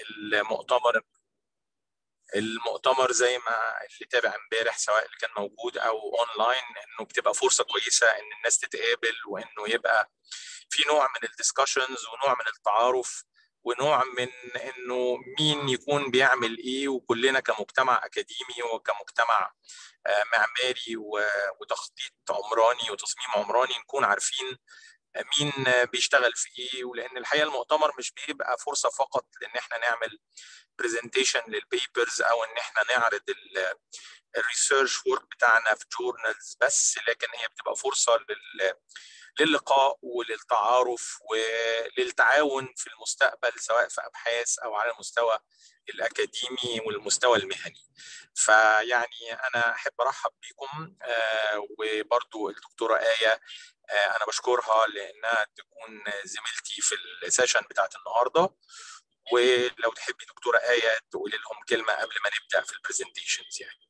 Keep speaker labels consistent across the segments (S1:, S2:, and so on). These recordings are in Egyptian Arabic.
S1: المؤتمر المؤتمر زي ما اللي تابع امبارح سواء اللي كان موجود او اونلاين انه بتبقى فرصه كويسه ان الناس تتقابل وانه يبقى في نوع من الدiscussions ونوع من التعارف ونوع من انه مين يكون بيعمل ايه وكلنا كمجتمع اكاديمي وكمجتمع معماري وتخطيط عمراني وتصميم عمراني نكون عارفين مين بيشتغل في ايه ولان الحقيقه المؤتمر مش بيبقى فرصه فقط لان احنا نعمل برزنتيشن للبيبرز او ان احنا نعرض الريسيرش وورك بتاعنا في جورنالز بس لكن هي بتبقى فرصه لل للقاء وللتعارف وللتعاون في المستقبل سواء في ابحاث او على المستوى الاكاديمي والمستوى المهني فيعني انا احب ارحب بكم وبرضو الدكتوره ايه انا بشكرها لانها تكون زميلتي في السيشن بتاعت النهارده ولو تحبي دكتوره ايه تقولي لهم كلمه قبل ما نبدا في البرزنتيشنز يعني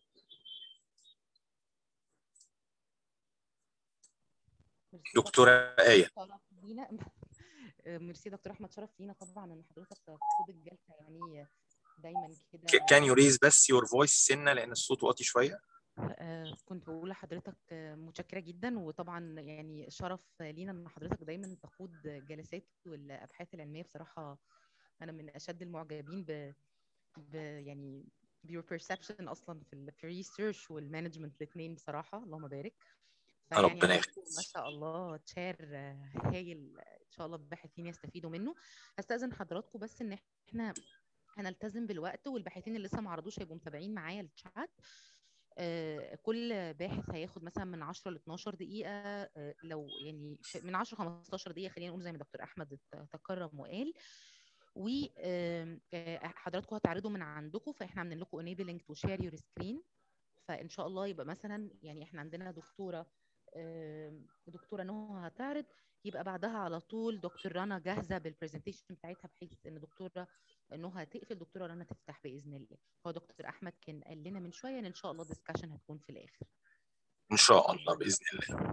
S1: دكتوره ايه
S2: ميرسي دكتور احمد شرف لينا طبعا ان حضرتك تقود الجلسه يعني دايما كده
S1: كان يو ريز بس يور فويس سنه لان الصوت واطي شويه
S2: كنت بقول لحضرتك متشكره جدا وطبعا يعني شرف لينا ان حضرتك دايما تقود جلسات والابحاث العلميه بصراحه انا من اشد المعجبين ب, ب يعني بيور بيرسبشن اصلا في الريسيرش والمانجمنت الاثنين بصراحه اللهم بارك
S1: ربنا يخليك
S2: ما شاء الله تشير هايل ان شاء الله الباحثين يستفيدوا منه هستاذن حضراتكم بس ان احنا هنلتزم بالوقت والباحثين اللي لسه ما عرضوش هيبقوا متابعين معايا الشات آه كل باحث هياخد مثلا من 10 ل 12 دقيقه آه لو يعني من 10 ل 15 دقيقه خلينا نقول زي ما دكتور احمد تكرم وقال وحضراتكم هتعرضوا من عندكم فاحنا عاملين لكم enabling to share your screen فان شاء الله يبقى مثلا يعني احنا عندنا دكتوره دكتوره نهى هتعرض يبقى بعدها على طول دكتور رنا جاهزه بالبرزنتيشن بتاعتها بحيث ان دكتوره نهى تقفل دكتوره رنا تفتح باذن الله هو دكتور احمد كان قال لنا من شويه ان ان شاء الله ديسكشن هتكون في الاخر
S1: ان شاء الله باذن الله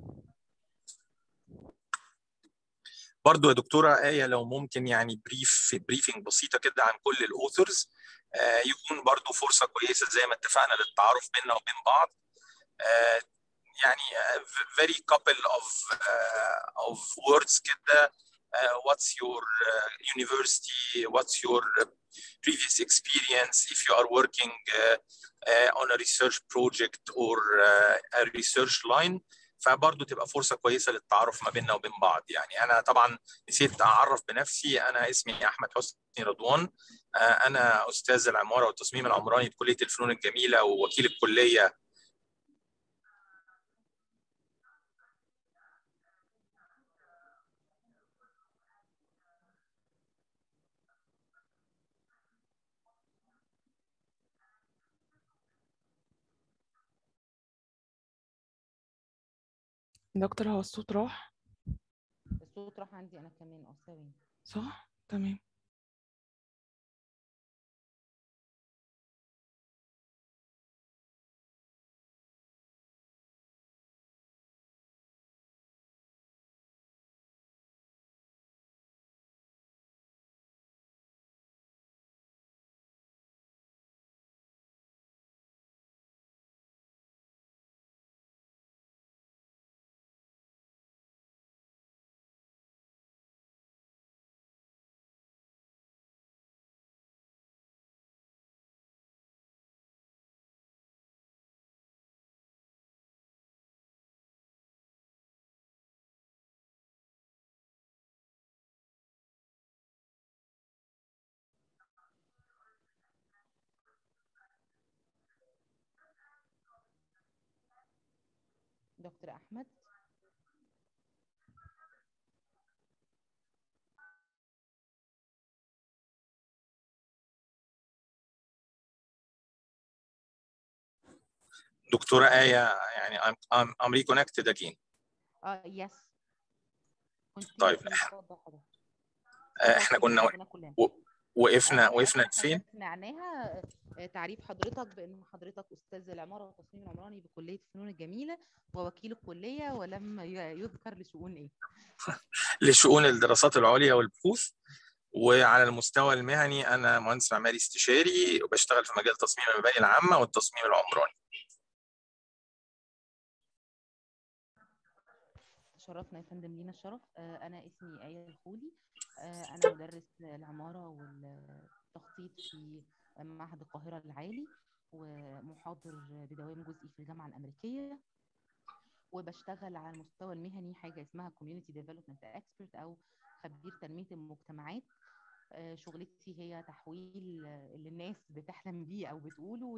S1: برضو يا دكتوره ايه لو ممكن يعني بريف بريفنج بسيطه كده عن كل الاوثرز آه يكون برضو فرصه كويسه زي ما اتفقنا للتعارف بيننا وبين بعض آه يعني uh, very couple of uh, of words كده uh, what's your university what's your previous experience if you are working on a research project or a research line فبرضه تبقى فرصة كويسة للتعارف ما بيننا وبين بعض يعني أنا طبعا نسيت أعرف بنفسي أنا اسمي أحمد حسني رضوان أنا أستاذ العمارة والتصميم العمراني بكلية الفنون الجميلة ووكيل الكلية
S3: دكتور هو الصوت راح
S2: الصوت راح عندي انا كمان اه ثواني
S3: صح تمام
S2: دكتور احمد
S1: دكتورة آية يعني I'm, I'm, I'm reconnected again.
S2: اه يس
S1: طيب احنا كنا و... وقفنا وقفنا فين؟
S2: سمعناها تعريف حضرتك بان حضرتك استاذ العماره والتصميم العمراني بكليه الفنون الجميله ووكيل الكليه ولم يذكر لشؤون ايه؟
S1: لشؤون الدراسات العليا والبحوث وعلى المستوى المهني انا مهندس معماري استشاري وبشتغل في مجال تصميم المباني العامه والتصميم العمراني
S2: شرفنا يا فندم لينا الشرف آه، انا اسمي آية الخولي آه، انا مدرس العمارة والتخطيط في معهد القاهرة العالي ومحاضر بدوام جزئي في الجامعة الأمريكية وبشتغل على المستوى المهني حاجة اسمها Community Development Expert أو خبير تنمية المجتمعات آه، شغلتي هي تحويل آه، اللي الناس بتحلم بيه أو بتقوله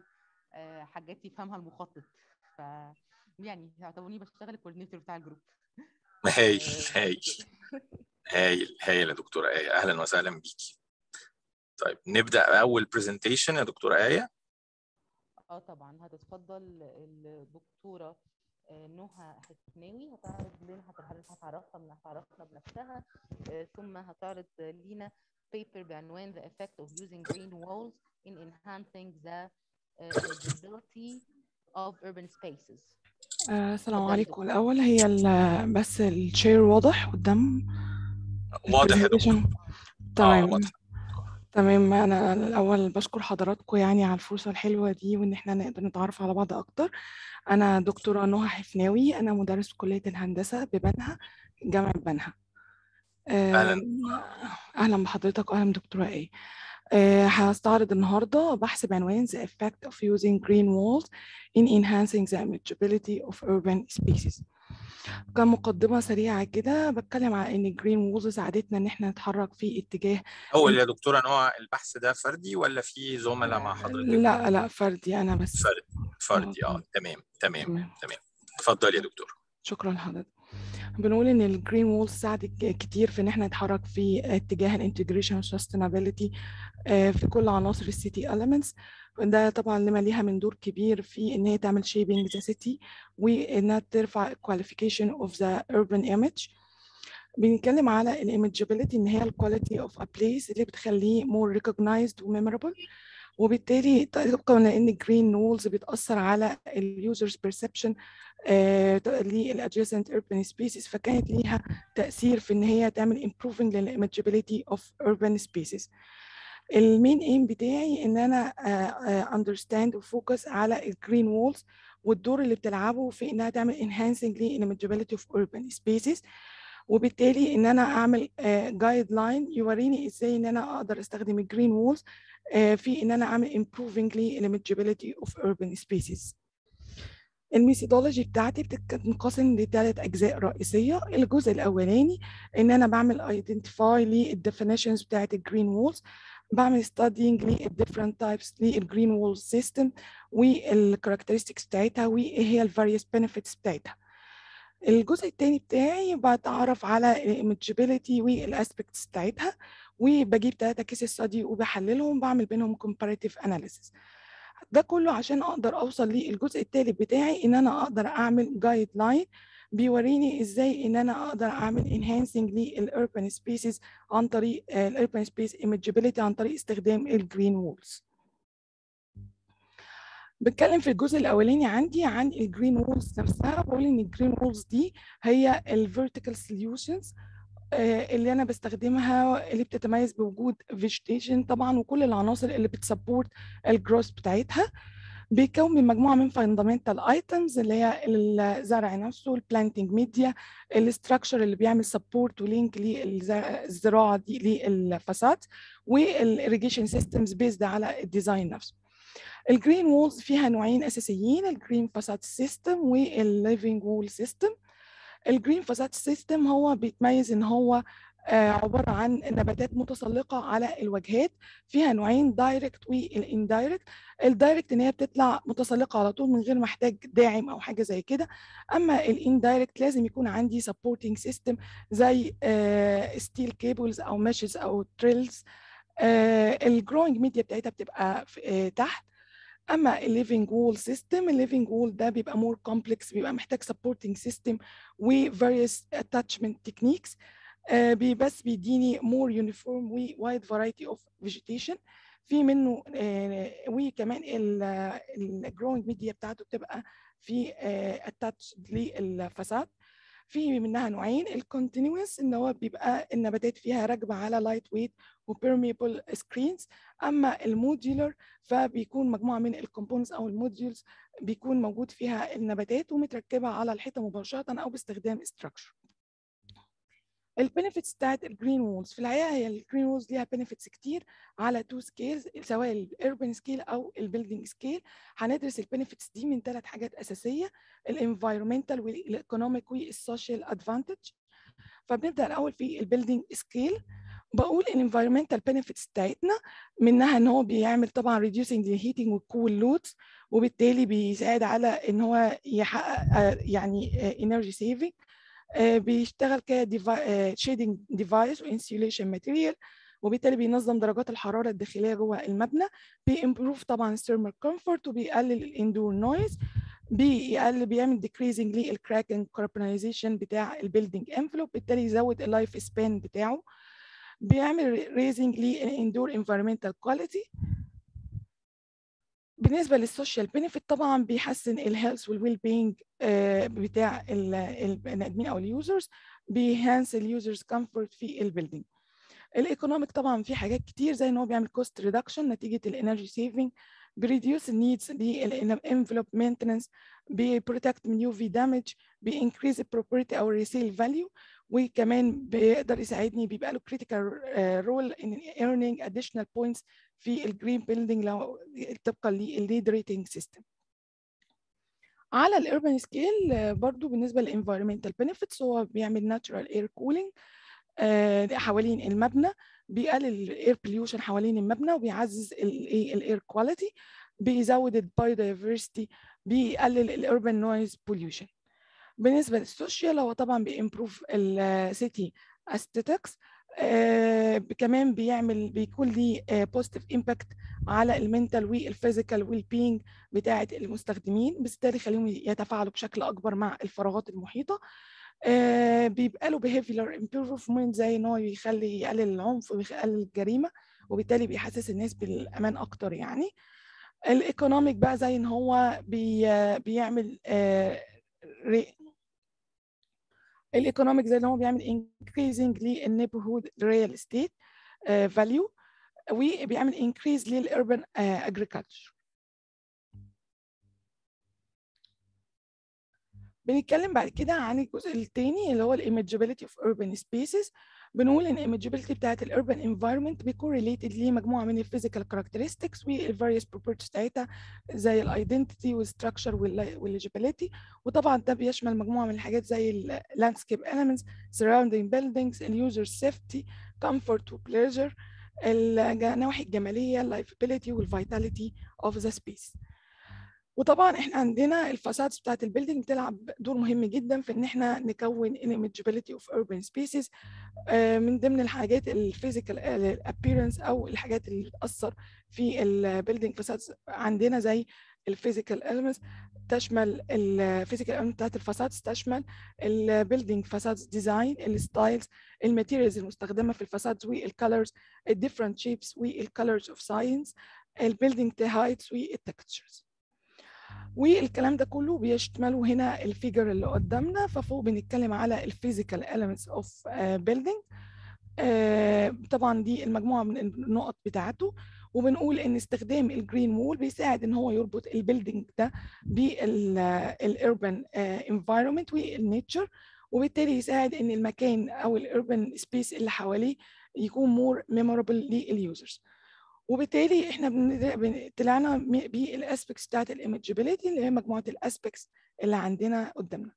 S2: لحاجات يفهمها المخطط ف يعني اعتبروني بشتغل الكوردينيتور بتاع الجروب
S1: هايل
S2: آه،
S1: هايل هايل هايل يا دكتوره ايه اهلا وسهلا بيكي طيب نبدا اول برزنتيشن يا دكتوره ايه
S2: اه طبعا هتتفضل الدكتوره آه، نهى حسناوي هتعرض لنا هتعرف- هتعرفها من هتعرفنا بنفسها آه، ثم هتعرض لينا paper بعنوان the effect of using green walls in enhancing the uh, eligibility of urban spaces
S3: آه، السلام
S2: اتفضلي
S3: عليكم
S2: دكتور.
S3: الأول هي ال- بس الشير واضح قدام
S1: واضح يا دكتور
S3: البرزنتيشن
S1: اه
S3: تمام
S1: واضح
S3: تمام أنا الأول بشكر حضراتكم يعني على الفرصة الحلوة دي وإن إحنا نقدر نتعرف على بعض أكتر أنا دكتورة نهى حفناوي أنا مدرس في كلية الهندسة ببنها جامعة بنها
S1: اهلا
S3: آم، أهلا بحضرتك أهلا دكتورة إيه آه، هستعرض النهاردة بحث بعنوان The effect of using green walls in enhancing the imageability of urban spaces كمقدمة سريعة كده بتكلم على إن الجرين وولز ساعدتنا إن إحنا نتحرك في اتجاه
S1: اول يا دكتوره نوع البحث ده فردي ولا في زملاء مع حضرتك
S3: لا لا فردي أنا بس
S1: فردي فردي اه
S3: آه،
S1: تمام تمام
S3: تمام
S1: تمام اتفضل يا دكتور
S3: شكرا لحضرتك بنقول ان الجرين وول ساعدت ك- كتير في ان احنا نتحرك في اتجاه الانتجريشن والسستينابيلتي في كل عناصر السيتي elements ده طبعا لما ليها من دور كبير في ان هي تعمل shaping the city وانها ترفع qualification of the urban image بنتكلم على الايمجابيلتي ان هي الكواليتي اوف ا بليس اللي بتخليه more recognized وميمورابل وبالتالي طبقا لان الجرين وولز بتاثر على اليوزرز بيرسبشن للادجيسنت urban spaces فكانت ليها تاثير في ان هي تعمل improving للايمجابيلتي اوف urban spaces المين ايم بتاعي ان انا اندرستاند وفوكس على الجرين وولز والدور اللي بتلعبه في انها تعمل enhancing للايمجابيلتي اوف urban spaces وبالتالي ان انا اعمل جايد لاين يوريني ازاي ان انا اقدر استخدم الجرين وولز في ان انا اعمل improving للإيمجابيلتي اوف urban spaces الميثودولوجي بتاعتي بتنقسم لثلاث اجزاء رئيسيه الجزء الاولاني ان انا بعمل ايدنتيفاي للديفينيشنز بتاعت الجرين وولز بعمل studying للديفرنت تايبس للجرين وول سيستم والكاركترستكس بتاعتها وايه هي الفاريوس بنفيتس بتاعتها الجزء الثاني بتاعي بتعرف على الايمجابيلتي والاسبكتس بتاعتها وبجيب ثلاثه كيس ستادي وبحللهم بعمل بينهم كومباريتيف اناليسيس ده كله عشان اقدر اوصل للجزء الثالث بتاعي ان انا اقدر اعمل جايد لاين بيوريني ازاي ان انا اقدر اعمل انهانسنج للاربن سبيسز عن طريق الاربن سبيس ايمجابيلتي عن طريق استخدام الجرين وولز بتكلم في الجزء الاولاني عندي عن الجرين وولز نفسها بقول ان الجرين وولز دي هي الفيرتيكال سوليوشنز اللي انا بستخدمها اللي بتتميز بوجود فيجيتيشن طبعا وكل العناصر اللي بتسبورت الجروث بتاعتها بيكون من مجموعه من فاندامنتال ايتمز اللي هي الزرع نفسه البلانتنج ميديا الاستراكشر اللي بيعمل سبورت ولينك للزراعه دي للفساد والاريجيشن سيستمز بيزد على الديزاين نفسه الجرين وولز فيها نوعين اساسيين الجرين فاساد سيستم والليفنج وول سيستم الجرين فاساد سيستم هو بيتميز ان هو عباره عن نباتات متسلقه على الواجهات فيها نوعين دايركت والاندايركت الدايركت ان هي بتطلع متسلقه على طول من غير ما احتاج داعم او حاجه زي كده اما الاندايركت لازم يكون عندي سبورتنج سيستم زي ستيل كيبلز او ماشز او تريلز الجروينج ميديا بتاعتها بتبقى تحت اما الليفنج وول سيستم الليفنج وول ده بيبقى مور كومبلكس بيبقى محتاج سبورتنج سيستم و various attachment techniques آه بس بيديني more uniform و wide variety of vegetation في منه آه وكمان الجروينج ميديا بتاعته بتبقى في اتاتش للفساد في منها نوعين الكونتينوس ان هو بيبقى النباتات فيها راكبه على لايت ويت وبيرميبل سكرينز اما الموديولر فبيكون مجموعه من الكومبوننتس او الموديولز بيكون موجود فيها النباتات ومتركبه على الحيطه مباشره او باستخدام استراكشر البنفيتس بتاعت الجرين وولز في الحقيقه هي الجرين وولز ليها بنفيتس كتير على تو سكيلز سواء الاربن سكيل او البيلدينج سكيل هندرس البنفيتس دي من ثلاث حاجات اساسيه الانفايرمنتال والايكونوميك والسوشيال ادفانتج فبنبدا الاول في البيلدينج سكيل بقول الانفايرمنتال بنفيتس بتاعتنا منها ان هو بيعمل طبعا ريديوسنج الهيتنج والكول لودز وبالتالي بيساعد على ان هو يحقق يعني انرجي سيفنج بيشتغل كشيدنج ديفايس وانسيوليشن ماتيريال وبالتالي بينظم درجات الحراره الداخليه جوه المبنى بيمبروف طبعا الثيرمال كومفورت وبيقلل الاندور نويز بيقلل بيعمل ديكريزنج للكراكنج كاربونايزيشن بتاع البيلدينج انفلوب بالتالي يزود اللايف سبان بتاعه بيعمل ريزنج للاندور انفيرمنتال كواليتي بالنسبه للسوشيال بينفيت طبعا بيحسن الهيلث والويل بينج بتاع البني ادمين او اليوزرز بيهانس اليوزرز كومفورت في البيلدينج الايكونوميك طبعا في حاجات كتير زي ان هو بيعمل كوست ريدكشن نتيجه الانرجي سيفنج بيريديوس النيدز للانفلوب مينتنس بيبروتكت من يو في دامج بينكريز البروبرتي او الريسيل فاليو وكمان بيقدر يساعدني بيبقى له critical رول ان earning additional points في الجرين بيلدينج لو طبقا للليد ريتنج سيستم على الاربن سكيل برضو بالنسبه للانفيرمنتال بنفيتس هو بيعمل ناتشرال اير كولينج حوالين المبنى بيقلل الاير بوليوشن حوالين المبنى وبيعزز الاير كواليتي بيزود البايودايفرستي بيقلل الاربن نويز بوليوشن بالنسبه للسوشيال هو طبعا بيمبروف السيتي استيتكس آه كمان بيعمل بيكون ليه بوزيتيف آه امباكت على المنتال والفيزيكال والبينج بتاعه المستخدمين بالتالي يخليهم يتفاعلوا بشكل اكبر مع الفراغات المحيطه آه بيبقى له behavioral improvement زي ان هو يخلي يقلل العنف ويقلل الجريمه وبالتالي بيحسس الناس بالامان اكتر يعني الايكونوميك بقى زي ان هو بي بيعمل الايكونوميك زي ان هو بيعمل انكريزنج للنيبرهود ريال استيت فاليو وبيعمل انكريز للاربن اجريكلتشر بنتكلم بعد كده عن الجزء الثاني اللي هو الايمجابيلتي اوف urban سبيسز بنقول ان الايمجابيلتي بتاعت الاربن انفايرمنت بيكون ريليتد لمجموعه من الفيزيكال كاركترستكس والفاريوس بروبرتيز بتاعتها زي الايدنتيتي والستراكشر والليجيبيليتي وطبعا ده بيشمل مجموعه من الحاجات زي اللاندسكيب elements surrounding buildings اليوزر سيفتي comfort وبليجر النواحي الجماليه اللايفابيلتي والفيتاليتي اوف ذا سبيس وطبعا احنا عندنا الفاسادز بتاعت البيلدينج بتلعب دور مهم جدا في ان احنا نكون الايمجابيلتي اوف urban سبيسز من ضمن الحاجات الفيزيكال ابييرنس او الحاجات اللي بتاثر في البيلدينج فاسادز عندنا زي الفيزيكال elements تشمل الفيزيكال elements بتاعت الفاسادز تشمل البيلدينج فاسادز ديزاين الستايلز الماتيريالز المستخدمه في الفاسادز والكالرز الديفرنت شيبس والكالرز اوف ساينس البيلدينج هايتس والتكتشرز والكلام ده كله بيشمله هنا الفيجر اللي قدامنا ففوق بنتكلم على الفيزيكال elements اوف building طبعا دي المجموعه من النقط بتاعته وبنقول ان استخدام الجرين وول بيساعد ان هو يربط البيلدينج ده بالاربن انفايرمنت والنيتشر وبالتالي يساعد ان المكان او الاربن سبيس اللي حواليه يكون مور ميمورابل لليوزرز وبالتالي احنا طلعنا بالاسبكتس بتاعت الايمجابيلتي اللي هي مجموعه الاسبكتس اللي عندنا قدامنا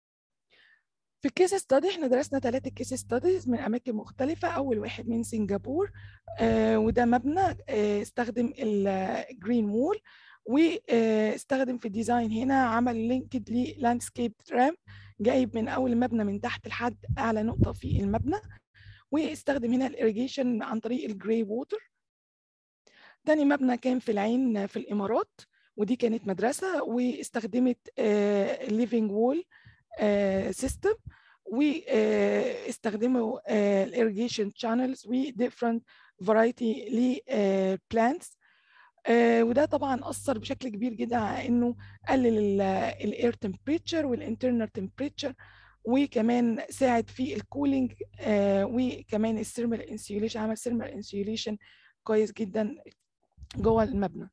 S3: في الكيس ستادي احنا درسنا ثلاثة كيس ستاديز من اماكن مختلفة اول واحد من سنغافور آه وده مبنى آه استخدم الجرين وول واستخدم في الديزاين هنا عمل لينكد للاندسكيب رام جايب من اول المبنى من تحت لحد اعلى نقطة في المبنى واستخدم هنا الاريجيشن عن طريق الجراي ووتر تاني مبنى كان في العين في الامارات ودي كانت مدرسه واستخدمت الليفينج وول سيستم واستخدموا الاريجيشن شانلز وديفرنت فرايتي لبلانتس وده طبعا اثر بشكل كبير جدا على انه قلل الاير تمبريتشر والانترنال تمبريتشر وكمان ساعد في الكولينج آه وكمان الثيرمال انسيوليشن عمل ثيرمال انسيوليشن كويس جدا جوه المبنى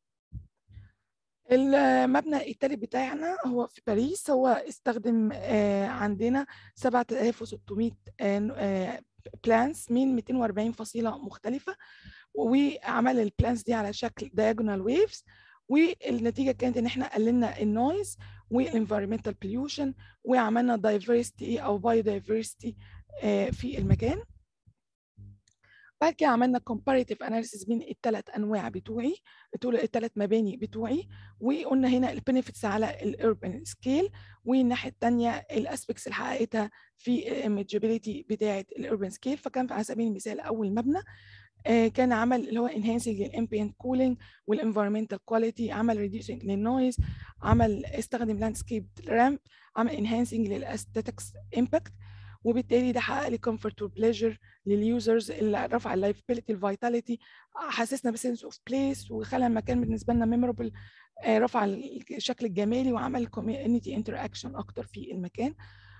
S3: المبنى التالت بتاعنا هو في باريس هو استخدم آه عندنا 7600 آه بلانس من 240 فصيلة مختلفة وعمل البلانس دي على شكل diagonal waves والنتيجة كانت ان احنا قللنا النويز والانفيرمنتال pollution وعملنا diversity او biodiversity في المكان بعد كده عملنا comparative analysis بين الثلاث انواع بتوعي بتوع الثلاث مباني بتوعي وقلنا هنا البنفيتس على الاربن سكيل والناحيه الثانيه الاسبكتس اللي حققتها في الايمجابيلتي بتاعه الاربن سكيل فكان على سبيل المثال اول مبنى كان عمل اللي هو enhancing للامبيانت كولينج والانفيرمنتال كواليتي عمل reducing للنويز عمل استخدم لاندسكيب رامب عمل enhancing للاستاتكس امباكت وبالتالي ده حقق لي كومفورت وبليجر لليوزرز اللي رفع اللايفبيليتي الفيتاليتي حسسنا بسنس اوف بليس وخلى المكان بالنسبه لنا ميموربل رفع الشكل الجمالي وعمل كوميونتي انتر اكشن اكتر في المكان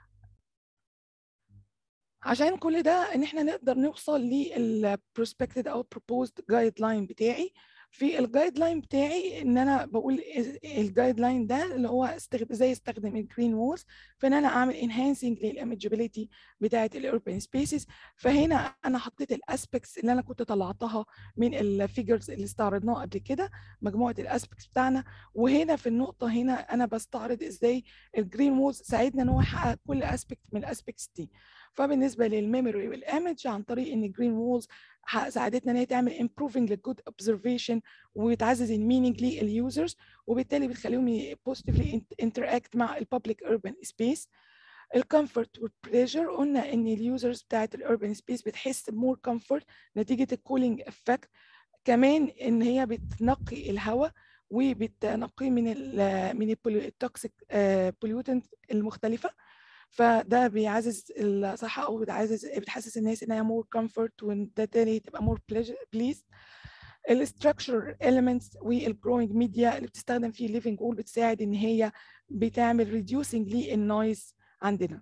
S3: عشان كل ده ان احنا نقدر نوصل للبروسبكتد او proposed جايد لاين بتاعي في الجايد لاين بتاعي ان انا بقول الجايد لاين ده اللي هو استخدم ازاي استخدم الجرين وولز فان انا اعمل انهانسنج للايمجابيلتي بتاعه الاربن سبيسز فهنا انا حطيت الاسبكتس اللي انا كنت طلعتها من الفيجرز اللي استعرضناها قبل كده مجموعه الاسبكتس بتاعنا وهنا في النقطه هنا انا بستعرض ازاي الجرين وولز ساعدنا ان هو يحقق كل اسبكت من الاسبكتس دي فبالنسبه للميموري والايمج عن طريق ان الجرين وولز ساعدتنا ان هي تعمل improving للجود observation وتعزز المينينج لليوزرز وبالتالي بتخليهم بوزيتيفلي interact مع الببليك urban space الكومفورت والبليجر قلنا ان اليوزرز بتاعت الاربن سبيس بتحس بمور كومفورت نتيجه الكولينج افكت كمان ان هي بتنقي الهواء وبتنقيه من ال من التوكسيك بوليوتنت المختلفه فده بيعزز الصحه او بتعزز بتحسس الناس انها مور كومفورت وده تاني تبقى مور بليز الستراكشر elements والجروينج ميديا اللي بتستخدم في الليفنج وول بتساعد ان هي بتعمل ريديوسنج للنويز عندنا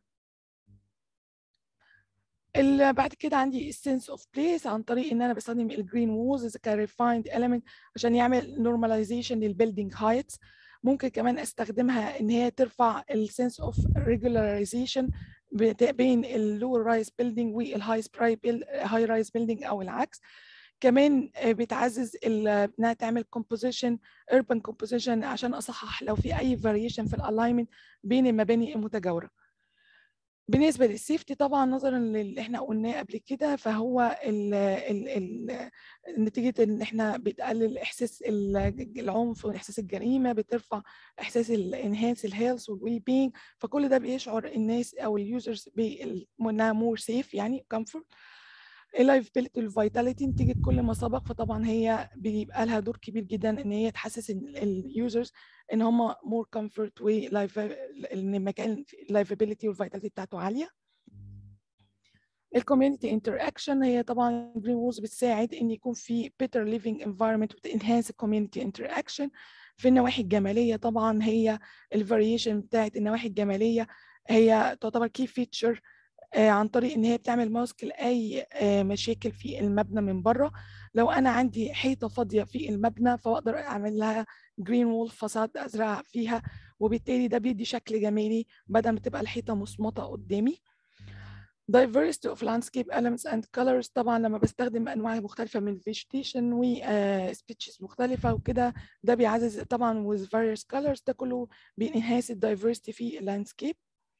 S3: بعد كده عندي السنس اوف بليس عن طريق ان انا بستخدم الجرين وولز كريفايند element عشان يعمل نورماليزيشن للبيلدينج هايتس ممكن كمان استخدمها ان هي ترفع السنس اوف ريجولاريزيشن بين اللو رايز بيلدينج والهاي هاي رايز بيلدينج او العكس كمان بتعزز انها تعمل كومبوزيشن urban كومبوزيشن عشان اصحح لو في اي فاريشن في الالاينمنت بين المباني المتجاوره بالنسبه للسيفتي طبعا نظرا للي احنا قلناه قبل كده فهو ال ال ال نتيجه ان احنا بتقلل احساس العنف واحساس الجريمه بترفع احساس الانهانس الهيلث والويل بينج فكل ده بيشعر الناس او اليوزرز بانها مور سيف يعني كومفورت اللايفبيلتي والفيتاليتي نتيجه كل ما سبق فطبعا هي بيبقى لها دور كبير جدا ان هي تحسس اليوزرز ان هم مور كومفورت ولايف ان المكان اللايفابيلتي والفيتاليتي بتاعته عاليه الكوميونتي انتر اكشن هي طبعا جرين وولز بتساعد ان يكون في better living environment وتنهانس الكوميونتي انتر اكشن في النواحي الجماليه طبعا هي الفاريشن بتاعت النواحي الجماليه هي تعتبر كي فيتشر عن طريق ان هي بتعمل ماسك لاي مشاكل في المبنى من بره لو انا عندي حيطه فاضيه في المبنى فاقدر اعمل لها جرين وول فساد ازرع فيها وبالتالي ده بيدي شكل جمالي بدل ما تبقى الحيطه مصمطه قدامي diversity of landscape elements and colors طبعا لما بستخدم انواع مختلفه من vegetation و uh, species مختلفه وكده ده بيعزز طبعا with various colors ده كله بينهاس الدايفرستي في اللاندسكيب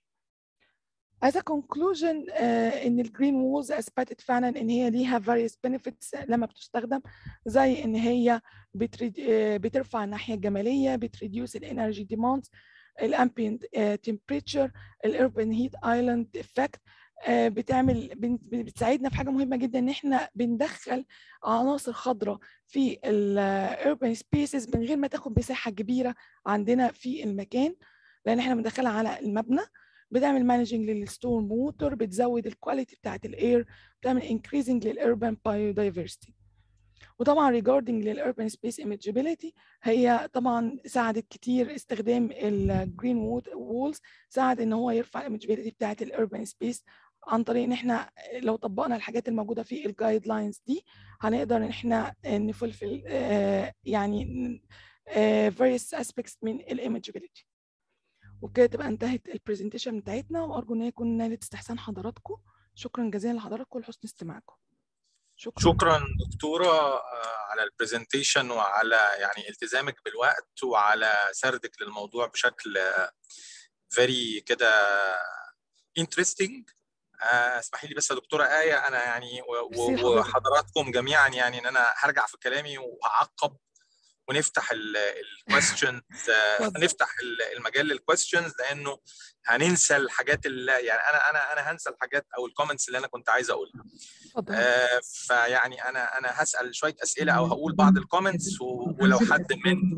S3: As a conclusion uh, ان الجرين وولز اثبتت فعلا ان هي ليها various benefits لما بتستخدم زي ان هي بتريد, uh, بترفع الناحيه الجماليه بتريديوس الانرجي ديماندز الامبيانت temperature الاربن هيت ايلاند افكت بتعمل بتساعدنا في حاجه مهمه جدا ان احنا بندخل عناصر خضراء في الاربن سبيسز من غير ما تاخد مساحه كبيره عندنا في المكان لان احنا بندخلها على المبنى بتعمل مانجنج للستورم ووتر بتزود الكواليتي بتاعت الاير بتعمل انكريزنج للاربن بايودايفرستي وطبعا regarding للurban space imageability هي طبعا ساعدت كتير استخدام الجرين وولز ساعد ان هو يرفع الايمجابيلتي بتاعت الurban space عن طريق ان احنا لو طبقنا الحاجات الموجوده في الجايد لاينز دي هنقدر ان احنا نفلفل يعني various aspects من الايمجابيلتي وبكده تبقى انتهت البرزنتيشن بتاعتنا وارجو ان هي تكون نالت استحسان حضراتكم شكرا جزيلا لحضراتكم ولحسن استماعكم
S1: شكرا شكرا دكتوره على البرزنتيشن وعلى يعني التزامك بالوقت وعلى سردك للموضوع بشكل فيري كده انترستنج اسمحي لي بس يا دكتوره ايه انا يعني وحضراتكم جميعا يعني ان انا هرجع في كلامي وهعقب ونفتح الكويستشنز نفتح المجال للكويستشنز لانه هننسى الحاجات اللي يعني انا انا انا هنسى الحاجات او الكومنتس اللي انا كنت عايز اقولها آه فيعني انا انا هسال شويه اسئله او هقول بعض الكومنتس ولو حد من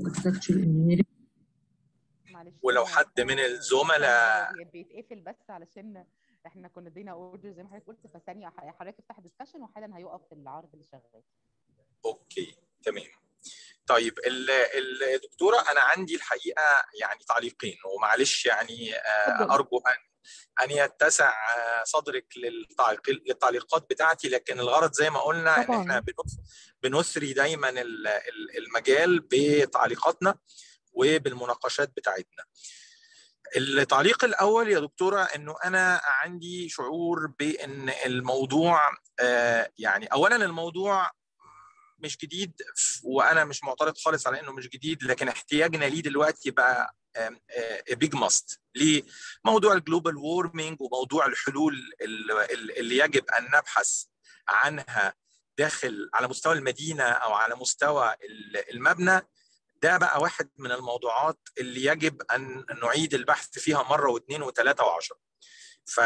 S1: ولو حد من الزملاء
S2: بيتقفل بس علشان احنا كنا ادينا اوردر زي ما حضرتك قلت فثانيه حضرتك افتح ديسكشن وحالا هيقف العرض اللي شغال
S1: اوكي تمام طيب الدكتوره انا عندي الحقيقه يعني تعليقين ومعلش يعني ارجو ان ان يتسع صدرك للتعليقات بتاعتي لكن الغرض زي ما قلنا طبعا. ان احنا بنثري دايما المجال بتعليقاتنا وبالمناقشات بتاعتنا التعليق الاول يا دكتوره انه انا عندي شعور بان الموضوع يعني اولا الموضوع مش جديد وانا مش معترض خالص على انه مش جديد لكن احتياجنا ليه دلوقتي بقى بيج ماست ليه موضوع الجلوبال وورمينج وموضوع الحلول اللي يجب ان نبحث عنها داخل على مستوى المدينه او على مستوى المبنى ده بقى واحد من الموضوعات اللي يجب ان نعيد البحث فيها مره واثنين وثلاثه وعشره ف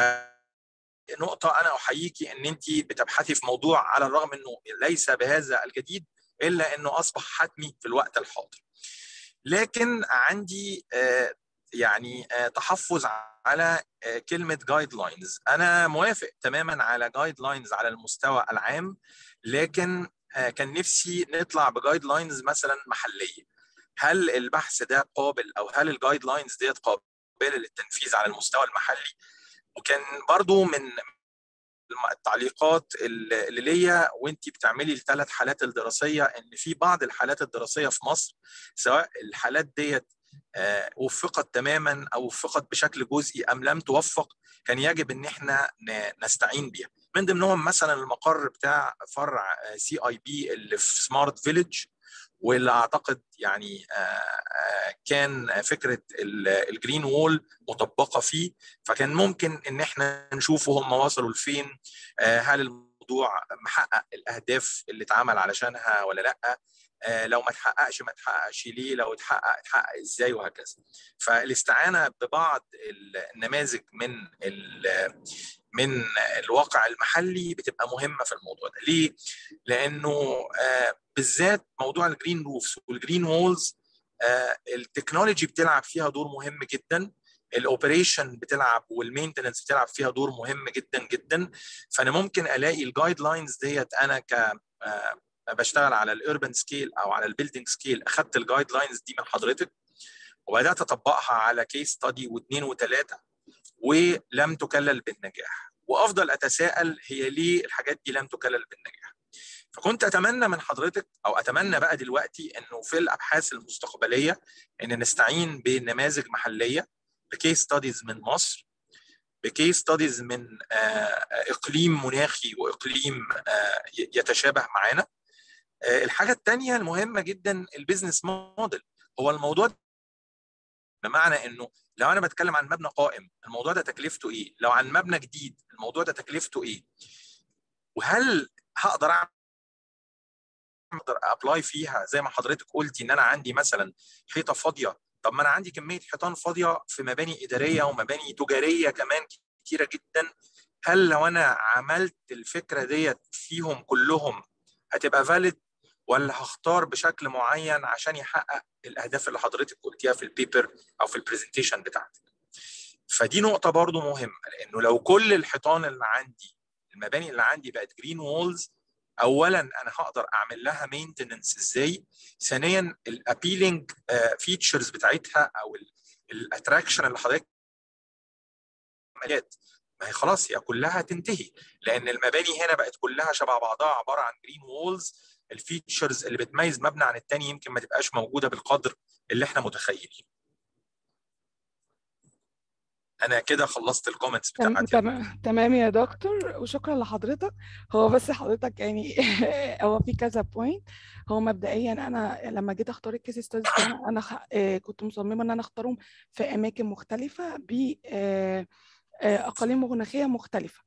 S1: نقطة أنا أحييكي أن أنت بتبحثي في موضوع على الرغم أنه ليس بهذا الجديد إلا أنه أصبح حتمي في الوقت الحاضر لكن عندي يعني تحفظ على كلمة جايد لاينز أنا موافق تماما على جايد لاينز على المستوى العام لكن كان نفسي نطلع بجايد لاينز مثلا محلية هل البحث ده قابل أو هل الجايد لاينز ديت قابلة للتنفيذ على المستوى المحلي وكان برضو من التعليقات اللي ليا وانت بتعملي الثلاث حالات الدراسيه ان في بعض الحالات الدراسيه في مصر سواء الحالات ديت وفقت تماما او وفقت بشكل جزئي ام لم توفق كان يجب ان احنا نستعين بيها من ضمنهم مثلا المقر بتاع فرع سي اي بي اللي في سمارت فيليج واللي اعتقد يعني كان فكره الجرين وول مطبقه فيه فكان ممكن ان احنا نشوفه هم وصلوا لفين هل الموضوع محقق الاهداف اللي اتعمل علشانها ولا لا لو ما تحققش ما تحققش ليه لو اتحقق اتحقق ازاي وهكذا فالاستعانه ببعض النماذج من من الواقع المحلي بتبقى مهمه في الموضوع ده ليه لانه بالذات موضوع الجرين روفز والجرين وولز التكنولوجي بتلعب فيها دور مهم جدا الاوبريشن بتلعب والمينتننس بتلعب فيها دور مهم جدا جدا فانا ممكن الاقي الجايد لاينز ديت انا ك بشتغل على الاربن سكيل او على البيلدينج سكيل اخذت الجايد لاينز دي من حضرتك وبدات اطبقها على كيس ستادي واثنين وثلاثه ولم تكلل بالنجاح وافضل اتساءل هي ليه الحاجات دي لم تكلل بالنجاح فكنت اتمنى من حضرتك او اتمنى بقى دلوقتي انه في الابحاث المستقبليه ان نستعين بنماذج محليه بكيس ستاديز من مصر بكيس ستاديز من اقليم مناخي واقليم يتشابه معانا الحاجه الثانيه المهمه جدا البيزنس موديل هو الموضوع بمعنى انه لو انا بتكلم عن مبنى قائم الموضوع ده تكلفته ايه لو عن مبنى جديد الموضوع ده تكلفته ايه وهل هقدر اعمل اقدر ابلاي فيها زي ما حضرتك قلتي ان انا عندي مثلا حيطه فاضيه طب ما انا عندي كميه حيطان فاضيه في مباني اداريه ومباني تجاريه كمان كتيره جدا هل لو انا عملت الفكره ديت فيهم كلهم هتبقى فاليد ولا هختار بشكل معين عشان يحقق الاهداف اللي حضرتك قلتيها في البيبر او في البرزنتيشن بتاعتك فدي نقطه برضو مهمه لانه لو كل الحيطان اللي عندي المباني اللي عندي بقت جرين وولز اولا انا هقدر اعمل لها مينتننس ازاي ثانيا الابيلينج فيتشرز بتاعتها او الاتراكشن اللي حضرتك عمليات ما هي خلاص هي كلها تنتهي لان المباني هنا بقت كلها شبه بعضها عباره عن جرين وولز الفيتشرز اللي بتميز مبنى عن التاني يمكن ما تبقاش موجوده بالقدر اللي احنا متخيلين انا كده خلصت الكومنتس بتاعتي
S3: تمام تمام يا دكتور وشكرا لحضرتك هو بس حضرتك يعني هو في كذا بوينت هو مبدئيا انا لما جيت اختار الكيس ستاديز انا انا كنت مصممه ان انا اختارهم في اماكن مختلفه ب اقاليم مناخيه مختلفه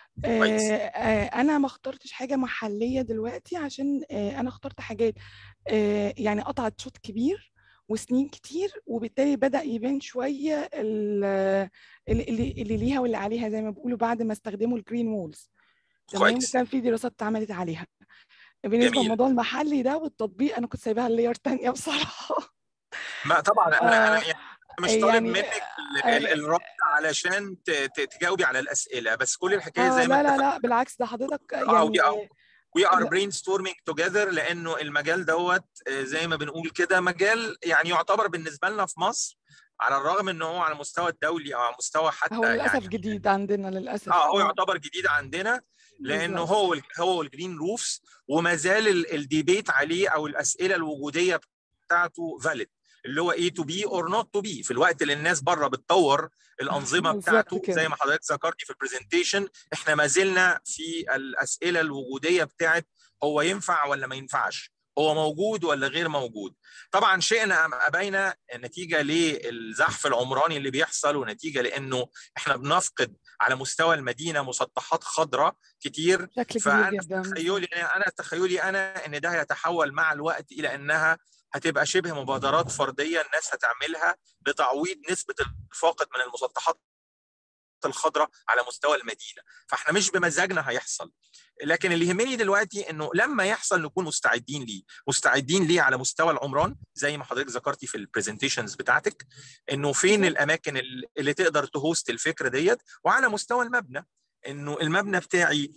S3: انا ما اخترتش حاجه محليه دلوقتي عشان انا اخترت حاجات يعني قطعت شوط كبير وسنين كتير وبالتالي بدا يبان شويه اللي, اللي ليها واللي عليها زي ما بيقولوا بعد ما استخدموا الجرين وولز تمام وكان في دراسات اتعملت عليها بالنسبه للموضوع المحلي ده والتطبيق انا كنت سايباها اللاير تانية بصراحه
S1: ما طبعا انا انا يعني مش طالب يعني منك الرد علشان تجاوبي على الاسئله بس كل الحكايه زي
S3: ما
S1: لا
S3: لا لا بالعكس ده حضرتك يعني
S1: وي ار برين ستورمينج توجذر لانه المجال دوت زي ما بنقول كده مجال يعني يعتبر بالنسبه لنا في مصر على الرغم ان هو على المستوى الدولي او على مستوى حتى
S3: هو للاسف
S1: يعني
S3: جديد عندنا للاسف
S1: اه هو يعتبر جديد عندنا لانه هو هو الجرين روفز وما زال الديبيت عليه او الاسئله الوجوديه بتاعته فاليد اللي هو ايه تو بي اور نوت تو بي في الوقت اللي الناس بره بتطور الانظمه بتاعته زي ما حضرتك ذكرتي في البرزنتيشن احنا ما زلنا في الاسئله الوجوديه بتاعت هو ينفع ولا ما ينفعش هو موجود ولا غير موجود طبعا شئنا ام ابينا نتيجه للزحف العمراني اللي بيحصل ونتيجه لانه احنا بنفقد على مستوى المدينه مسطحات خضراء كتير
S3: فانا
S1: تخيلي انا تخيلي انا ان ده هيتحول مع الوقت الى انها هتبقى شبه مبادرات فرديه الناس هتعملها لتعويض نسبه الفاقد من المسطحات الخضراء على مستوى المدينه فاحنا مش بمزاجنا هيحصل لكن اللي يهمني دلوقتي انه لما يحصل نكون مستعدين ليه مستعدين ليه على مستوى العمران زي ما حضرتك ذكرتي في البرزنتيشنز بتاعتك انه فين الاماكن اللي تقدر تهوست الفكره ديت وعلى مستوى المبنى انه المبنى بتاعي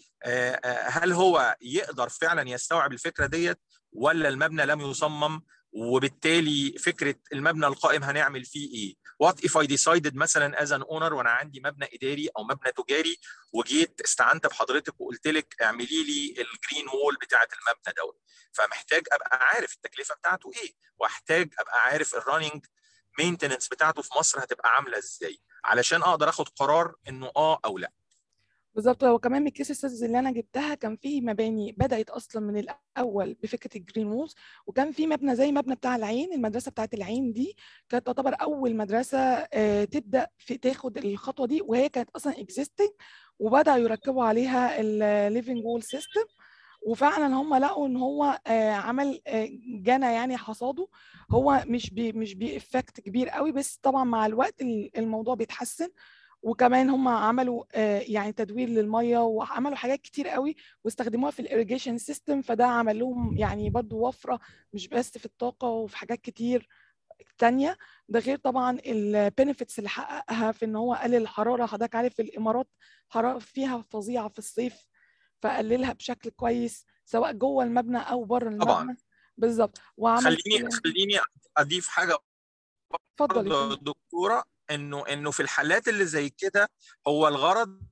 S1: هل هو يقدر فعلا يستوعب الفكره ديت ولا المبنى لم يصمم وبالتالي فكره المبنى القائم هنعمل فيه ايه؟ وات اف اي ديسايدد مثلا از ان اونر وانا عندي مبنى اداري او مبنى تجاري وجيت استعنت بحضرتك وقلت لك اعملي لي الجرين وول بتاعه المبنى دوت فمحتاج ابقى عارف التكلفه بتاعته ايه واحتاج ابقى عارف الرننج مينتننس بتاعته في مصر هتبقى عامله ازاي علشان اقدر اخد قرار انه اه او لا
S3: بالظبط هو كمان من الكيس ستاديز اللي انا جبتها كان في مباني بدات اصلا من الاول بفكره الجرين وولز وكان في مبنى زي مبنى بتاع العين المدرسه بتاعه العين دي كانت تعتبر اول مدرسه تبدا في تاخد الخطوه دي وهي كانت اصلا اكزيستنج وبداوا يركبوا عليها الليفنج وول سيستم وفعلا هم لقوا ان هو عمل جنى يعني حصاده هو مش بي مش بإفكت كبير قوي بس طبعا مع الوقت الموضوع بيتحسن وكمان هم عملوا يعني تدوير للميه وعملوا حاجات كتير قوي واستخدموها في الاريجيشن سيستم فده عمل لهم يعني برضو وفره مش بس في الطاقه وفي حاجات كتير تانية ده غير طبعا البنفيتس اللي حققها في ان هو قلل الحراره حضرتك عارف في الامارات حراره فيها فظيعه في الصيف فقللها بشكل كويس سواء جوه المبنى او بره المبنى
S1: طبعا
S3: بالظبط وعمل
S1: خليني خليني اضيف حاجه
S3: اتفضل
S1: دكتوره انه انه في الحالات اللي زي كده هو الغرض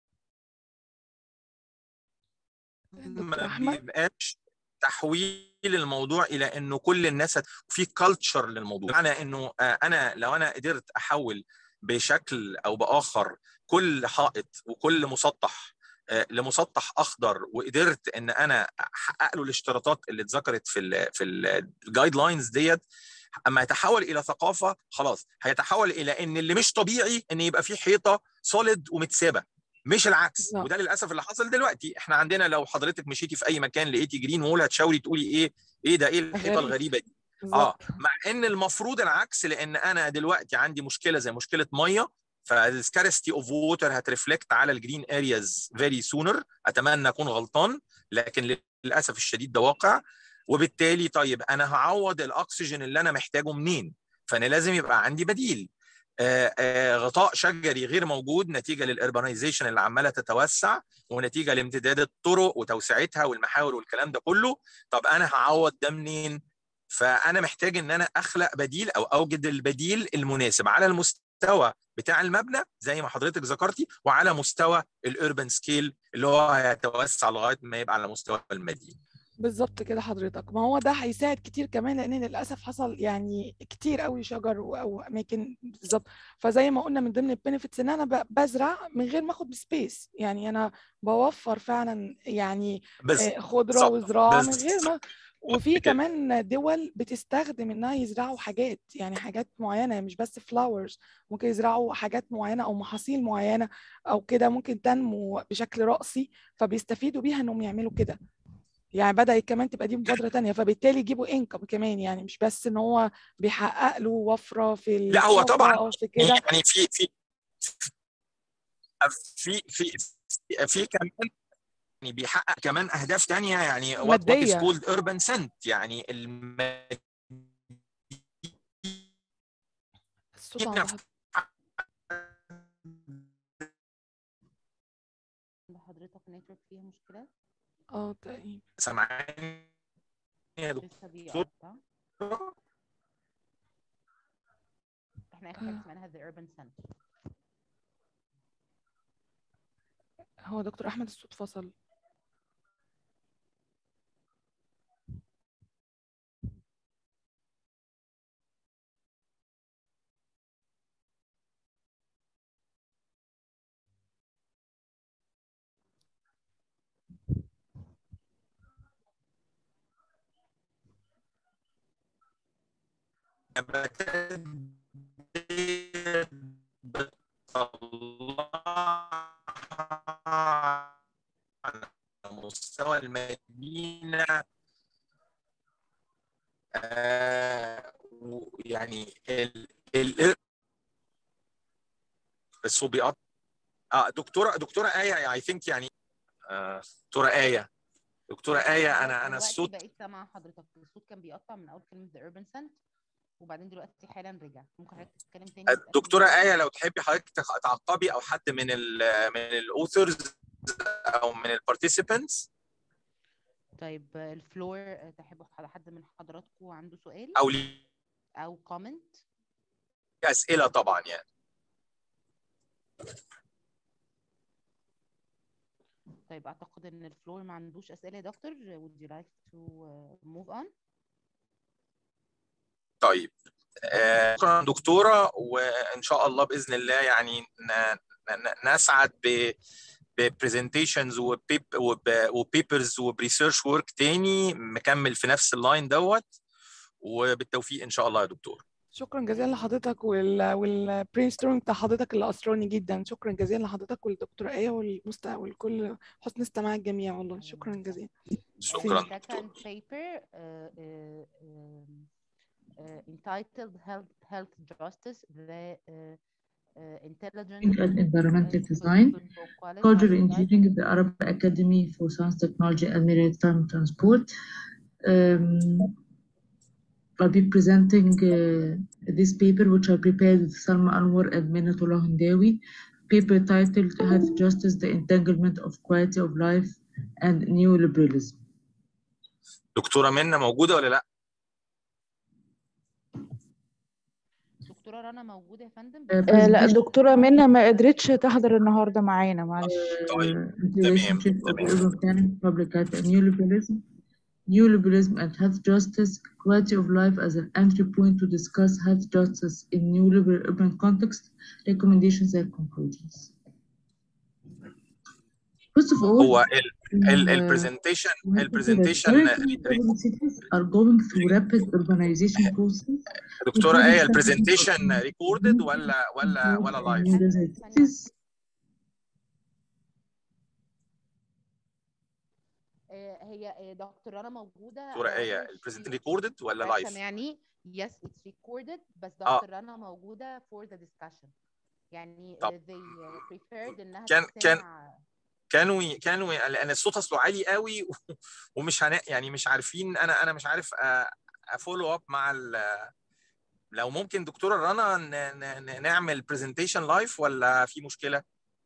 S1: ما بيبقاش تحويل الموضوع الى انه كل الناس في كلتشر للموضوع معنى انه انا لو انا قدرت احول بشكل او باخر كل حائط وكل مسطح لمسطح اخضر وقدرت ان انا احقق له الاشتراطات اللي اتذكرت في ال في الجايد لاينز ديت اما يتحول الى ثقافه خلاص هيتحول الى ان اللي مش طبيعي ان يبقى في حيطه سوليد ومتسابه مش العكس
S3: لا.
S1: وده للاسف اللي حصل دلوقتي احنا عندنا لو حضرتك مشيتي في اي مكان لقيتي جرين وول هتشاوري تقولي ايه ايه ده ايه الحيطه
S3: غريب.
S1: الغريبه دي
S3: بالظبط.
S1: اه مع ان المفروض العكس لان انا دلوقتي عندي مشكله زي مشكله ميه فالسكارستي اوف ووتر هترفلكت على الجرين ارياز فيري سونر اتمنى اكون غلطان لكن للاسف الشديد ده واقع وبالتالي طيب انا هعوض الاكسجين اللي انا محتاجه منين فانا لازم يبقى عندي بديل آه، آه، غطاء شجري غير موجود نتيجه للاربانيزيشن اللي عماله تتوسع ونتيجه لامتداد الطرق وتوسعتها والمحاور والكلام ده كله طب انا هعوض ده منين فانا محتاج ان انا اخلق بديل او اوجد البديل المناسب على المستوى بتاع المبنى زي ما حضرتك ذكرتي وعلى مستوى الاربن سكيل اللي هو هيتوسع لغايه ما يبقى على مستوى المدينه
S3: بالظبط كده حضرتك ما هو ده هيساعد كتير كمان لان للاسف حصل يعني كتير قوي شجر و- او اماكن بالظبط فزي ما قلنا من ضمن البنفيتس ان انا ب- بزرع من غير ما اخد سبيس يعني انا بوفر فعلا يعني
S1: بس
S3: آه، خضره
S1: بالظبط
S3: وزراعه من غير ما
S1: بالظبط
S3: وفي
S1: كده.
S3: كمان دول بتستخدم انها يزرعوا حاجات يعني حاجات معينه مش بس فلاورز ممكن يزرعوا حاجات معينه او محاصيل معينه او كده ممكن تنمو بشكل رأسي فبيستفيدوا بيها انهم يعملوا كده يعني بدأت كمان تبقى دي مبادرة تانية فبالتالي يجيبوا انكم كمان يعني مش بس ان هو بيحقق له وفرة في
S1: لا هو
S3: الطاقة
S1: طبعا
S3: او في كده
S1: يعني في في في في في, في كمان يعني بيحقق كمان اهداف تانية يعني what, what is
S3: مادية.
S1: called urban scent يعني المدينة
S3: الصوت عند حضرتك
S2: عند حضرتك نتورك فيها مشكلة
S3: اه تقريبا
S1: سامعاني يا
S2: لسه بيقطع
S1: دكتور
S2: احنا اخر حاجة سمعناها the urban center
S3: هو دكتور احمد الصوت فصل
S1: نباتات ديت بتطلع على مستوى المدينة آه يعني ال ال بس هو بيقطع اه دكتوره دكتوره ايه اي ثينك يعني آه، دكتوره ايه دكتوره ايه انا انا
S2: دلوقتي
S1: الصوت
S2: بقيت سامعة حضرتك الصوت كان بيقطع من اول كلمة the urban center وبعدين دلوقتي حالا رجع ممكن حضرتك تتكلم تاني وتأكد
S1: دكتوره
S2: من-
S1: ايه لو تحبي حضرتك تخ- تعقبي او حد من ال من الاوثرز او من البارتيسيبنتس
S2: طيب الفلور تحبوا حد حد من حضراتكم عنده سؤال
S1: او ليه
S2: او كومنت
S1: اسئله طبعا يعني
S2: طيب اعتقد ان الفلور ما عندوش اسئله يا دكتور would you like to uh, move on
S1: طيب آه، شكرا دكتوره وان شاء الله باذن الله يعني ن- ن- نسعد ب ببرزنتيشنز وبيبرز وبريسيرش ورك تاني مكمل في نفس اللاين دوت وبالتوفيق ان شاء الله يا دكتور
S3: شكرا جزيلا لحضرتك وال والبرين ستورم بتاع حضرتك اللي اسراني جدا شكرا جزيلا لحضرتك والدكتورة ايه والمست... والكل حسن استماع الجميع والله شكرا جزيلا
S1: شكرا
S2: second
S1: دكتور
S2: paper uh, uh, um, uh, entitled health health justice the uh, uh, intelligent
S4: and environmental
S2: and
S4: design,
S2: political quality
S4: cultural
S2: of life
S4: engineering at the Arab Academy for Science, Technology, and Maritime Transport. Um, I'll be presenting uh, this paper, which I prepared with Salma Anwar and Minatullah Hindawi. Paper titled Health Justice, the Entanglement of Quality of Life and Neoliberalism.
S1: دكتوره منى موجوده ولا لا
S2: دكتوره رنا موجوده يا فندم
S4: آه،
S2: بس
S4: آه،
S5: لا
S4: presentation
S5: الدكتورة منى ما قدرتش تحضر النهاردة معانا معلش
S1: طيب
S4: uh,
S1: تمام
S4: relationship of
S1: تمام
S4: urban planning, public health, and neoliberalism. Neoliberalism and health justice, quality of life as an entry point to discuss health justice in neoliberal urban context, recommendations and conclusions. First of all,
S1: هو
S4: uh,
S1: البرزنتيشن
S4: we have to say that
S1: البرزنتيشن
S4: currently urban cities are going through rapid urbanization process with
S1: دكتوره
S4: heavy
S1: ايه
S4: centers of
S1: البرزنتيشن ريكوردد ولا ولا
S4: transport
S1: ولا
S4: and
S1: لايف
S4: new desert cities.
S2: آه، هي آه، دكتور رنا موجوده
S1: دكتوره ايه
S2: however
S1: البرزنتيشن
S2: she
S1: ريكوردد ولا
S2: آه،
S1: لايف
S2: سامعني yes it's recorded بس
S1: اه
S2: دكتور رنا موجوده for the discussion يعني
S1: طب
S2: آه، they uh, preferred انها
S1: كان كان
S2: تستمع
S1: كانوا ي- كانوا ي- لان الصوت اصله عالي قوي و- ومش هن... يعني مش عارفين انا انا مش عارف افولو اب مع ال لو ممكن دكتوره رنا ن- ن- ن- نعمل برزنتيشن لايف ولا في مشكله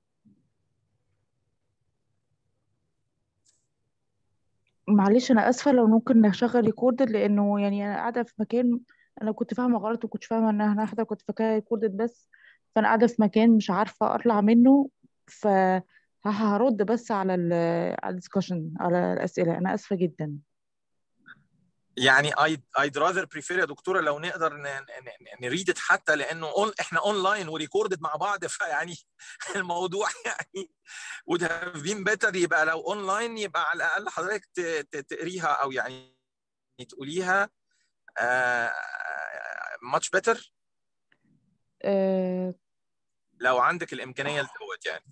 S5: معلش انا اسفه لو ممكن نشغل ريكوردد لانه يعني انا قاعده في مكان انا كنت فاهمه غلط وكنت فاهمه ان انا هحضر كنت فاكره ريكوردد بس فانا قاعده في مكان مش عارفه اطلع منه ف هرد بس على ال على الدسكشن على الاسئله انا اسفه جدا
S1: يعني I'd, I'd rather prefer يا دكتوره لو نقدر نريد حتى لانه on, احنا اونلاين وريكوردد مع بعض فيعني الموضوع يعني would have been better يبقى لو اونلاين يبقى على الاقل حضرتك ت- ت- تقريها او يعني تقوليها uh, much better
S5: آه،
S1: لو عندك الامكانيه لدوت يعني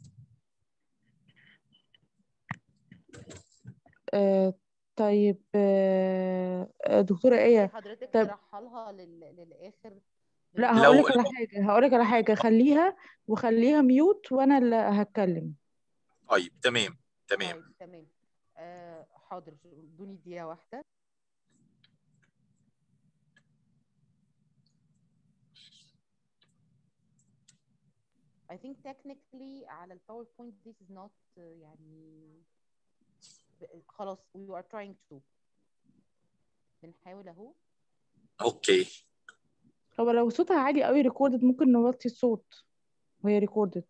S5: آه، طيب آه، آه، دكتوره ايه
S2: حضرتك
S5: طب-
S2: ترحلها لل... للاخر
S5: لا
S1: لو-
S5: هقولك على حاجه هقولك على حاجه خليها وخليها ميوت وانا اللي هتكلم
S1: طيب تمام تمام
S2: طيب تمام آه حاضر ادوني دقيقة واحدة I think technically على الباوربوينت this is not uh, يعني ب- خلاص we are trying to بنحاول اهو
S1: اوكي
S5: هو لو صوتها عالي قوي ريكوردد ممكن نوطي الصوت وهي ريكوردد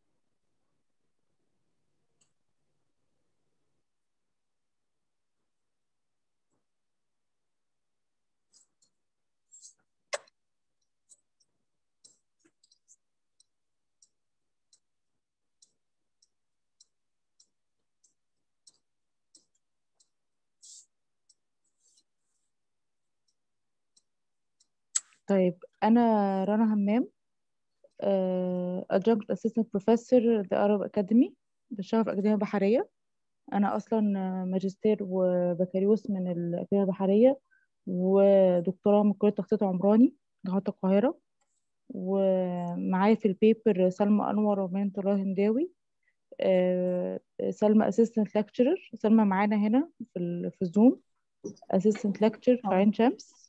S5: طيب أنا رنا همام آه، adjunct assistant professor the Arab Academy بشتغل في أكاديمية بحرية أنا أصلا آه، ماجستير وبكالوريوس من الأكاديمية البحرية ودكتوراه من كلية تخطيط عمراني جامعة القاهرة ومعايا في البيبر سلمى أنور ومين الله هنداوي آه، سلمى assistant lecturer سلمى معانا هنا في ال- في الزوم assistant lecturer في عين شمس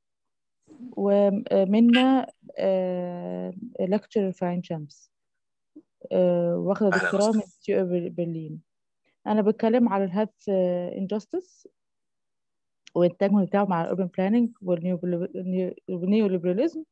S5: ومنى lecturer في عين شمس آه، واخدة
S1: أهلاً
S5: دكتوراه من
S1: وسهلاً.
S5: TU برلين أنا بتكلم على الهيلث انجستس والتجمع بتاعه مع الأوربن بلاننج والنيوليبراليزم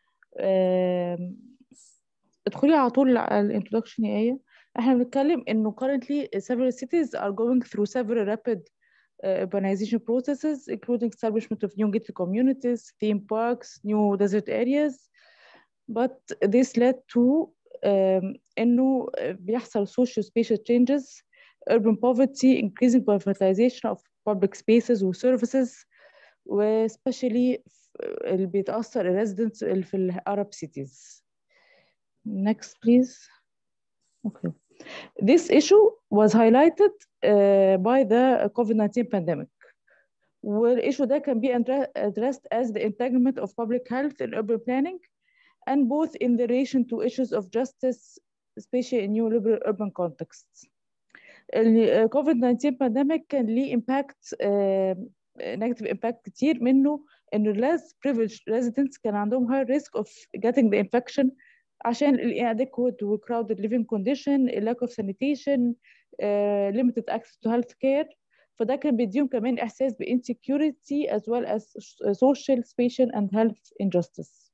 S5: ادخلي على طول على الانترودكشن يا آية احنا بنتكلم انه currently several cities are going through several rapid uh, urbanization processes including establishment of new gated communities, theme parks, new desert areas but this led to um, انه بيحصل social spatial changes urban poverty increasing privatization of public spaces و services وespecially اللي بيتأثر ال residents اللي في ال Arab cities next please okay this issue was highlighted uh, by the COVID-19 pandemic والissue ده can be addre- addressed as the integrament of public health in urban planning and both in the relation to issues of justice especially in neoliberal urban contexts ال COVID-19 pandemic كان ليه impact uh, negative impact كتير منه إنه less privileged residents كان عندهم high risk of getting the infection عشان ال inadequate و crowded living condition, lack of sanitation, uh, limited access to health care فده كان بيديهم كمان إحساس ب insecurity as well as social, spatial and health injustice.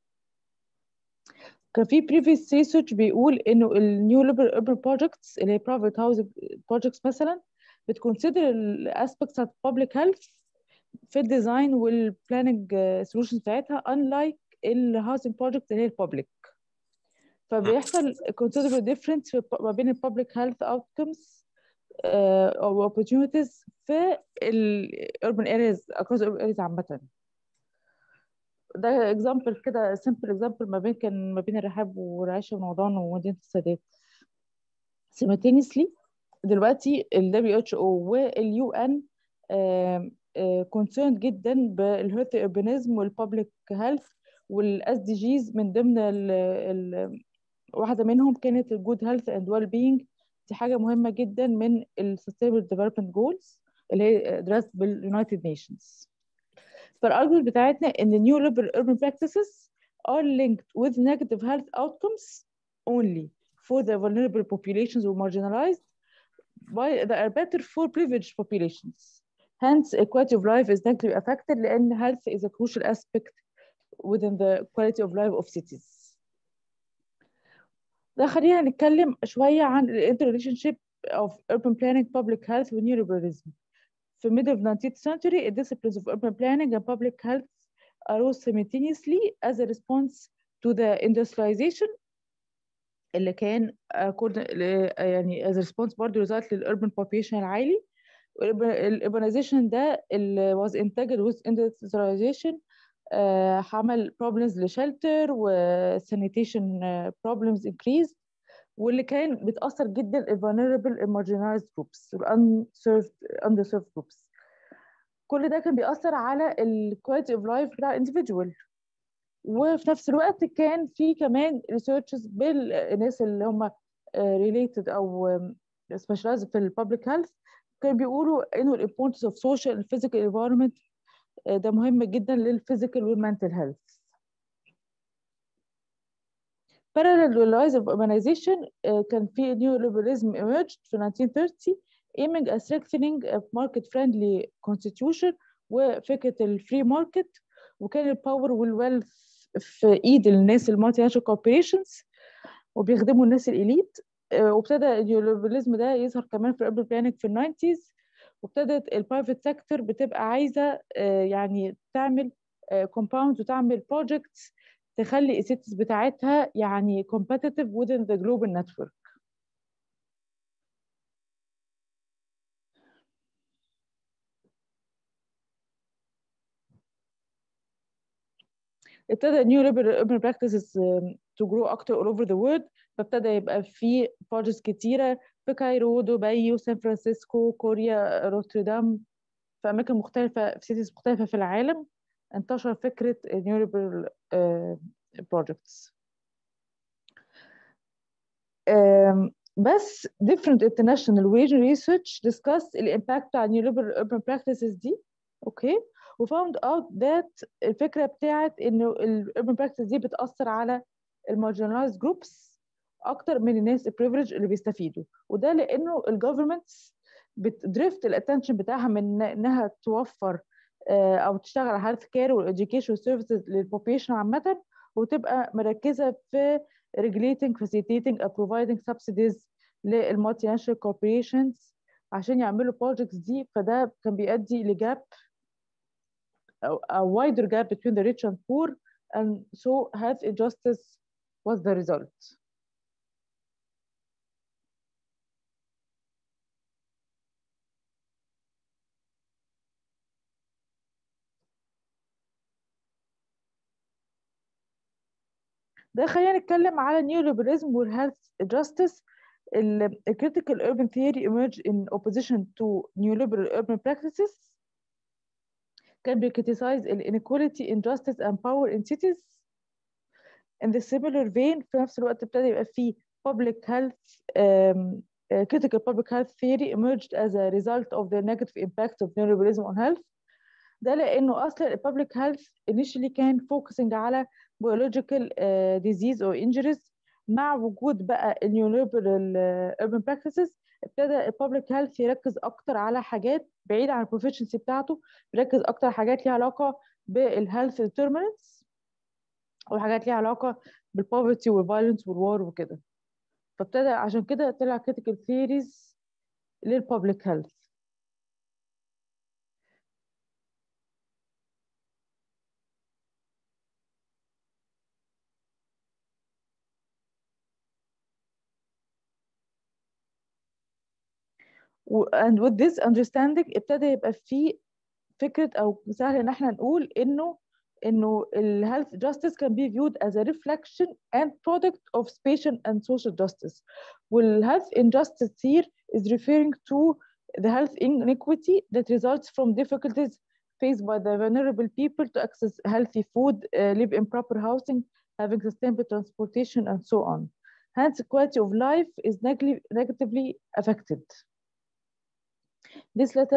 S5: كان في previous research بيقول انه ال new liberal urban projects اللي هي private housing projects مثلا بتconsider ال aspects of public health في الديزاين والبلاننج solutions بتاعتها unlike ال housing project اللي هي البابليك فبيحصل considerable difference في ما بين ال public health outcomes uh, أو opportunities في ال urban areas across urban areas عامة ده example كده simple example ما بين كان ما بين الرحاب ورعاية رمضان ومدينة السادات simultaneously دلوقتي ال WHO وال UN آم، آه، concerned جدا بالhealthy urbanism والpublic health والاس دي جيز من ضمن ال ال واحدة منهم كانت ال good health and well being دي حاجة مهمة جدا من ال sustainable development goals اللي هي addressed بال United Nations فالارجيومنت بتاعتنا ان neoliberal urban practices are linked with negative health outcomes only for the vulnerable populations or marginalized by that are better for privileged populations. Hence, quality of life is negatively affected لأن health is a crucial aspect within the quality of life of cities. ده خلينا نتكلم شوية عن ال interrelationship of urban planning, public health و neoliberalism. في middle of 19th century, the disciplines of urban planning and public health arose simultaneously as a response to the industrialization اللي كان يعني as a response برضه result للurban population العالي الurbanization ده اللي was integrated with industrialization uh, عمل problems لشلتر و sanitation uh, problems increased واللي كان بتأثر جدا ال vulnerable and marginalized groups ال unserved underserved groups كل ده كان بيأثر على ال quality of life بتاع individual وفي نفس الوقت كان في كمان researches بالناس اللي هم related او specialized في الببليك هيلث كانوا بيقولوا انه ال importance of social and physical environment ده مهم جدا للفيزيكال والمنتال هيلث parallel to the rise of urbanization كان في neoliberalism emerged في 1930 aiming at strengthening a market friendly constitution وفكرة الفري ماركت وكان الباور والويلث في ايد الناس المالتي ناشونال كوربوريشنز وبيخدموا الناس الاليت وابتدى النيوليبراليزم ده يظهر كمان في الاربن بلاننج في الناينتيز وابتدت البرايفت سيكتور بتبقى عايزه يعني تعمل كومباوند وتعمل بروجكتس تخلي السيتيز بتاعتها يعني competitive within the global network ابتدى new liberal urban practices to grow اكتر all over the world فابتدى يبقى في projects كتيره في كايرو دبي وسان فرانسيسكو كوريا روتردام في اماكن مختلفه في cities مختلفه في العالم انتشر فكره new liberal uh, projects um, بس different international wage research discussed الامباكت بتاع neoliberal urban practices دي اوكي okay. وفاوند اوت ذات الفكره بتاعت انه الاربن براكتس دي بتاثر على المارجنالايز جروبس اكتر من الناس البريفليج اللي بيستفيدوا وده لانه الجفرمنتس بتدريفت الاتنشن بتاعها من انها توفر او تشتغل على هيلث كير والاديوكيشن سيرفيسز للبوبيشن عامه وتبقى مركزه في regulating facilitating or providing subsidies للمالتي ناشونال كوربوريشنز عشان يعملوا projects دي فده كان بيؤدي لجاب a wider gap between the rich and poor, and so health injustice was the result. ده خلينا نتكلم على neoliberalism والhealth justice the critical urban theory emerged in opposition to neoliberal urban practices can be criticized inequality, injustice, and power in cities. In the similar vein, في نفس الوقت ابتدى يبقى في public health um, uh, critical public health theory emerged as a result of the negative impact of neoliberalism on health. ده لأنه أصلا public health initially كان focusing على biological uh, disease or injuries مع وجود بقى neoliberal uh, urban practices ابتدى الببليك هيلث يركز اكتر على حاجات بعيده عن البروفيشنسي بتاعته بيركز اكتر حاجات ليها علاقه بالهيلث ديترمينتس او حاجات ليها علاقه بالبوفرتي والفايلنس والوار وكده فابتدى عشان كده طلع كريتيكال ثيوريز للببليك هيلث and with this understanding ابتدى يبقى في فكره او سهل ان احنا نقول انه انه ال health justice can be viewed as a reflection and product of spatial and social justice وال health injustice here is referring to the health inequity that results from difficulties faced by the vulnerable people to access healthy food, uh, live in proper housing, having sustainable transportation, and so on. Hence, quality of life is neg negatively affected. This let us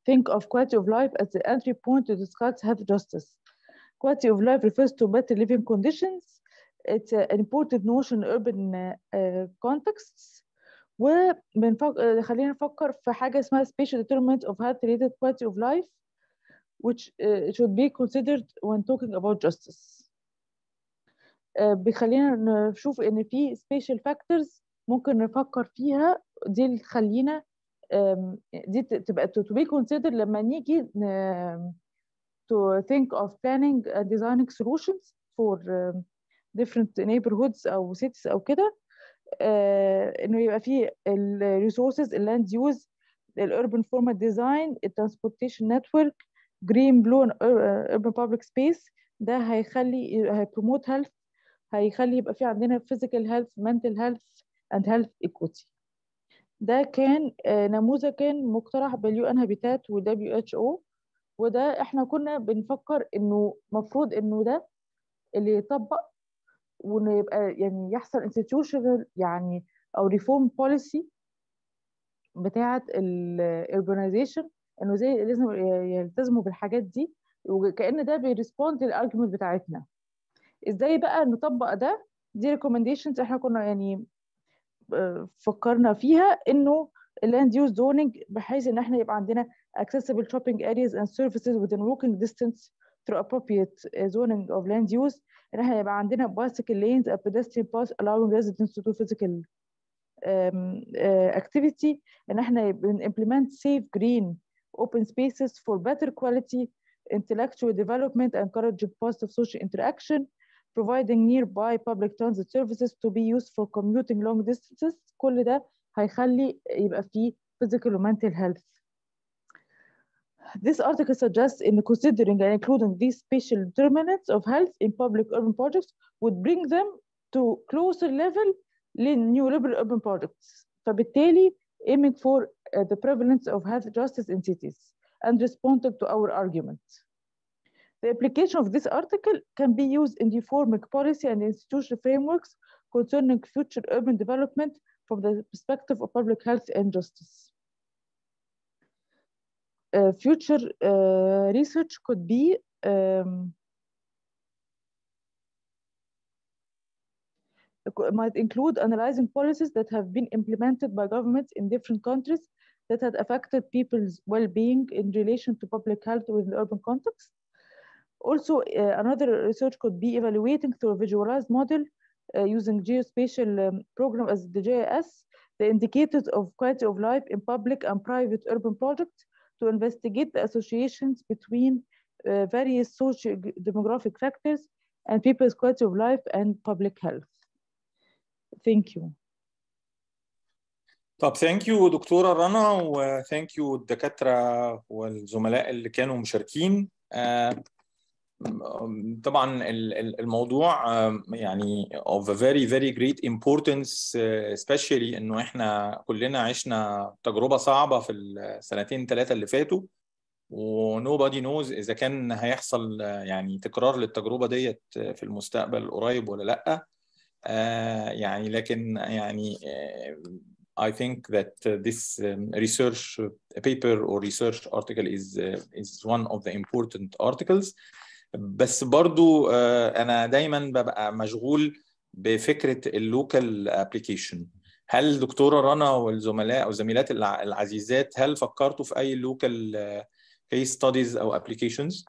S5: think of quality of life as the entry point to discuss health justice. Quality of life refers to better living conditions. It's an important notion in urban uh, contexts. وبنفكر خلينا نفكر في حاجة اسمها spatial determinant of health related quality of life which uh, should be considered when talking about justice. Uh, بيخلينا نشوف ان في spatial factors ممكن نفكر فيها دي اللي تخلينا um, دي تبقى to be considered لما نيجي uh, to think of planning and designing solutions for um, different neighborhoods او cities او كده uh, انه يبقى فيه ال resources ال land use ال urban format design ال transportation network green blue and urban public space ده هيخلي هيبروموت health هيخلي يبقى في عندنا physical health mental health and health equity ده كان نموذج كان مقترح باليو ان هابيتات والدبليو اتش او وده احنا كنا بنفكر انه مفروض انه ده اللي يطبق وانه يبقى يعني يحصل institutional يعني او ريفورم بوليسي بتاعه الاربنايزيشن انه زي لازم يلتزموا بالحاجات دي وكأن ده بيرسبوند للارجيومنت بتاعتنا ازاي بقى نطبق ده دي ريكومنديشنز احنا كنا يعني فكرنا فيها انه اللاند يوز زوننج بحيث ان احنا يبقى عندنا accessible shopping areas and services within walking distance through appropriate zoning of land use ان احنا يبقى عندنا bicycle lanes and pedestrian paths allowing residents to do physical um, uh, activity ان احنا implement safe green open spaces for better quality intellectual development encouraging positive social interaction providing nearby public transit services to be used for commuting long distances كل ده هيخلي يبقى فيه physical and mental health. This article suggests in considering and including these spatial determinants of health in public urban projects would bring them to closer level للneoliberal urban projects. فبالتالي aiming for uh, the prevalence of health justice in cities and responding to our argument. The application of this article can be used in reforming policy and institutional frameworks concerning future urban development from the perspective of public health and justice. Uh, future uh, research could be um, might include analyzing policies that have been implemented by governments in different countries that had affected people's well-being in relation to public health within the urban context. Also, uh, another research could be evaluating through a visualized model uh, using geospatial um, program as the GIS, the indicators of quality of life in public and private urban projects to investigate the associations between uh, various social demographic factors and people's quality of life and public health. Thank you.
S1: طب ثانك يو دكتوره رنا وثانك يو الدكاتره والزملاء اللي كانوا مشاركين طبعا الموضوع يعني of a very very great importance especially انه احنا كلنا عشنا تجربه صعبه في السنتين ثلاثه اللي فاتوا و nobody knows اذا كان هيحصل يعني تكرار للتجربه ديت في المستقبل القريب ولا لا يعني لكن يعني I think that this um, research paper or research article is uh, is one of the important articles. بس برضو انا دايما ببقى مشغول بفكره اللوكال ابلكيشن هل دكتوره رنا والزملاء او زميلات العزيزات هل فكرتوا في اي لوكال كيس ستاديز او ابلكيشنز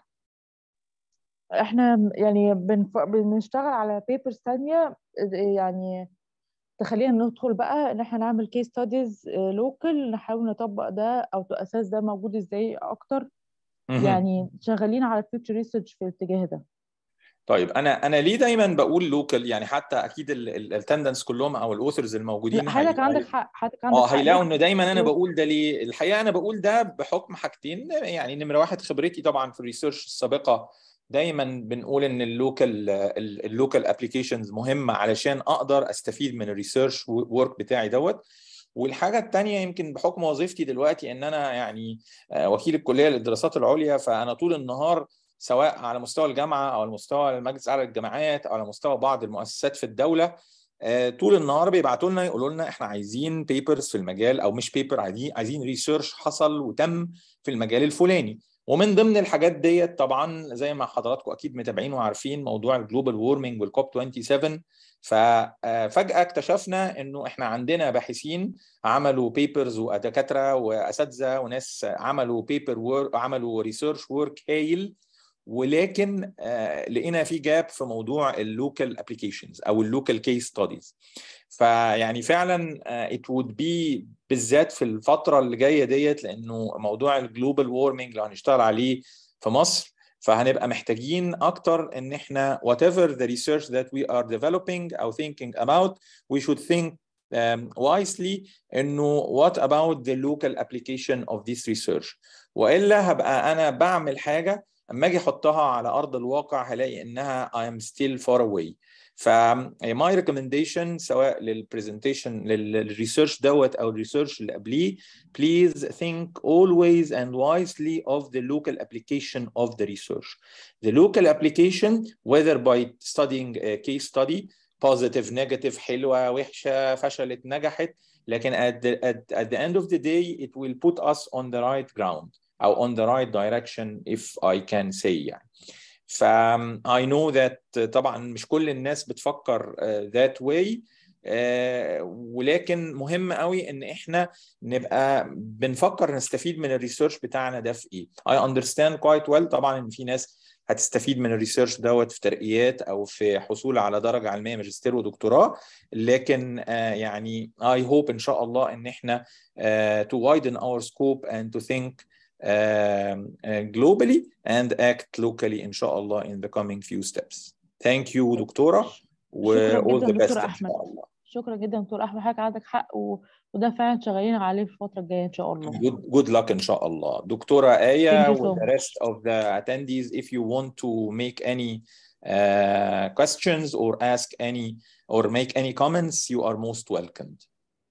S5: احنا يعني بنف... بنشتغل على بيبرز ثانيه يعني تخلينا ندخل بقى ان احنا نعمل كيس ستاديز لوكال نحاول نطبق ده او اساس ده موجود ازاي اكتر يعني شغالين على فيوتشر ريسيرش في الاتجاه ده
S1: طيب انا انا ليه دايما بقول لوكال يعني حتى اكيد التندنس كلهم او الاوثرز الموجودين
S5: حضرتك عندك حق حضرتك عندك
S1: اه هيلاقوا ان دايما انا بقول ده ليه الحقيقه انا بقول ده بحكم حاجتين يعني نمره واحد خبرتي طبعا في الريسيرش السابقه دايما بنقول ان اللوكال اللوكال ابلكيشنز مهمه علشان اقدر استفيد من الريسيرش ورك بتاعي دوت والحاجه الثانيه يمكن بحكم وظيفتي دلوقتي ان انا يعني وكيل الكليه للدراسات العليا فانا طول النهار سواء على مستوى الجامعه او على مستوى المجلس الاعلى للجامعات او على مستوى بعض المؤسسات في الدوله
S6: آه، طول النهار بيبعتوا لنا يقولوا لنا احنا عايزين بيبرز في المجال او مش بيبر عايزين عايزين ريسيرش حصل وتم في المجال الفلاني ومن ضمن الحاجات ديت طبعا زي ما حضراتكم اكيد متابعين وعارفين موضوع الجلوبال وورمنج والكوب 27 ففجاه اكتشفنا انه احنا عندنا باحثين عملوا بيبرز ودكاتره واساتذه وناس عملوا بيبر وورك عملوا ريسيرش وورك هايل ولكن آه، لقينا في جاب في موضوع اللوكال ابلكيشنز او اللوكال كيس ستاديز فيعني فعلا ات وود بي بالذات في الفتره اللي جايه ديت لانه موضوع الجلوبال وورمنج اللي هنشتغل عليه في مصر فهنبقى محتاجين اكتر ان احنا whatever the research that we are developing او thinking about we should think um, wisely انه what about the local application of this research والا هبقى انا بعمل حاجه اما اجي احطها على ارض الواقع هلاقي انها I am still far away ف my recommendation سواء للبرزنتيشن للريسيرش دوت او الريسيرش اللي قبليه please think always and wisely of the local application of the research the local application whether by studying a case study positive negative حلوه وحشه فشلت نجحت لكن at the, at, at the end of the day it will put us on the right ground او on the right direction if I can say يعني ف I know that طبعا مش كل الناس بتفكر uh, that way uh, ولكن مهم قوي ان احنا نبقى بنفكر نستفيد من الريسيرش بتاعنا ده في ايه I understand quite well طبعا ان في ناس هتستفيد من الريسيرش دوت في ترقيات او في حصول على درجه علميه ماجستير ودكتوراه لكن uh, يعني I hope ان شاء الله ان احنا to widen our scope and to think um, uh, globally and act locally إن شاء الله in the coming few steps. Thank you دكتورة و
S5: شكرا
S6: all
S5: جدا
S6: the best
S5: دكتور
S6: إن
S5: احمد
S6: شاء الله.
S5: شكرا جدا دكتور احمد حضرتك عندك حق و... وده فعلا شغالين عليه في الفتره الجايه ان شاء الله
S6: Good, good luck إن شاء الله. دكتورة آية
S5: Thank you so
S6: with the
S5: much.
S6: rest of the attendees if you want to make any uh, questions or ask any or make any comments you are most welcomed.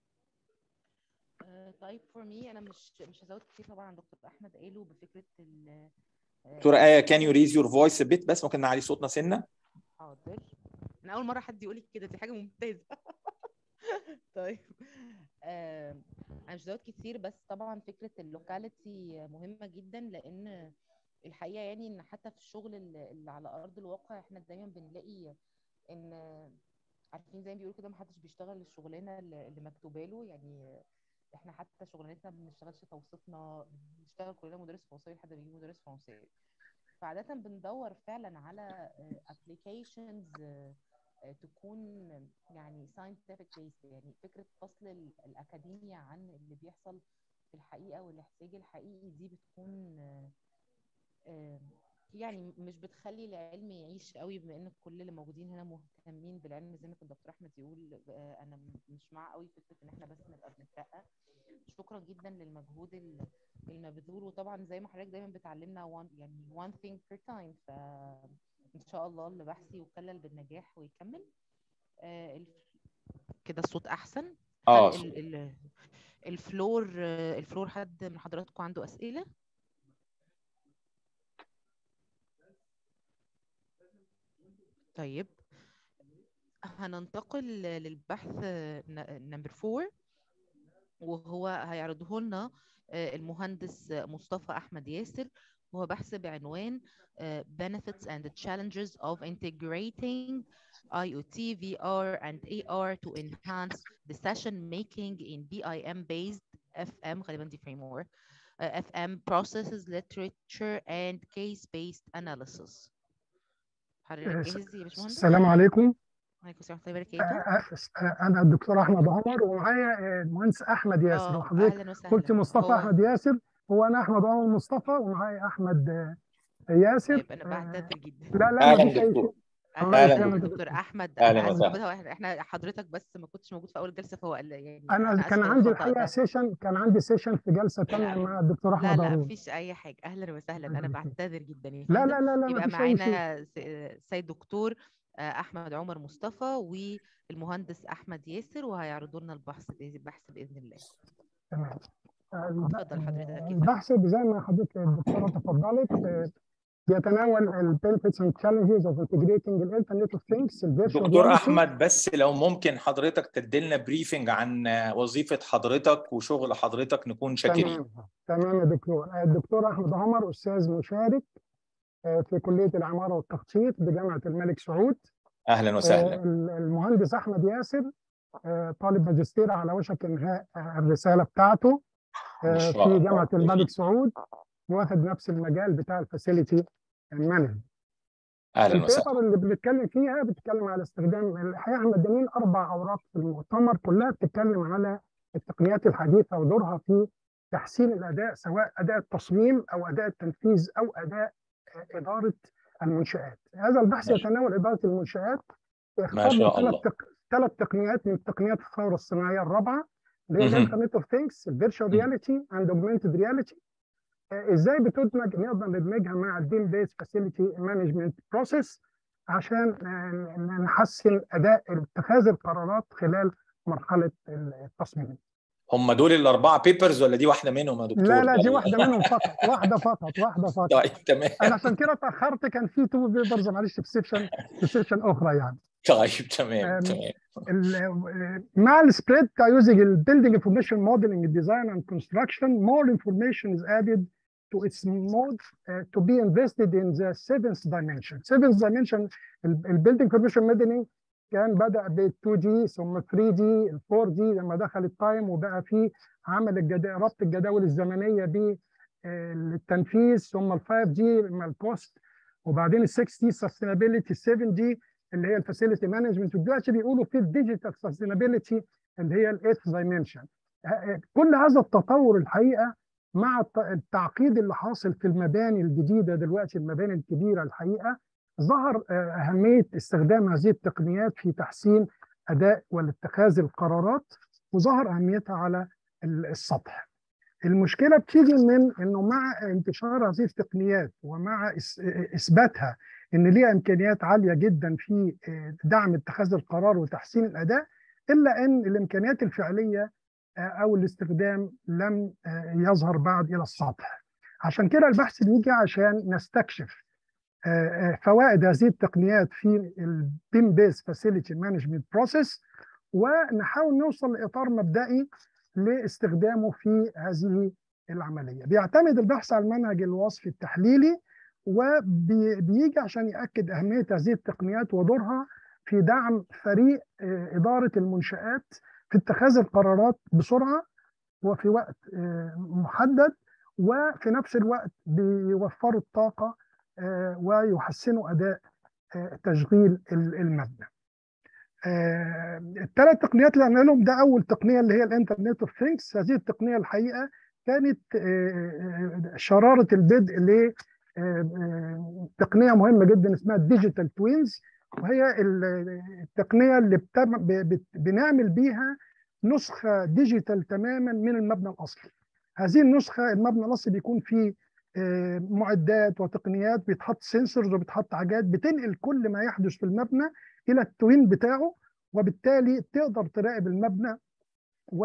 S2: آه، طيب فور مي انا مش مش هزود كتير طبعا عن دكتور احمد قاله بفكره ال آه،
S6: دكتورة آية can you raise your voice a bit بس ممكن نعلي صوتنا سنة؟
S2: حاضر انا اول مره حد يقول لي كده دي حاجه ممتازه طيب آم، انا مش زود كتير بس طبعا فكره اللوكاليتي مهمه جدا لان الحقيقه يعني ان حتى في الشغل اللي اللي على ارض الواقع احنا دايما بنلاقي ان عارفين زي ما بيقولوا كده محدش بيشتغل الشغلانه اللي اللي مكتوبه له يعني احنا حتى شغلانتنا ما بنشتغلش توصيفنا بنشتغل كلنا مدرس فرنساوي لحد ما يجي مدرس فرنساوي فعادة بندور فعلا على ابلكيشنز تكون يعني scientific based يعني فكرة فصل ال- الأكاديمية عن اللي بيحصل في الحقيقة والاحتياج الحقيقي دي بتكون آه، آه، يعني مش بتخلي العلم يعيش قوي بما ان كل اللي موجودين هنا مهتمين بالعلم زي ما كان دكتور احمد يقول آه، انا م- مش مع قوي فكره ان احنا بس نبقى بنترقى شكرا جدا للمجهود ال- المبذول وطبعا زي ما حضرتك دايما بتعلمنا one يعني one thing per time فان شاء الله اللي بحثي يكلل بالنجاح ويكمل آه، الف- كده الصوت احسن
S6: اه
S2: هل ال- ال- الفلور آه، الفلور حد من حضراتكم عنده اسئله طيب هننتقل للبحث نمبر 4 وهو هيعرضه لنا آه، المهندس مصطفى أحمد ياسر وهو بحث بعنوان آه، Benefits and Challenges of Integrating IoT, VR and AR to enhance decision making in BIM-based FM غالبا دي framework آه، FM processes, literature and case-based analysis حضرتك
S7: آه،
S2: جاهز يا باشمهندس؟
S7: السلام عليكم
S2: عليكم السلام ورحمة الله وبركاته
S7: آه، آه، انا الدكتور احمد عمر ومعايا آه، المهندس احمد ياسر
S2: اه
S7: وحضرتك
S2: اهلا وسهلا
S7: قلت مصطفى
S2: هو
S7: احمد ياسر هو انا احمد عمر مصطفى ومعايا احمد آه، ياسر
S2: طيب انا
S7: آه،
S2: بعتذر جدا
S7: لا لا ما
S6: اهلا
S7: فيش اي
S6: دكتور
S7: شيء
S2: اهلا
S7: الله
S6: اهلا
S2: وسهلا
S7: يكرمك
S6: دكتور
S2: دكتور احمد
S6: اهلا
S2: انا اسفه
S6: وسهلا
S2: بس هو احنا احنا حضرتك بس ما كنتش موجود في اول جلسه فهو قال يعني
S7: انا
S2: انا
S7: كان
S2: اسفه
S7: عندي
S2: للخطا
S7: الحقيقه
S2: ده
S7: سيشن كان عندي سيشن في جلسه تانية
S2: لا
S7: مع الدكتور
S2: لا
S7: احمد
S2: لا
S7: هارون
S2: مفيش اي حاجه اهلا وسهلا
S7: الله
S2: انا
S7: يبارك فيك.
S2: بعتذر جدا يا
S7: لا
S2: فندم
S7: لا لا لا ما
S2: يبقى
S7: فيش اي شيء
S2: معانا س- سيد دكتور آه، احمد عمر مصطفى والمهندس احمد ياسر وهيعرضوا لنا البحث البحث باذن الله
S7: تمام الب-
S2: اتفضل حضرتك يا فندم
S7: البحث زي ما حضرتك الدكتوره تفضلت آه، بيتناول ال benefits and challenges of integrating ال Internet of Things ال virtual
S6: دكتور
S7: reality.
S6: احمد بس لو ممكن حضرتك تديلنا بريفنج عن وظيفه حضرتك وشغل حضرتك نكون شاكرين
S7: تمام تمام يا دكتور الدكتور احمد عمر استاذ مشارك آه، في كليه العماره والتخطيط بجامعه الملك سعود
S6: اهلا
S7: آه،
S6: وسهلا
S7: ال- المهندس احمد ياسر آه، طالب ماجستير على وشك انهاء آه، الرساله بتاعته
S6: ما
S7: آه،
S6: شاء
S7: في
S6: الله.
S7: جامعه الملك سعود واخد نفس المجال بتاع الفاسيلتي مانجمنت
S6: اهلا وسهلا
S7: البيبر اللي بنتكلم فيها بتتكلم على استخدام الحقيقه احنا مدانين اربع اوراق في المؤتمر كلها بتتكلم على التقنيات الحديثه ودورها في تحسين الاداء سواء اداء التصميم او اداء التنفيذ او اداء آه، اداره المنشات. هذا البحث
S6: ماشي.
S7: يتناول اداره المنشات
S6: ما
S7: اخترنا
S6: شاء
S7: ثلاث
S6: الله.
S7: تق... ثلاث تقنيات من تقنيات الثوره الصناعيه الرابعه اللي هي
S6: مهم.
S7: الانترنت اوف ثينجز الفيرتشوال
S6: مم.
S7: رياليتي اند اوجمانتد رياليتي ازاي بتدمج نقدر ندمجها مع البيم بيس فاسيلتي مانجمنت بروسيس عشان آه، نحسن اداء اتخاذ القرارات خلال مرحله التصميم
S6: هم دول الاربعه بيبرز ولا دي واحده منهم يا دكتور
S7: لا لا دي
S6: ولا-
S7: واحده منهم فقط واحده فقط واحده فقط
S6: طيب تمام
S7: انا عشان كده اتاخرت كان في تو بيبرز معلش في سيكشن في سيكشن اخرى يعني
S6: طيب تمام
S7: أم،
S6: تمام
S7: ال- مع السبريد بتاع using ال building information modeling design and construction more information is added to its mode uh, to be invested in the seventh dimension. Seventh dimension ال ال building information modeling كان بدأ بال 2D ثم 3D ال 4D لما دخل التايم وبقى فيه عمل الجدا ربط الجداول الزمنية بالتنفيذ ثم ال 5D مع الكوست وبعدين ال 6D sustainability 7D اللي هي الفاسيلتي مانجمنت ودلوقتي بيقولوا في الديجيتال سستينابيلتي اللي هي الايث دايمنشن كل هذا التطور الحقيقه مع الت- التعقيد اللي حاصل في المباني الجديده دلوقتي المباني الكبيره الحقيقه ظهر آه، اهميه استخدام هذه التقنيات في تحسين اداء واتخاذ القرارات وظهر اهميتها على ال- السطح. المشكله بتيجي من انه مع انتشار هذه التقنيات ومع إس- اثباتها ان ليها امكانيات عاليه جدا في آه، دعم اتخاذ القرار وتحسين الاداء الا ان الامكانيات الفعليه آه، او الاستخدام لم آه، يظهر بعد الى السطح. عشان كده البحث بيجي عشان نستكشف آه، آه، فوائد هذه التقنيات في البيم بيس فاسيلتي مانجمنت بروسيس ونحاول نوصل لاطار مبدئي لاستخدامه في هذه العمليه. بيعتمد البحث على المنهج الوصفي التحليلي وبيجي عشان ياكد اهميه هذه التقنيات ودورها في دعم فريق آه، اداره المنشات في اتخاذ القرارات بسرعه وفي وقت آه، محدد وفي نفس الوقت بيوفروا الطاقه آه، ويحسنوا اداء آه، تشغيل ال- المبنى. آه، الثلاث تقنيات اللي قلنا لهم ده اول تقنيه اللي هي الانترنت اوف ثينكس هذه التقنيه الحقيقه كانت آه، آه، شراره البدء ل آه، آه، تقنيه مهمه جدا اسمها الديجيتال توينز وهي ال- التقنيه اللي بتم- ب- بت- بنعمل بيها نسخه ديجيتال تماما من المبنى الاصلي. هذه النسخه المبنى الاصلي بيكون فيه آه، معدات وتقنيات بيتحط سنسورز وبيتحط حاجات بتنقل كل ما يحدث في المبنى الى التوين بتاعه وبالتالي تقدر تراقب المبنى و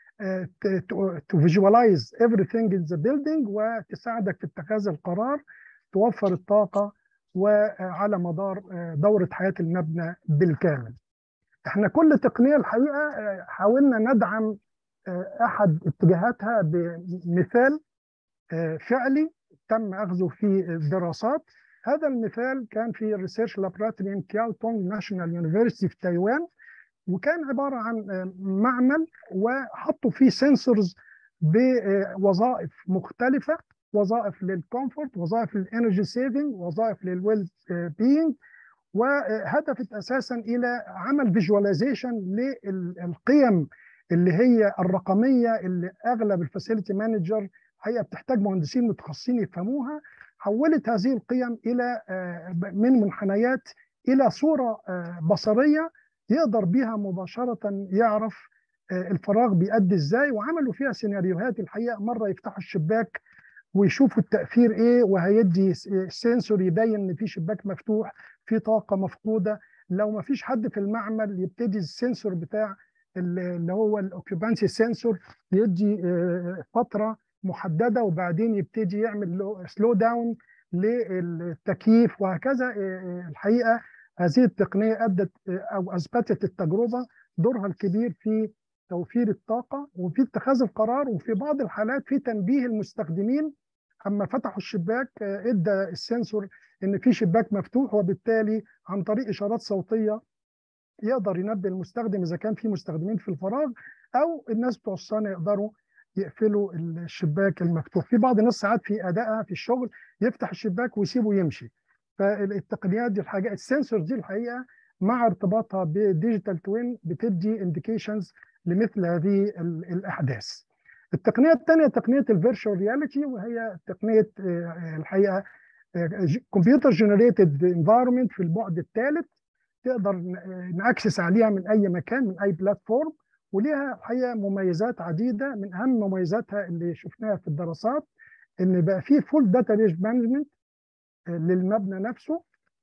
S7: تفيجواليز everything in the building وتساعدك في اتخاذ القرار توفر الطاقه وعلى مدار آه، دوره حياه المبنى بالكامل. احنا كل تقنيه الحقيقه آه، حاولنا ندعم آه، احد اتجاهاتها بمثال آه، فعلي تم اخذه في الدراسات هذا المثال كان في الريسيرش لابراتوري كياو تونغ ناشونال يونيفرسيتي في تايوان وكان عباره عن آه، معمل وحطوا فيه سنسورز بوظائف مختلفه وظائف للكومفورت وظائف للانرجي سيفنج وظائف للويل بينج وهدفت اساسا الى عمل فيجواليزيشن للقيم اللي هي الرقميه اللي اغلب الفاسيلتي مانجر حقيقه بتحتاج مهندسين متخصصين يفهموها حولت هذه القيم الى آه، من منحنيات الى صوره آه، بصريه يقدر بيها مباشره يعرف آه، الفراغ بيأدي ازاي وعملوا فيها سيناريوهات الحقيقه مره يفتحوا الشباك ويشوفوا التأثير ايه وهيدي س- سنسور يبين ان في شباك مفتوح في طاقه مفقوده لو ما فيش حد في المعمل يبتدي السنسور بتاع ال- اللي هو الاوكيوبانسي سنسور يدي آه، فتره محدده وبعدين يبتدي يعمل سلو داون للتكييف وهكذا الحقيقه هذه التقنيه ادت او اثبتت التجربه دورها الكبير في توفير الطاقه وفي اتخاذ القرار وفي بعض الحالات في تنبيه المستخدمين اما فتحوا الشباك ادى السنسور ان في شباك مفتوح وبالتالي عن طريق اشارات صوتيه يقدر ينبه المستخدم اذا كان في مستخدمين في الفراغ او الناس بتوع الصيانه يقدروا يقفلوا الشباك المفتوح في بعض الناس ساعات في ادائها في الشغل يفتح الشباك ويسيبه يمشي فالتقنيات دي الحاجه السنسور دي الحقيقه مع ارتباطها بالديجيتال توين بتدي انديكيشنز لمثل هذه الاحداث التقنيه الثانيه تقنيه الفيرتشوال رياليتي وهي تقنيه الحقيقه كمبيوتر جنريتد انفايرمنت في البعد الثالث تقدر ناكسس عليها من اي مكان من اي بلاتفورم وليها الحقيقه مميزات عديده من اهم مميزاتها اللي شفناها في الدراسات ان بقى في فول داتا بيز مانجمنت للمبنى نفسه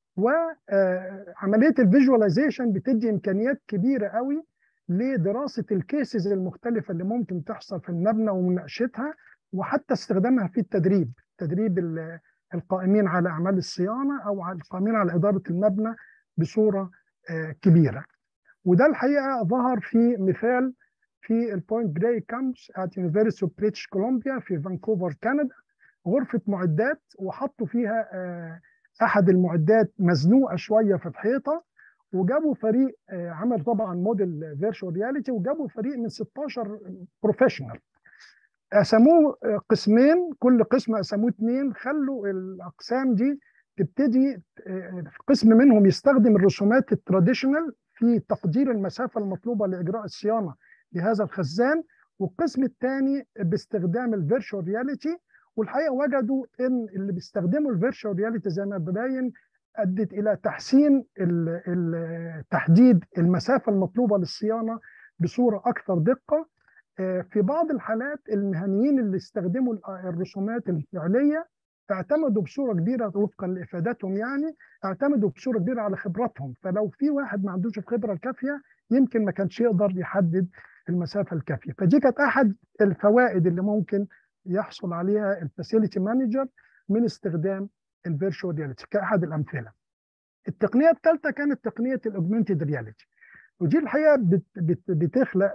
S7: وعمليه الفيجواليزيشن بتدي امكانيات كبيره قوي لدراسه الكيسز المختلفه اللي ممكن تحصل في المبنى ومناقشتها وحتى استخدامها في التدريب تدريب القائمين على اعمال الصيانه او القائمين على اداره المبنى بصوره كبيره وده الحقيقه ظهر في مثال في البوينت براي كامبس ات يونيفرسيتي اوف بريتش كولومبيا في فانكوفر كندا غرفه معدات وحطوا فيها احد المعدات مزنوقه شويه في الحيطه وجابوا فريق عمل طبعا موديل فيرتشوال رياليتي وجابوا فريق من 16 بروفيشنال قسموه قسمين كل قسم قسموه اثنين خلوا الاقسام دي تبتدي قسم منهم يستخدم الرسومات التراديشنال في تقدير المسافه المطلوبه لاجراء الصيانه لهذا الخزان والقسم الثاني باستخدام الفيرتشوال رياليتي والحقيقه وجدوا ان اللي بيستخدموا الفيرتشوال رياليتي زي ما ببين ادت الى تحسين ال ال تحديد المسافه المطلوبه للصيانه بصوره اكثر دقه في بعض الحالات المهنيين اللي استخدموا الرسومات الفعليه اعتمدوا بصوره كبيره وفقا لافادتهم يعني اعتمدوا بصوره كبيره على خبراتهم فلو في واحد ما عندوش الخبره الكافيه يمكن ما كانش يقدر يحدد المسافه الكافيه فدي كانت احد الفوائد اللي ممكن يحصل عليها الفاسيلتي مانجر من استخدام الفيرتشوال رياليتي كاحد الامثله. التقنيه الثالثه كانت تقنيه الاوجمنتد رياليتي ودي الحقيقه بت بت بتخلق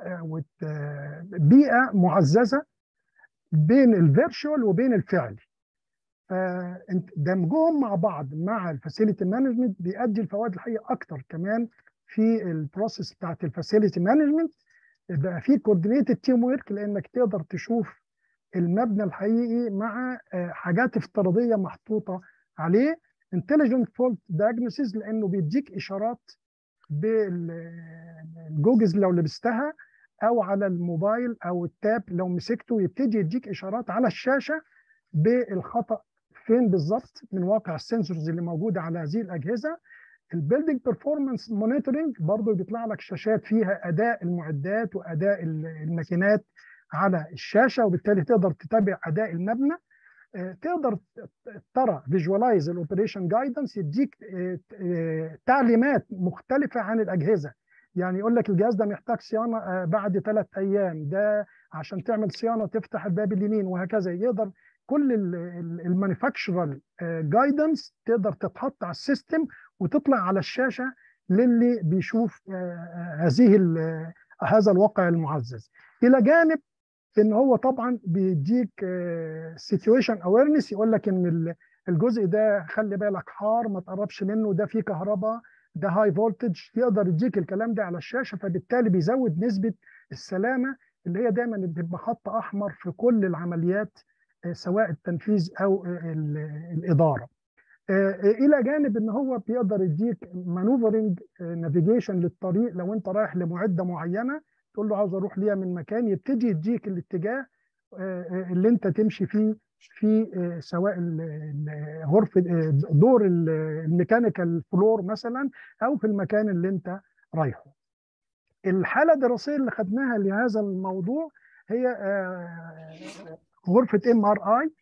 S7: بيئه معززه بين الفيرتشوال وبين الفعلي. دمجهم مع بعض مع الفاسيلتي مانجمنت بيؤدي الفوائد الحقيقه اكتر كمان في البروسيس بتاعت الفاسيلتي مانجمنت بقى في كوردينيتد تيم ورك لانك تقدر تشوف المبنى الحقيقي مع حاجات افتراضيه محطوطه عليه انتليجنت فولت دايجنوسيس لانه بيديك اشارات بالجوجلز لو لبستها او على الموبايل او التاب لو مسكته يبتدي يديك اشارات على الشاشه بالخطا فين بالظبط من واقع السنسورز اللي موجوده على هذه الاجهزه البيلدينج بيرفورمانس مونيتورنج برضه بيطلع لك شاشات فيها اداء المعدات واداء الماكينات على الشاشه وبالتالي تقدر تتابع اداء المبنى تقدر ترى فيجوالايز الاوبريشن جايدنس يديك تعليمات مختلفه عن الاجهزه يعني يقول لك الجهاز ده محتاج صيانه بعد ثلاث ايام ده عشان تعمل صيانه تفتح الباب اليمين وهكذا يقدر كل المانيفاكتشرال جايدنس تقدر تتحط على السيستم وتطلع على الشاشه للي بيشوف هذه هذا الواقع المعزز الى جانب ان هو طبعا بيديك سيتويشن اويرنس يقول لك ان الجزء ده خلي بالك حار ما تقربش منه ده فيه كهرباء ده هاي فولتج يقدر يديك الكلام ده على الشاشه فبالتالي بيزود نسبه السلامه اللي هي دايما بتبقى خط احمر في كل العمليات سواء التنفيذ او الاداره. الى جانب ان هو بيقدر يديك مانوفرنج نافيجيشن للطريق لو انت رايح لمعده معينه تقول له عاوز اروح ليها من مكان يبتدي يديك الاتجاه اللي انت تمشي فيه في سواء غرفه دور الميكانيكال فلور مثلا او في المكان اللي انت رايحه. الحاله الدراسيه اللي خدناها لهذا الموضوع هي غرفه ام ار اي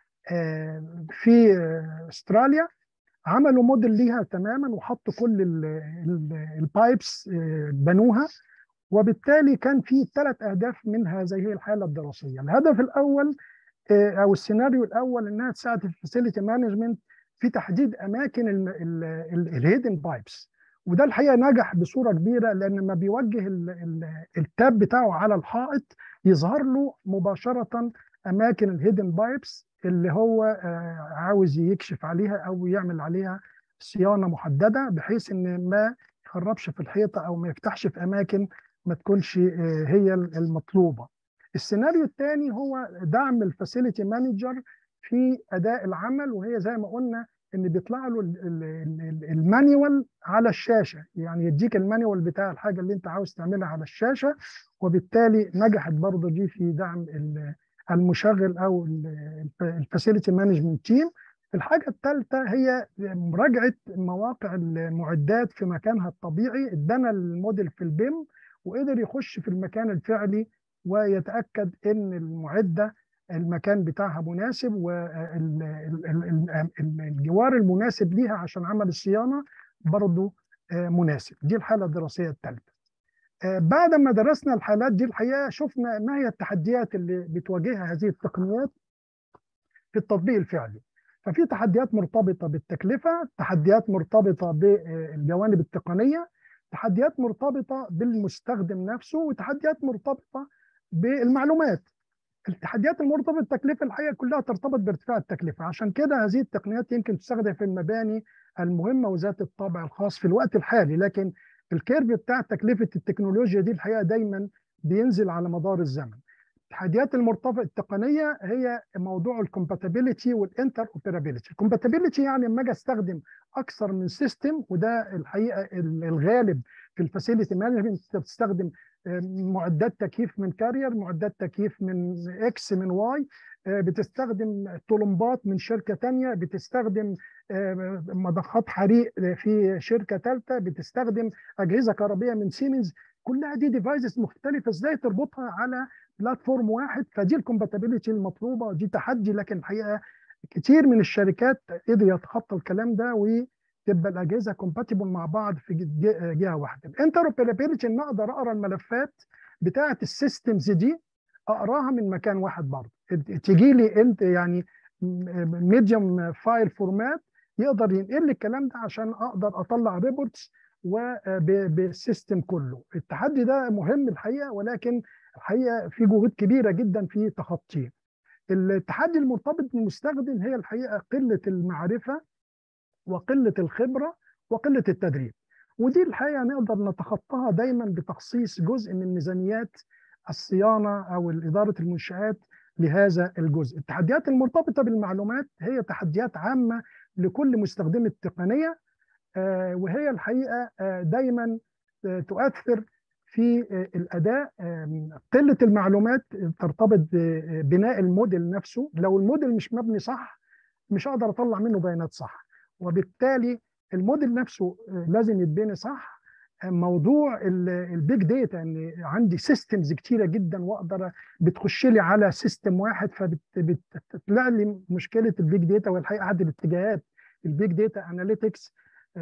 S7: في استراليا عملوا موديل ليها تماما وحطوا كل البايبس بنوها وبالتالي كان في ثلاث اهداف من هذه الحاله الدراسيه الهدف الاول او السيناريو الاول انها تساعد في الفاسيلتي مانجمنت في تحديد اماكن الهيدن بايبس وده الحقيقه نجح بصوره كبيره لان لما بيوجه التاب بتاعه على الحائط يظهر له مباشره اماكن الهيدن بايبس اللي هو عاوز يكشف عليها او يعمل عليها صيانه محدده بحيث ان ما يخربش في الحيطه او ما يفتحش في اماكن ما تكونش هي المطلوبه. السيناريو الثاني هو دعم الفاسيلتي مانجر في اداء العمل وهي زي ما قلنا ان بيطلع له المانيوال على الشاشه يعني يديك المانيوال بتاع الحاجه اللي انت عاوز تعملها على الشاشه وبالتالي نجحت برضه دي في دعم المشغل او الفاسيلتي مانجمنت تيم الحاجه الثالثه هي مراجعه مواقع المعدات في مكانها الطبيعي ادانا الموديل في البيم وقدر يخش في المكان الفعلي ويتاكد ان المعده المكان بتاعها مناسب والجوار المناسب ليها عشان عمل الصيانه برضه مناسب دي الحاله الدراسيه الثالثه بعد ما درسنا الحالات دي الحقيقه شفنا ما هي التحديات اللي بتواجهها هذه التقنيات في التطبيق الفعلي ففي تحديات مرتبطه بالتكلفه تحديات مرتبطه بالجوانب التقنيه تحديات مرتبطه بالمستخدم نفسه وتحديات مرتبطه بالمعلومات التحديات المرتبطه بالتكلفه الحقيقه كلها ترتبط بارتفاع التكلفه عشان كده هذه التقنيات يمكن تستخدم في المباني المهمه وذات الطابع الخاص في الوقت الحالي لكن الكيرف بتاع تكلفه التكنولوجيا دي الحقيقه دايما بينزل على مدار الزمن التحديات المرتبطه التقنيه هي موضوع الكومباتيبيليتي والانتر اوبرابيلتي الكومباتيبيليتي يعني لما اجي استخدم اكثر من سيستم وده الحقيقه الغالب في الفاسيلتي مانجمنت بتستخدم معدات تكييف من كارير معدات تكييف من اكس من واي بتستخدم طلمبات من شركه ثانيه بتستخدم مضخات حريق في شركه ثالثه بتستخدم اجهزه كهربائيه من سيمنز كلها دي ديفايسز مختلفه ازاي تربطها على بلاتفورم واحد فدي الكومباتيبيليتي المطلوبه ودي تحدي لكن الحقيقه كتير من الشركات قدر يتخطى الكلام ده وتبقى الاجهزه كومباتيبل مع بعض في جهه واحده الانتروبيرابيلتي ان اقدر اقرا الملفات بتاعه السيستمز دي اقراها من مكان واحد برضه تجي لي انت يعني ميديوم فايل فورمات يقدر ينقل لي الكلام ده عشان اقدر اطلع ريبورتس وبالسيستم كله التحدي ده مهم الحقيقه ولكن الحقيقه في جهود كبيره جدا في تخطيه التحدي المرتبط بالمستخدم هي الحقيقه قله المعرفه وقله الخبره وقله التدريب ودي الحقيقه نقدر نتخطاها دايما بتخصيص جزء من ميزانيات الصيانه او اداره المنشات لهذا الجزء التحديات المرتبطه بالمعلومات هي تحديات عامه لكل مستخدم التقنيه وهي الحقيقه دايما تؤثر في الاداء قله المعلومات ترتبط ببناء الموديل نفسه لو الموديل مش مبني صح مش هقدر اطلع منه بيانات صح وبالتالي الموديل نفسه لازم يتبني صح موضوع البيج داتا ان عندي سيستمز كتيره جدا واقدر بتخش لي على سيستم واحد فبتطلع لي مشكله البيج داتا والحقيقه احد الاتجاهات البيج داتا اناليتكس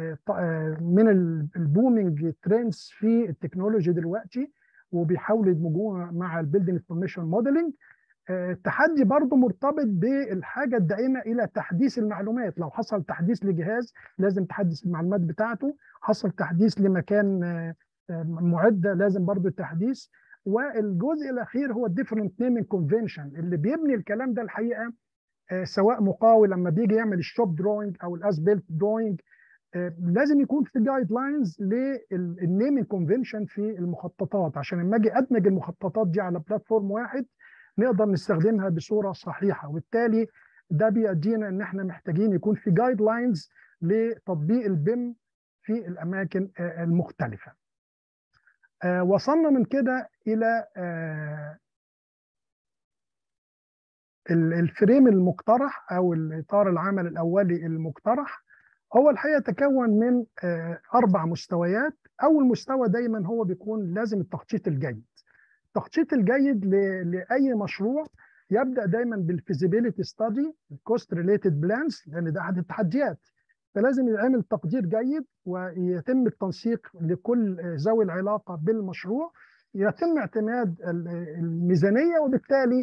S7: من البومينج ترندز في التكنولوجي دلوقتي وبيحاولوا يدمجوها مع البيلدينج انفورميشن موديلنج التحدي برضه مرتبط بالحاجه الدائمه الى تحديث المعلومات لو حصل تحديث لجهاز لازم تحدث المعلومات بتاعته حصل تحديث لمكان معده لازم برضه التحديث والجزء الاخير هو الديفرنت نيمينج كونفنشن اللي بيبني الكلام ده الحقيقه سواء مقاول لما بيجي يعمل الشوب دروينج او الاس بيلت دروينج لازم يكون في جايد لاينز للنيمينج كونفنشن في المخططات عشان لما اجي ادمج المخططات دي على بلاتفورم واحد نقدر نستخدمها بصوره صحيحه وبالتالي ده بيدينا ان احنا محتاجين يكون في جايد لاينز لتطبيق البيم في الاماكن المختلفه. وصلنا من كده الى الفريم المقترح او الاطار العمل الاولي المقترح هو الحقيقه تكون من اربع مستويات اول مستوى دايما هو بيكون لازم التخطيط الجيد التخطيط الجيد لاي مشروع يبدا دايما بالفيزيبيليتي ستادي الكوست ريليتد بلانز لان ده احد التحديات فلازم يعمل تقدير جيد ويتم التنسيق لكل ذوي العلاقه بالمشروع يتم اعتماد الميزانيه وبالتالي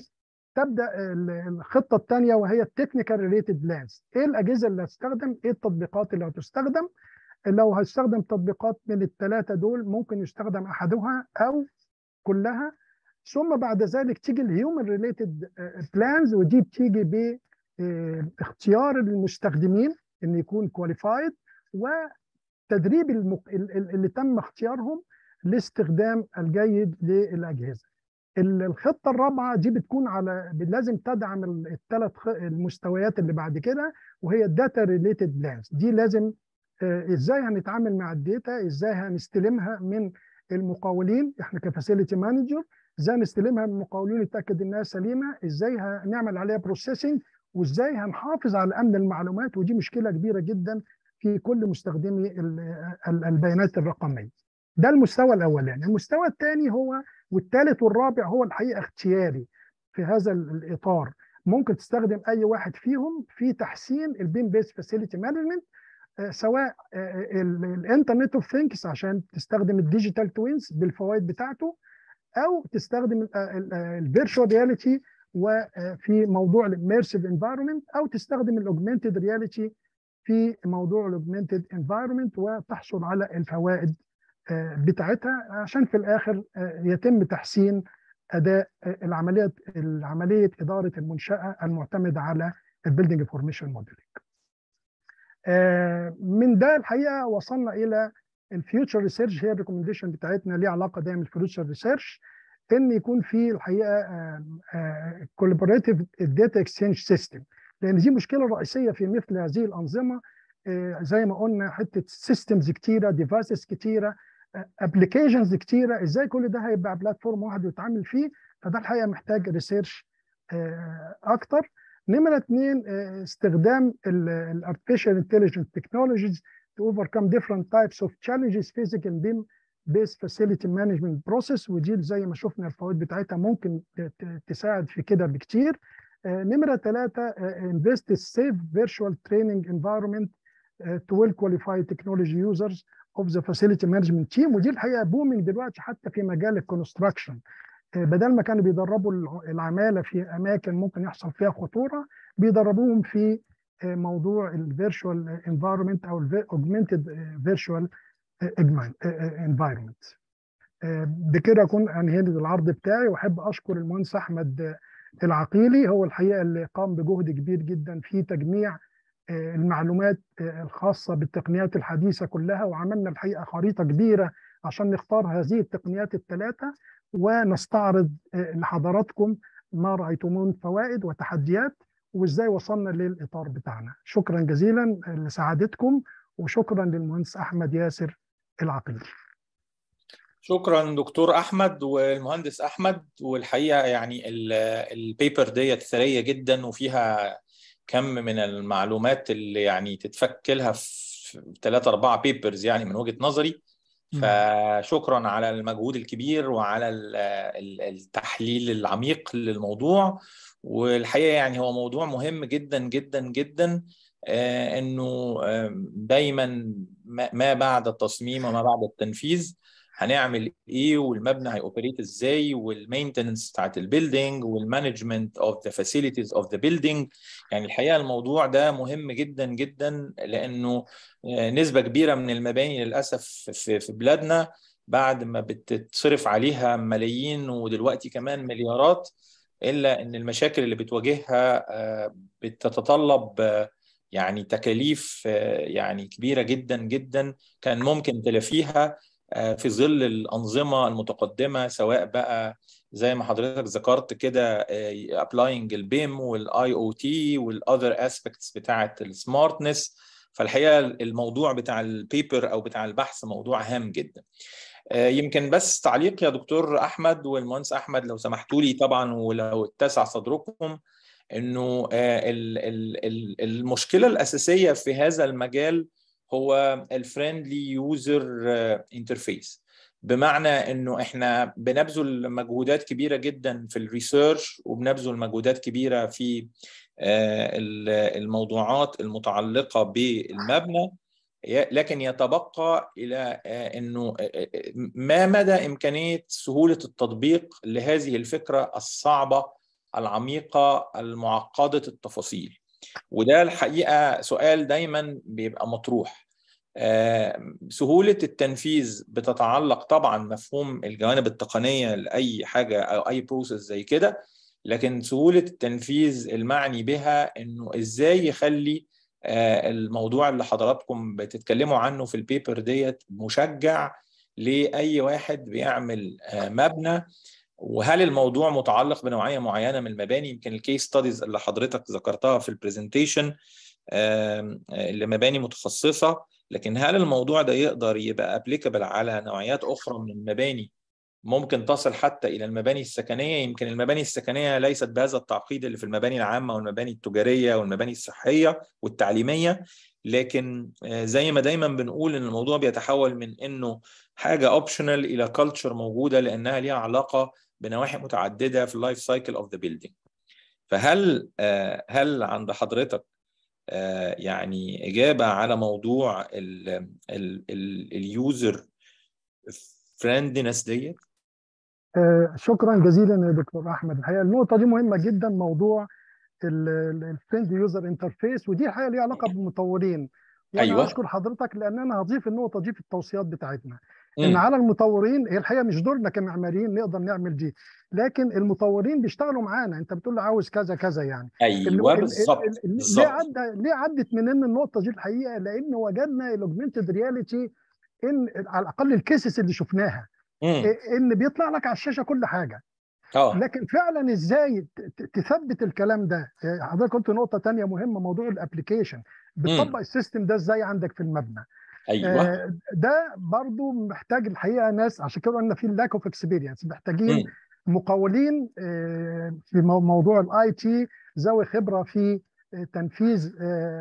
S7: تبدا الخطه الثانيه وهي التكنيكال ريليتد بلانز ايه الاجهزه اللي هتستخدم ايه التطبيقات اللي هتستخدم لو هستخدم تطبيقات من الثلاثه دول ممكن يستخدم احدها او كلها ثم بعد ذلك تيجي الهيومن ريليتد بلانز ودي بتيجي باختيار المستخدمين ان يكون كواليفايد وتدريب المق... اللي تم اختيارهم لاستخدام الجيد للاجهزه. الخطه الرابعه دي بتكون على لازم تدعم الثلاث المستويات اللي بعد كده وهي الداتا ريليتد بلانز دي لازم ازاي هنتعامل مع الداتا ازاي هنستلمها من المقاولين احنا كفاسيلتي مانجر ازاي نستلمها من المقاولين نتاكد انها سليمه ازاي هنعمل عليها بروسيسنج وازاي هنحافظ على امن المعلومات ودي مشكله كبيره جدا في كل مستخدمي البيانات الرقميه ده المستوى الاولاني المستوى الثاني هو والثالث والرابع هو الحقيقه اختياري في هذا الاطار ممكن تستخدم اي واحد فيهم في تحسين البين بيس فاسيلتي مانجمنت سواء الانترنت اوف ثينكس عشان تستخدم الديجيتال توينز بالفوائد بتاعته او تستخدم الفيرتشوال رياليتي وفي موضوع الاميرسيف انفايرمنت او تستخدم الاوجمانتد رياليتي في موضوع الاوجمانتد انفايرمنت وتحصل على الفوائد بتاعتها عشان في الاخر يتم تحسين اداء العمليه العمليه اداره المنشاه المعتمده على البيلدينج انفورميشن موديلنج. من ده الحقيقه وصلنا الى الفيوتشر ريسيرش هي الريكومنديشن بتاعتنا ليها علاقه دايما بالفيوتشر ريسيرش ان يكون في الحقيقه كولابوريتيف داتا اكسشينج سيستم لان دي مشكله رئيسيه في مثل هذه الانظمه زي ما قلنا حته سيستمز كتيره ديفايسز كتيره ابلكيشنز كتيره ازاي كل ده هيبقى بلاتفورم واحد يتعامل فيه فده الحقيقه محتاج ريسيرش اكتر نمره اثنين استخدام الارتفيشال انتليجنس تكنولوجيز to overcome different types of challenges facing in BIM based facility management process ودي زي ما شفنا الفوائد بتاعتها ممكن تساعد في كده بكتير نمره ثلاثه invest in safe virtual training environment to well qualified technology users of the facility management team ودي الحقيقه بومينج دلوقتي حتى في مجال الكونستراكشن بدل ما كانوا بيدربوا العماله في اماكن ممكن يحصل فيها خطوره بيدربوهم في موضوع الفيرتشوال انفايرمنت او الاوجمانتد فيرتشوال انفايرمنت بكده اكون انهيت العرض بتاعي واحب اشكر المهندس احمد العقيلي هو الحقيقه اللي قام بجهد كبير جدا في تجميع المعلومات الخاصه بالتقنيات الحديثه كلها وعملنا الحقيقه خريطه كبيره عشان نختار هذه التقنيات الثلاثه ونستعرض لحضراتكم ما رايتموه من فوائد وتحديات وازاي وصلنا للاطار بتاعنا شكرا جزيلا لسعادتكم وشكرا للمهندس احمد ياسر العقيلي
S6: شكرا دكتور احمد والمهندس احمد والحقيقه يعني البيبر ديت ثريه جدا وفيها كم من المعلومات اللي يعني تتفك لها في ثلاثة أربعة بيبرز يعني من وجهة نظري فشكرا على المجهود الكبير وعلى التحليل العميق للموضوع والحقيقه يعني هو موضوع مهم جدا جدا جدا انه دايما ما بعد التصميم وما بعد التنفيذ هنعمل ايه والمبنى هيوبريت ازاي والمينتننس بتاعت البيلدينج والمانجمنت اوف ذا فاسيلتيز اوف ذا بيلدينج يعني الحقيقه الموضوع ده مهم جدا جدا لانه نسبه كبيره من المباني للاسف في في بلادنا بعد ما بتتصرف عليها ملايين ودلوقتي كمان مليارات الا ان المشاكل اللي بتواجهها بتتطلب يعني تكاليف يعني كبيره جدا جدا كان ممكن تلافيها في ظل الانظمه المتقدمه سواء بقى زي ما حضرتك ذكرت كده ابلاينج البيم والاي او تي والاذر اسبيكتس بتاعه السمارتنس فالحقيقه الموضوع بتاع البيبر او بتاع البحث موضوع هام جدا يمكن بس تعليق يا دكتور احمد والمهندس احمد لو سمحتوا لي طبعا ولو اتسع صدركم انه المشكله الاساسيه في هذا المجال هو الفريندلي يوزر انترفيس بمعنى انه احنا بنبذل مجهودات كبيره جدا في الريسيرش وبنبذل مجهودات كبيره في الموضوعات المتعلقه بالمبنى لكن يتبقى الى انه ما مدى امكانيه سهوله التطبيق لهذه الفكره الصعبه العميقه المعقده التفاصيل وده الحقيقه سؤال دايما بيبقى مطروح سهوله التنفيذ بتتعلق طبعا مفهوم الجوانب التقنيه لاي حاجه او اي بروسيس زي كده لكن سهوله التنفيذ المعني بها انه ازاي يخلي الموضوع اللي حضراتكم بتتكلموا عنه في البيبر ديت مشجع لاي واحد بيعمل مبنى وهل الموضوع متعلق بنوعيه معينه من المباني يمكن الكيس ستاديز اللي حضرتك ذكرتها في البرزنتيشن اللي مباني متخصصه لكن هل الموضوع ده يقدر يبقى ابليكابل على نوعيات اخرى من المباني ممكن تصل حتى الى المباني السكنيه يمكن المباني السكنيه ليست بهذا التعقيد اللي في المباني العامه والمباني التجاريه والمباني الصحيه والتعليميه لكن زي ما دايما بنقول ان الموضوع بيتحول من انه حاجه اوبشنال الى كلتشر موجوده لانها ليها علاقه بنواحي متعدده في اللايف سايكل اوف ذا بيلدينج فهل هل عند حضرتك يعني اجابه على موضوع اليوزر فريندنس ديت
S7: شكرا جزيلا يا دكتور احمد الحقيقه النقطه دي مهمه جدا موضوع الفريند يوزر انترفيس ودي الحقيقه ليها علاقه بالمطورين وانا
S6: أيوة.
S7: اشكر حضرتك لان انا هضيف النقطه دي في التوصيات بتاعتنا ان على المطورين هي الحقيقه مش دورنا كمعماريين نقدر نعمل دي لكن المطورين بيشتغلوا معانا انت بتقول له عاوز كذا كذا يعني
S6: ايوه بالظبط
S7: ليه عدى ليه عدت مننا النقطه دي الحقيقه لان وجدنا الاوجمنتد رياليتي ان على الاقل الكيسز اللي شفناها
S6: مم.
S7: ان بيطلع لك على الشاشه كل حاجه
S6: اه
S7: لكن فعلا ازاي تثبت الكلام ده حضرتك قلت نقطه تانية مهمه موضوع الابلكيشن بتطبق السيستم ده ازاي عندك في المبنى
S6: ايوه
S7: ده برضو محتاج الحقيقه ناس عشان كده قلنا في اللاك اوف اكسبيرينس محتاجين
S6: مم.
S7: مقاولين في موضوع الاي تي ذوي خبره في تنفيذ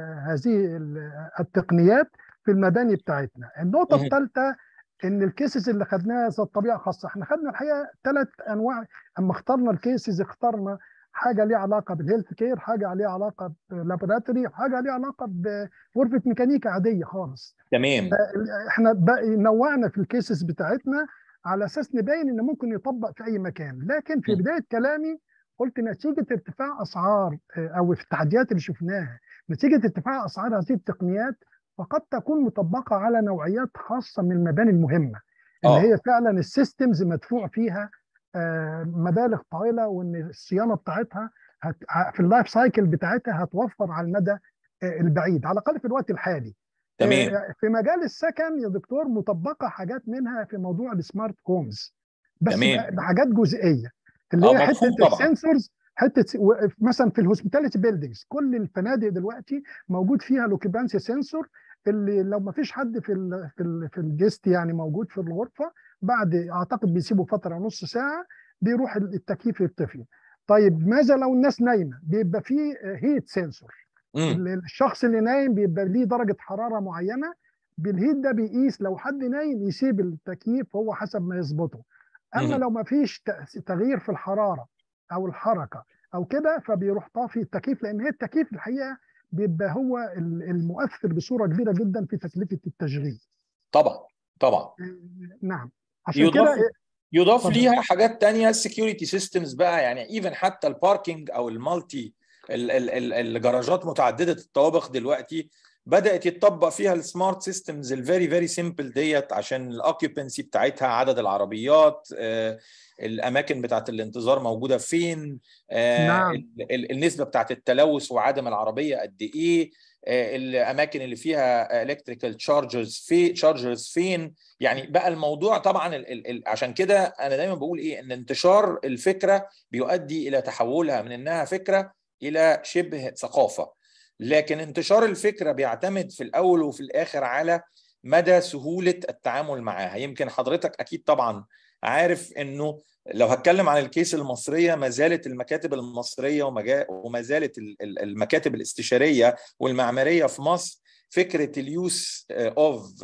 S7: هذه التقنيات في المباني بتاعتنا النقطه
S6: مم.
S7: الثالثه ان الكيسز اللي خدناها ذات طبيعه خاصه احنا خدنا الحقيقه ثلاث انواع اما اخترنا الكيسز اخترنا حاجه ليها علاقه بالهيلث كير حاجه ليها علاقه بلابوراتوري حاجه ليها علاقه بغرفه ميكانيكا عاديه خالص
S6: تمام
S7: احنا بقى نوعنا في الكيسز بتاعتنا على اساس نبين ان ممكن يطبق في اي مكان لكن في
S6: م.
S7: بدايه كلامي قلت نتيجه ارتفاع اسعار او في التحديات اللي شفناها نتيجه ارتفاع اسعار هذه التقنيات فقد تكون مطبقه على نوعيات خاصه من المباني المهمه اللي
S6: آه.
S7: هي فعلا السيستمز مدفوع فيها آه، مبالغ طائله وان الصيانه بتاعتها هت... في اللايف سايكل بتاعتها هتوفر على المدى آه، البعيد على الاقل في الوقت الحالي
S6: تمام
S7: آه، في مجال السكن يا دكتور مطبقه حاجات منها في موضوع السمارت هومز بس
S6: تمام.
S7: بحاجات جزئيه اللي
S6: آه،
S7: هي حته
S6: مفهوم طبعا.
S7: السنسورز حته س- و- مثلا في الهوسبيتاليتي بيلدينجز كل الفنادق دلوقتي موجود فيها الاوكيبانسي سنسور اللي لو ما فيش حد في ال في ال في الجست يعني موجود في الغرفه بعد اعتقد بيسيبوا فتره نص ساعه بيروح التكييف يطفي طيب ماذا لو الناس نايمه بيبقى فيه هيت سنسور
S6: مم.
S7: الشخص اللي نايم بيبقى ليه درجه حراره معينه بالهيت ده بيقيس لو حد نايم يسيب التكييف هو حسب ما يظبطه اما
S6: مهم.
S7: لو ما فيش ت- تغيير في الحراره او الحركه او كده فبيروح طافي التكييف لان هي التكييف الحقيقه بيبقى هو ال- المؤثر بصوره كبيره جدا في تكلفه التشغيل
S6: طبعا طبعا
S7: نعم عشان
S6: يضاف
S7: كده
S6: يضاف
S7: اتفضل.
S6: ليها حاجات تانية السكيورتي سيستمز بقى يعني ايفن حتى الباركينج او المالتي ال- ال- ال- الجراجات متعدده الطوابق دلوقتي بدات يتطبق فيها السمارت سيستمز الفيري فيري سيمبل ديت عشان الاوكيوبنسي بتاعتها عدد العربيات آه، الاماكن بتاعت الانتظار موجوده فين آه،
S7: نعم.
S6: ال- ال- النسبه بتاعت التلوث وعدم العربيه قد ايه آه، الاماكن اللي فيها الكتريكال تشارجرز في تشارجرز فين يعني بقى الموضوع طبعا ال ال ال عشان كده انا دايما بقول ايه ان انتشار الفكره بيؤدي الى تحولها من انها فكره الى شبه ثقافه لكن انتشار الفكره بيعتمد في الاول وفي الاخر على مدى سهوله التعامل معاها يمكن حضرتك اكيد طبعا عارف انه لو هتكلم عن الكيس المصريه ما زالت المكاتب المصريه ومجا- وما زالت ال- ال- المكاتب الاستشاريه والمعماريه في مصر فكره اليوس اوف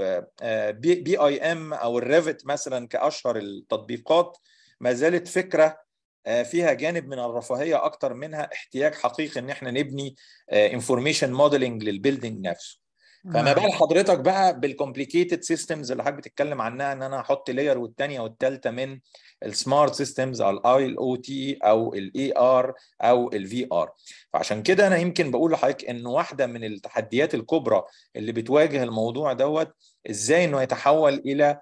S6: بي اي ام او الريفت مثلا كاشهر التطبيقات ما زالت فكره آه، فيها جانب من الرفاهيه اكتر منها احتياج حقيقي ان احنا نبني انفورميشن موديلنج للبيلدينج نفسه فما
S7: نعم.
S6: بال حضرتك بقى بالكومبليكيتد سيستمز اللي حضرتك بتتكلم عنها ان انا احط لاير والثانيه والثالثه من السمارت سيستمز او الاي ال او تي او الاي ار او الفي ار فعشان كده انا يمكن بقول لحضرتك ان واحده من التحديات الكبرى اللي بتواجه الموضوع دوت ازاي انه يتحول الى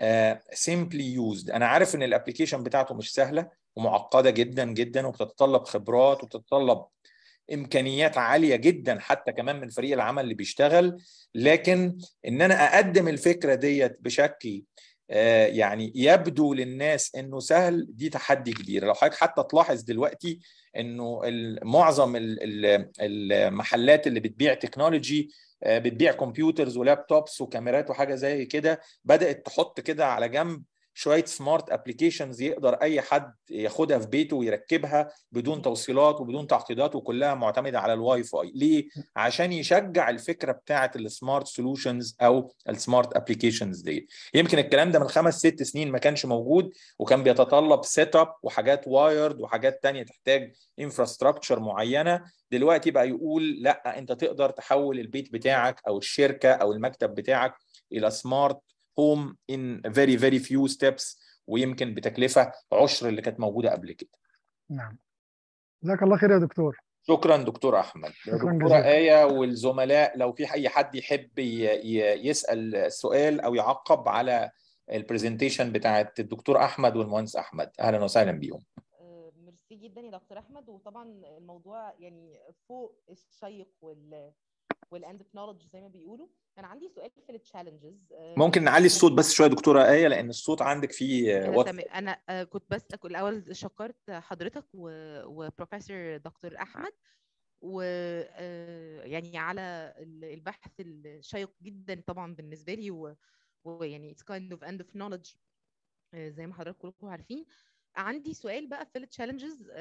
S6: سيمبلي يوزد انا عارف ان الابلكيشن بتاعته مش سهله ومعقده جدا جدا وبتتطلب خبرات وبتتطلب امكانيات عاليه جدا حتى كمان من فريق العمل اللي بيشتغل لكن ان انا اقدم الفكره ديت بشكل آه، يعني يبدو للناس انه سهل دي تحدي كبير لو حضرتك حتى تلاحظ دلوقتي انه ال- معظم ال- ال- المحلات اللي بتبيع تكنولوجي آه، بتبيع كمبيوترز ولابتوبس وكاميرات وحاجه زي كده بدات تحط كده على جنب شويه سمارت ابلكيشنز يقدر اي حد ياخدها في بيته ويركبها بدون توصيلات وبدون تعقيدات وكلها معتمده على الواي فاي ليه عشان يشجع الفكره بتاعه السمارت سولوشنز او السمارت ابلكيشنز دي يمكن الكلام ده من خمس ست سنين ما كانش موجود وكان بيتطلب سيت اب وحاجات وايرد وحاجات تانية تحتاج انفراستراكشر معينه دلوقتي بقى يقول لا انت تقدر تحول البيت بتاعك او الشركه او المكتب بتاعك الى سمارت هوم in very very few steps ويمكن بتكلفه عشر اللي كانت موجوده قبل كده
S7: نعم جزاك الله خير يا دكتور
S6: شكرا دكتور احمد
S7: شكراً
S6: دكتوره
S7: جزيلاً.
S6: ايه والزملاء لو في اي حد يحب ي- ي- يسال سؤال او يعقب على البرزنتيشن بتاعت الدكتور احمد والمهندس احمد اهلا وسهلا بيهم
S2: آه، ميرسي جدا يا دكتور احمد وطبعا الموضوع يعني فوق الشيق وال والاند نولج زي ما بيقولوا انا عندي سؤال في التشالنجز
S6: ممكن نعلي الصوت بس شويه دكتوره ايه لان الصوت عندك فيه
S2: انا
S6: وقت
S2: تمام انا آه، كنت بس الاول شكرت حضرتك و- وبروفيسور دكتور احمد و آه، يعني على ال- البحث الشيق جدا طبعا بالنسبه لي و- ويعني it's kind of end of knowledge آه، زي ما حضراتكم كلكم عارفين عندي سؤال بقى في التشالنجز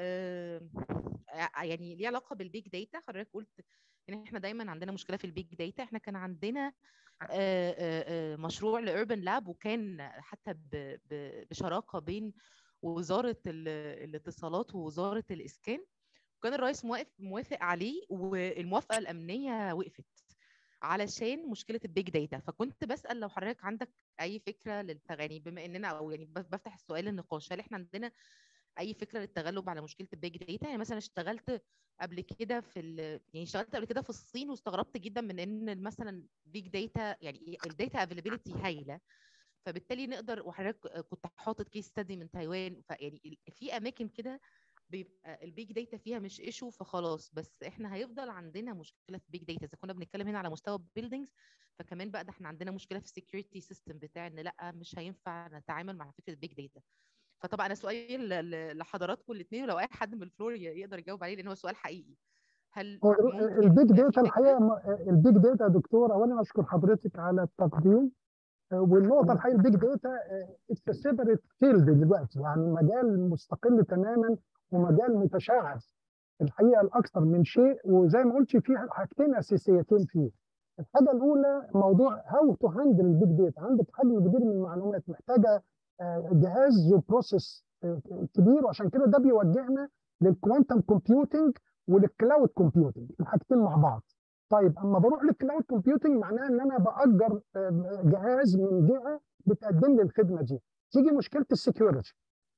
S2: يعني ليه علاقه بالبيج داتا حضرتك قلت ان احنا دايما عندنا مشكله في البيج داتا احنا كان عندنا آه، آه، آه، مشروع لاربن لاب وكان حتى ب- ب- بشراكه بين وزاره ال- الاتصالات ووزاره الاسكان وكان الرئيس موافق موافق عليه والموافقه الامنيه وقفت علشان مشكله البيج داتا فكنت بسال لو حضرتك عندك اي فكره للتغني بما اننا او يعني بف- بفتح السؤال النقاش هل احنا عندنا اي فكره للتغلب على مشكله البيج داتا يعني مثلا اشتغلت قبل كده في ال... يعني اشتغلت قبل كده في الصين واستغربت جدا من ان مثلا بيج داتا يعني الداتا افيلابيلتي هايله فبالتالي نقدر وحضرتك كنت حاطط كيس ستادي من تايوان فيعني ال- في اماكن كده بيبقى البيج داتا فيها مش ايشو فخلاص بس احنا هيفضل عندنا مشكله في بيج داتا اذا كنا بنتكلم هنا على مستوى بيلدينجز فكمان بقى ده احنا عندنا مشكله في السكيورتي سيستم بتاع ان لا مش هينفع نتعامل مع فكره البيج داتا فطبعا انا سؤالي ل- ل- لحضراتكم الاثنين ولو اي حد من الفلور ي- يقدر يجاوب عليه لان هو سؤال حقيقي هل
S7: هو
S2: ممكن
S7: البيج
S2: يبقى في
S7: داتا
S2: فكرة؟
S7: الحقيقه م- البيج داتا يا دكتور اولا اشكر حضرتك على التقديم آه، والنقطه الحقيقه البيج داتا اتس سيبريت فيلد دلوقتي يعني مجال مستقل تماما ومجال متشعب الحقيقه الاكثر من شيء وزي ما قلت في حاجتين اساسيتين فيه الحاجه الاولى موضوع هاو تو هاندل البيج داتا عندك حجم كبير من المعلومات محتاجه آه، جهاز وبروسيس آه، كبير وعشان كده ده بيوجهنا للكوانتم كومبيوتنج وللكلاود كومبيوتنج الحاجتين مع بعض طيب اما بروح للكلاود كومبيوتنج معناها ان انا باجر آه، جهاز من جهه بتقدم لي الخدمه دي تيجي مشكله السكيورتي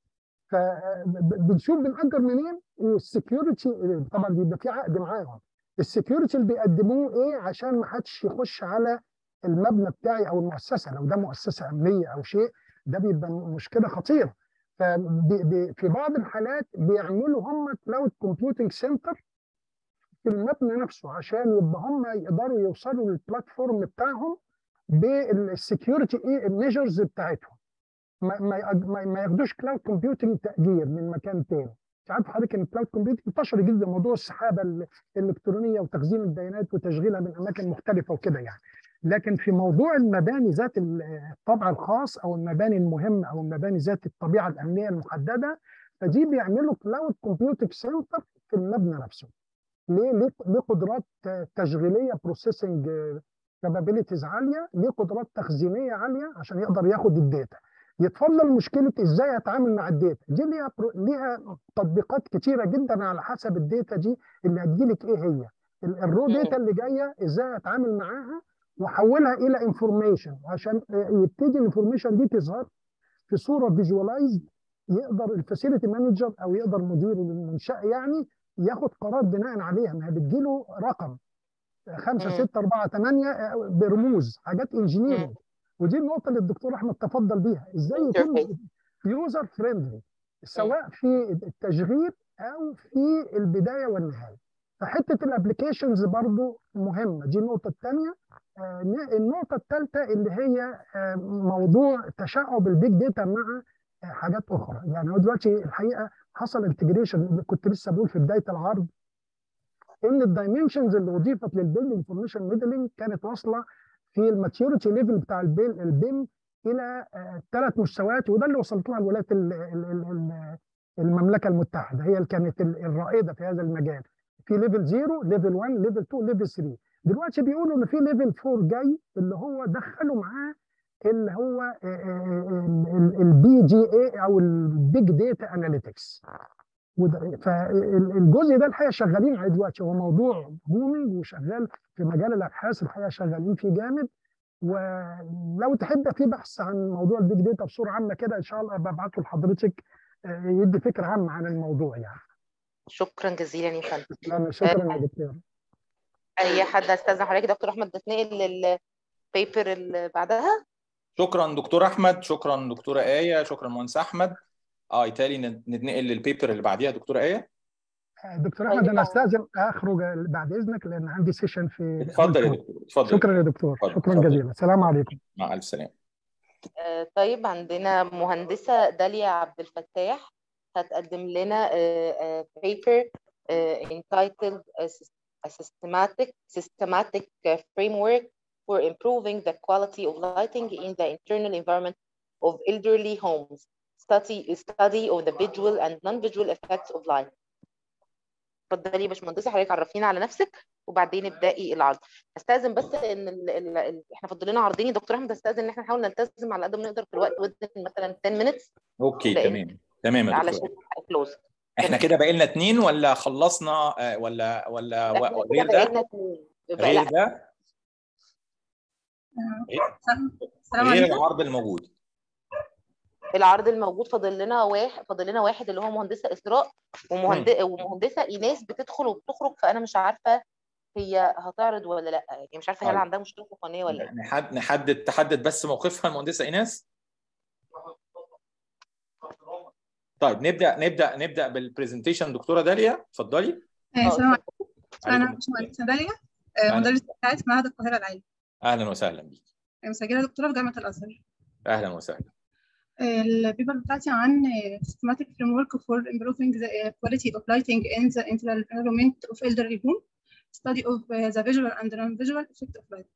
S7: فبنشوف بنأجر منين والسكيورتي طبعا بيبقى في عقد معاهم السكيورتي اللي بيقدموه ايه عشان ما حدش يخش على المبنى بتاعي او المؤسسه لو ده مؤسسه امنيه او شيء ده بيبقى مشكله خطيره ففي بعض الحالات بيعملوا هم كلاود كومبيوتنج سنتر في المبنى نفسه عشان يبقى هم يقدروا يوصلوا للبلاتفورم بتاعهم بالسكيورتي ايه الميجرز بتاعتهم ما ما يأج- ما ما ياخدوش كلاود كومبيوتنج تأجير من مكان تاني انت عارف حضرتك ان الكلاود كومبيوتنج انتشر جدا موضوع السحابه ال- الالكترونيه وتخزين البيانات وتشغيلها من اماكن مختلفه وكده يعني لكن في موضوع المباني ذات ال- الطابع الخاص او المباني المهمه او المباني ذات الطبيعه الامنيه المحدده فدي بيعملوا كلاود كومبيوتنج سنتر في المبنى نفسه ليه ليه ليه قدرات تشغيليه بروسيسنج كابابيلتيز عاليه ليه قدرات تخزينيه عاليه عشان يقدر ياخد الداتا يتفضل مشكله ازاي اتعامل مع الداتا دي ليها برو- ليها تطبيقات كتيره جدا على حسب الداتا دي اللي هتجيلك ايه هي ال- الرو داتا اللي جايه ازاي اتعامل معاها وحولها الى انفورميشن عشان يبتدي الانفورميشن دي تظهر في صوره فيجوالايزد يقدر الفاسيلتي مانجر او يقدر مدير المنشاه يعني ياخد قرار بناء عليها ما هي بتجيله رقم 5
S2: مم.
S7: 6 4 8 برموز حاجات انجينيرنج ودي النقطه اللي الدكتور احمد تفضل بيها ازاي يكون
S2: Interface.
S7: يوزر فريندلي سواء في التشغيل او في البدايه والنهايه فحته الابلكيشنز برضو مهمه دي النقطه الثانيه النقطه الثالثه اللي هي آه، موضوع تشعب البيج داتا مع آه، حاجات اخرى يعني هو دلوقتي الحقيقه حصل انتجريشن كنت لسه بقول في بدايه العرض ان الدايمنشنز اللي اضيفت للبيلد انفورميشن ميدلنج كانت واصله في الماتيوريتي ليفل بتاع البيل البيم الى ثلاث مستويات وده اللي وصلت لها الولايات ال- ال- ال- ال- المملكه المتحده هي اللي كانت ال- الرائده في هذا المجال في ليفل 0 ليفل 1 ليفل 2 ليفل 3 دلوقتي بيقولوا ان في ليفل 4 جاي اللي هو دخلوا معاه اللي هو البي جي اي او البيج داتا اناليتكس فالجزء ده الحقيقه شغالين عليه دلوقتي هو موضوع بومينج وشغال في مجال الابحاث الحقيقه شغالين فيه جامد ولو تحب في بحث عن موضوع البيج داتا بصوره عامه كده ان شاء الله ببعته لحضرتك آه، يدي فكره عامه عن الموضوع يعني
S2: شكرا جزيلا يا فندم
S7: أنا شكرا يا دكتور
S2: اي حد استاذن حضرتك دكتور احمد نتنقل للبيبر اللي بعدها
S6: شكرا دكتور احمد شكرا دكتوره ايه شكرا مهندس احمد اه يتهيألي نتنقل للبيبر اللي بعديها دكتوره ايه
S7: آه، دكتور احمد انا استاذن اخرج بعد اذنك لان عندي سيشن في
S6: اتفضل يا دكتور اتفضل
S7: شكرا يا دكتور
S6: اتفضل،
S7: شكرا
S6: اتفضل.
S7: جزيلا السلام عليكم
S6: مع الف سلامه
S2: آه، طيب عندنا مهندسة داليا عبد الفتاح هتقدم لنا آه، آه، paper آه، entitled a sys- a systematic systematic uh, framework for improving the quality of lighting in the internal environment of elderly homes. Study study of the visual and non-visual effects of light. اتفضلي يا باشمهندسة حضرتك عرفينا على نفسك وبعدين ابدأي العرض. استاذن بس ان ال ال ال احنا فاضل لنا عرضين يا دكتور احمد استاذن ان احنا نحاول نلتزم على قد ما نقدر في الوقت within مثلا 10 minutes
S6: اوكي
S2: لأن-
S6: تمام تمام يا
S2: علشان
S6: دكتور
S2: كلوز
S6: احنا كده باقي لنا اتنين ولا خلصنا آه، ولا ولا
S2: احنا
S6: و-
S2: كده
S6: غير
S2: بقى
S6: ده
S2: لنا اتنين يبقى
S6: غير
S2: لا
S6: ده
S8: السلام
S6: غير
S8: عليكم
S6: العرض الموجود
S2: العرض الموجود فاضل لنا واحد فاضل لنا واحد اللي هو مهندسه اسراء ومهند... ومهندسه ايناس بتدخل وبتخرج فانا مش عارفه هي هتعرض ولا لا يعني مش عارفه هل
S6: طيب.
S2: عندها مشكله تقنيه ولا ايه
S6: نحد نحدد تحدد بس موقفها المهندسه ايناس طيب نبدا نبدا نبدا بالبرزنتيشن دكتوره داليا اتفضلي
S8: آه، السلام عليكم انا
S6: عليكم
S8: باشمهندسه داليا آه،
S6: أهلا.
S8: مدرسه بتاعت في معهد القاهره العالي
S6: اهلا وسهلا بيك
S8: مسجله دكتوره في جامعه الازهر
S6: اهلا وسهلا
S8: آه، البيبر بتاعتي عن آه، systematic framework for improving the uh, quality of lighting in the internal environment of elderly home study of uh, the visual and non-visual effect of light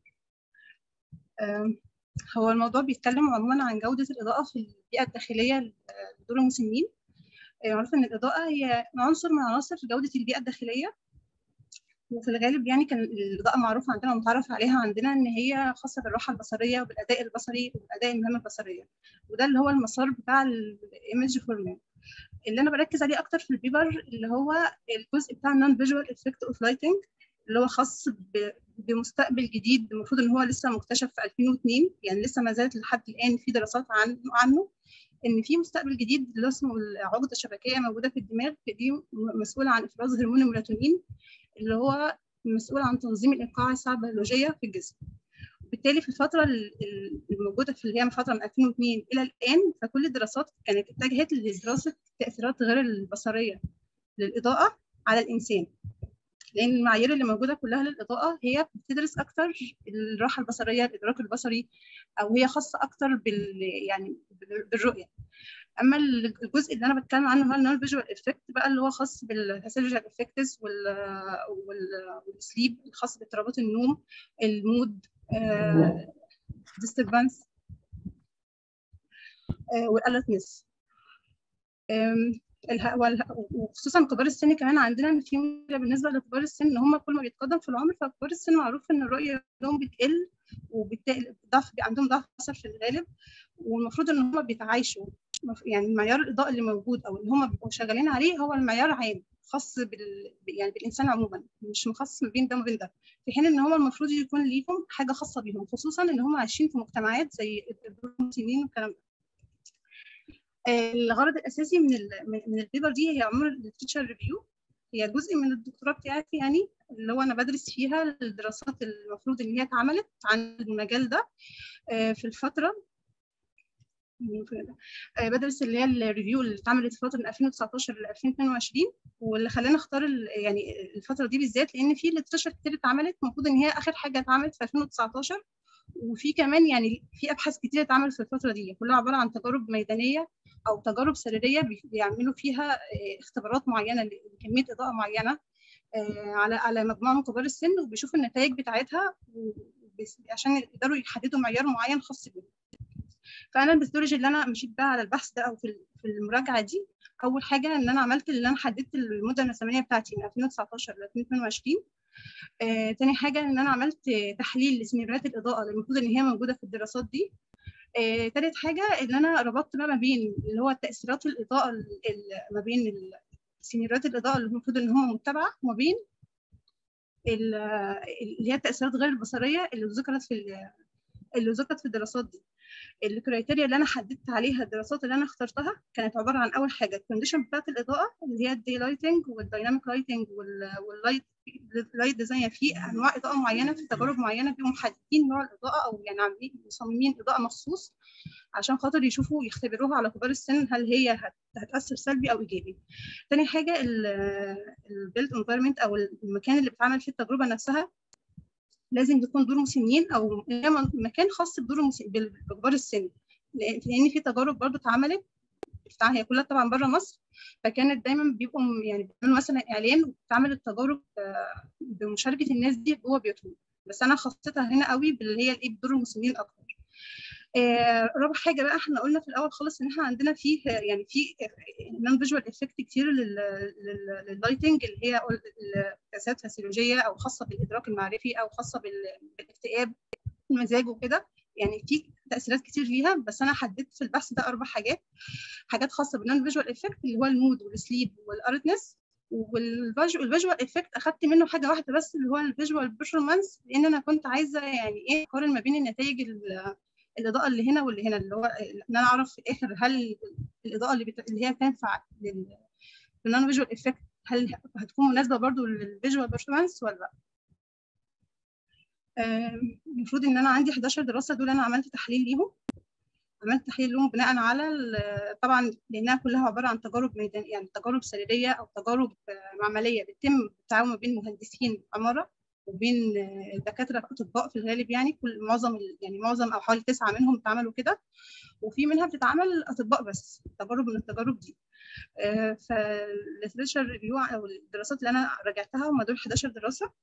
S8: آم، هو الموضوع بيتكلم عموما عن جودة الإضاءة في البيئة الداخلية لدور المسنين آه، معروف إن الإضاءة هي عنصر من عناصر جودة البيئة الداخلية وفي الغالب يعني كان الإضاءة معروفة عندنا ومتعرف عليها عندنا إن هي خاصة بالراحة البصرية وبالأداء البصري وبالأداء المهام البصرية وده اللي هو المسار بتاع الإيمج فورمات اللي أنا بركز عليه أكتر في البيبر اللي هو الجزء بتاع النون فيجوال افكت اوف لايتنج اللي هو خاص ب- بمستقبل جديد المفروض إن هو لسه مكتشف في 2002 يعني لسه ما زالت لحد الآن في دراسات عنه عنه ان في مستقبل جديد اللي اسمه العقده الشبكيه موجوده في الدماغ دي مسؤوله عن افراز هرمون الميلاتونين اللي هو مسؤول عن تنظيم الايقاع الساعه البيولوجيه في الجسم وبالتالي في الفتره ال- ال- الموجوده في اللي هي من فتره من 2002 الى الان فكل الدراسات كانت اتجهت لدراسه التاثيرات غير البصريه للاضاءه على الانسان لان المعايير اللي موجوده كلها للاضاءه هي بتدرس اكتر الراحه البصريه الادراك البصري او هي خاصه اكتر بال يعني بال- بالرؤيه اما الجزء اللي انا بتكلم عنه هو النون فيجوال افكت بقى اللي هو خاص بالفاسيولوجيكال افكتس وال وال- والسليب الخاص باضطرابات النوم المود ديستربانس والالرتنس الها- والها- وخصوصا كبار السن كمان عندنا ان في مشكله بالنسبه لكبار السن ان هم كل ما بيتقدم في العمر فكبار السن معروف ان الرؤيه لهم بتقل وبالتالي ضعف عندهم ضعف بصر في الغالب والمفروض ان هم بيتعايشوا مف- يعني معيار الاضاءه اللي موجود او اللي هم بيبقوا شغالين عليه هو المعيار عام خاص بال يعني بالانسان عموما مش مخصص ما بين ده وما بين ده في حين ان هم المفروض يكون ليهم حاجه خاصه بيهم خصوصا ان هم عايشين في مجتمعات زي المسلمين والكلام ده الغرض الاساسي من ال من البيبر دي هي عموما التيتشر ريفيو هي جزء من الدكتوراه بتاعتي يعني اللي هو انا بدرس فيها الدراسات المفروض ان هي اتعملت عن المجال ده في الفتره بدرس اللي هي الريفيو اللي اتعملت في فتره من 2019 ل 2022 واللي خلاني اختار يعني الفتره دي بالذات لان في ليترشر كتير اتعملت المفروض ان هي اخر حاجه اتعملت في 2019 وفي كمان يعني في ابحاث كتير اتعملت في الفتره دي كلها عباره عن تجارب ميدانيه او تجارب سريريه بيعملوا فيها اختبارات معينه لكميه اضاءه معينه على على مجموعه من كبار السن وبيشوفوا النتائج بتاعتها عشان يقدروا يحددوا معيار معين خاص بيهم فانا الميثودولوجي اللي انا مشيت بيها على البحث ده او في في المراجعه دي اول حاجه ان انا عملت اللي انا حددت المده الزمنيه بتاعتي من 2019 ل 2022 آه، تاني حاجه ان انا عملت تحليل لسيناريوهات الاضاءه اللي المفروض ان هي موجوده في الدراسات دي آه، تالت حاجه ان انا ربطت بقى ما بين اللي هو تاثيرات الاضاءه ما بين سيناريوهات الاضاءه اللي المفروض ان هم متبعه وما بين اللي هي التاثيرات غير البصريه اللي ذكرت في اللي ذكرت في الدراسات دي الكرايتيريا اللي انا حددت عليها الدراسات اللي انا اخترتها كانت عباره عن اول حاجه الكونديشن بتاعت الاضاءه اللي هي الدي لايتنج والدايناميك لايتنج واللايت لايت ديزاين في انواع اضاءه معينه في تجارب معينه بيبقوا محددين نوع الاضاءه او يعني عاملين مصممين اضاءه مخصوص عشان خاطر يشوفوا يختبروها على كبار السن هل هي هتاثر سلبي او ايجابي. تاني حاجه البيلد انفايرمنت او المكان اللي بتعمل فيه التجربه نفسها لازم يكون دور مسنين او مكان خاص بدور بكبار السن لان في تجارب برضو اتعملت هي كلها طبعا بره مصر فكانت دايما بيبقوا يعني بيعملوا مثلا اعلان وبتعمل التجارب بمشاركه الناس دي جوه بيوتهم بس انا خصصتها هنا قوي باللي هي الايه بدور المسنين اكتر آه رابع حاجه بقى احنا قلنا في الاول خالص ان احنا عندنا فيه يعني في نون فيجوال افكت كتير لللايتنج اللي هي قياسات فسيولوجيه او خاصه بالادراك المعرفي او خاصه بالاكتئاب المزاج وكده يعني في تاثيرات كتير ليها بس انا حددت في البحث ده اربع حاجات حاجات خاصه بالنون فيجوال افكت اللي هو المود والسليب والاردنس والفيجوال افكت اخدت منه حاجه واحده بس اللي هو الفيجوال بيرفورمانس لان انا كنت عايزه يعني ايه اقارن ما بين النتائج الاضاءه اللي هنا واللي هنا اللي هو ان انا اعرف في الاخر هل الاضاءه اللي, بت... اللي هي بتنفع للنون فيجوال افكت هل هتكون مناسبه برضو للفيجوال بيرفورمانس ولا لا المفروض ان انا عندي 11 دراسه دول انا عملت تحليل ليهم عملت تحليل لهم بناء على طبعا لانها كلها عباره عن تجارب ميدان يعني تجارب سريريه او تجارب معمليه بتتم بالتعاون ما بين مهندسين عماره وبين دكاتره اطباء في الغالب يعني كل معظم يعني معظم او حوالي تسعه منهم اتعملوا كده وفي منها بتتعمل اطباء بس تجارب من التجارب دي فالليترشر ريفيو او الدراسات اللي انا راجعتها هم دول 11 دراسه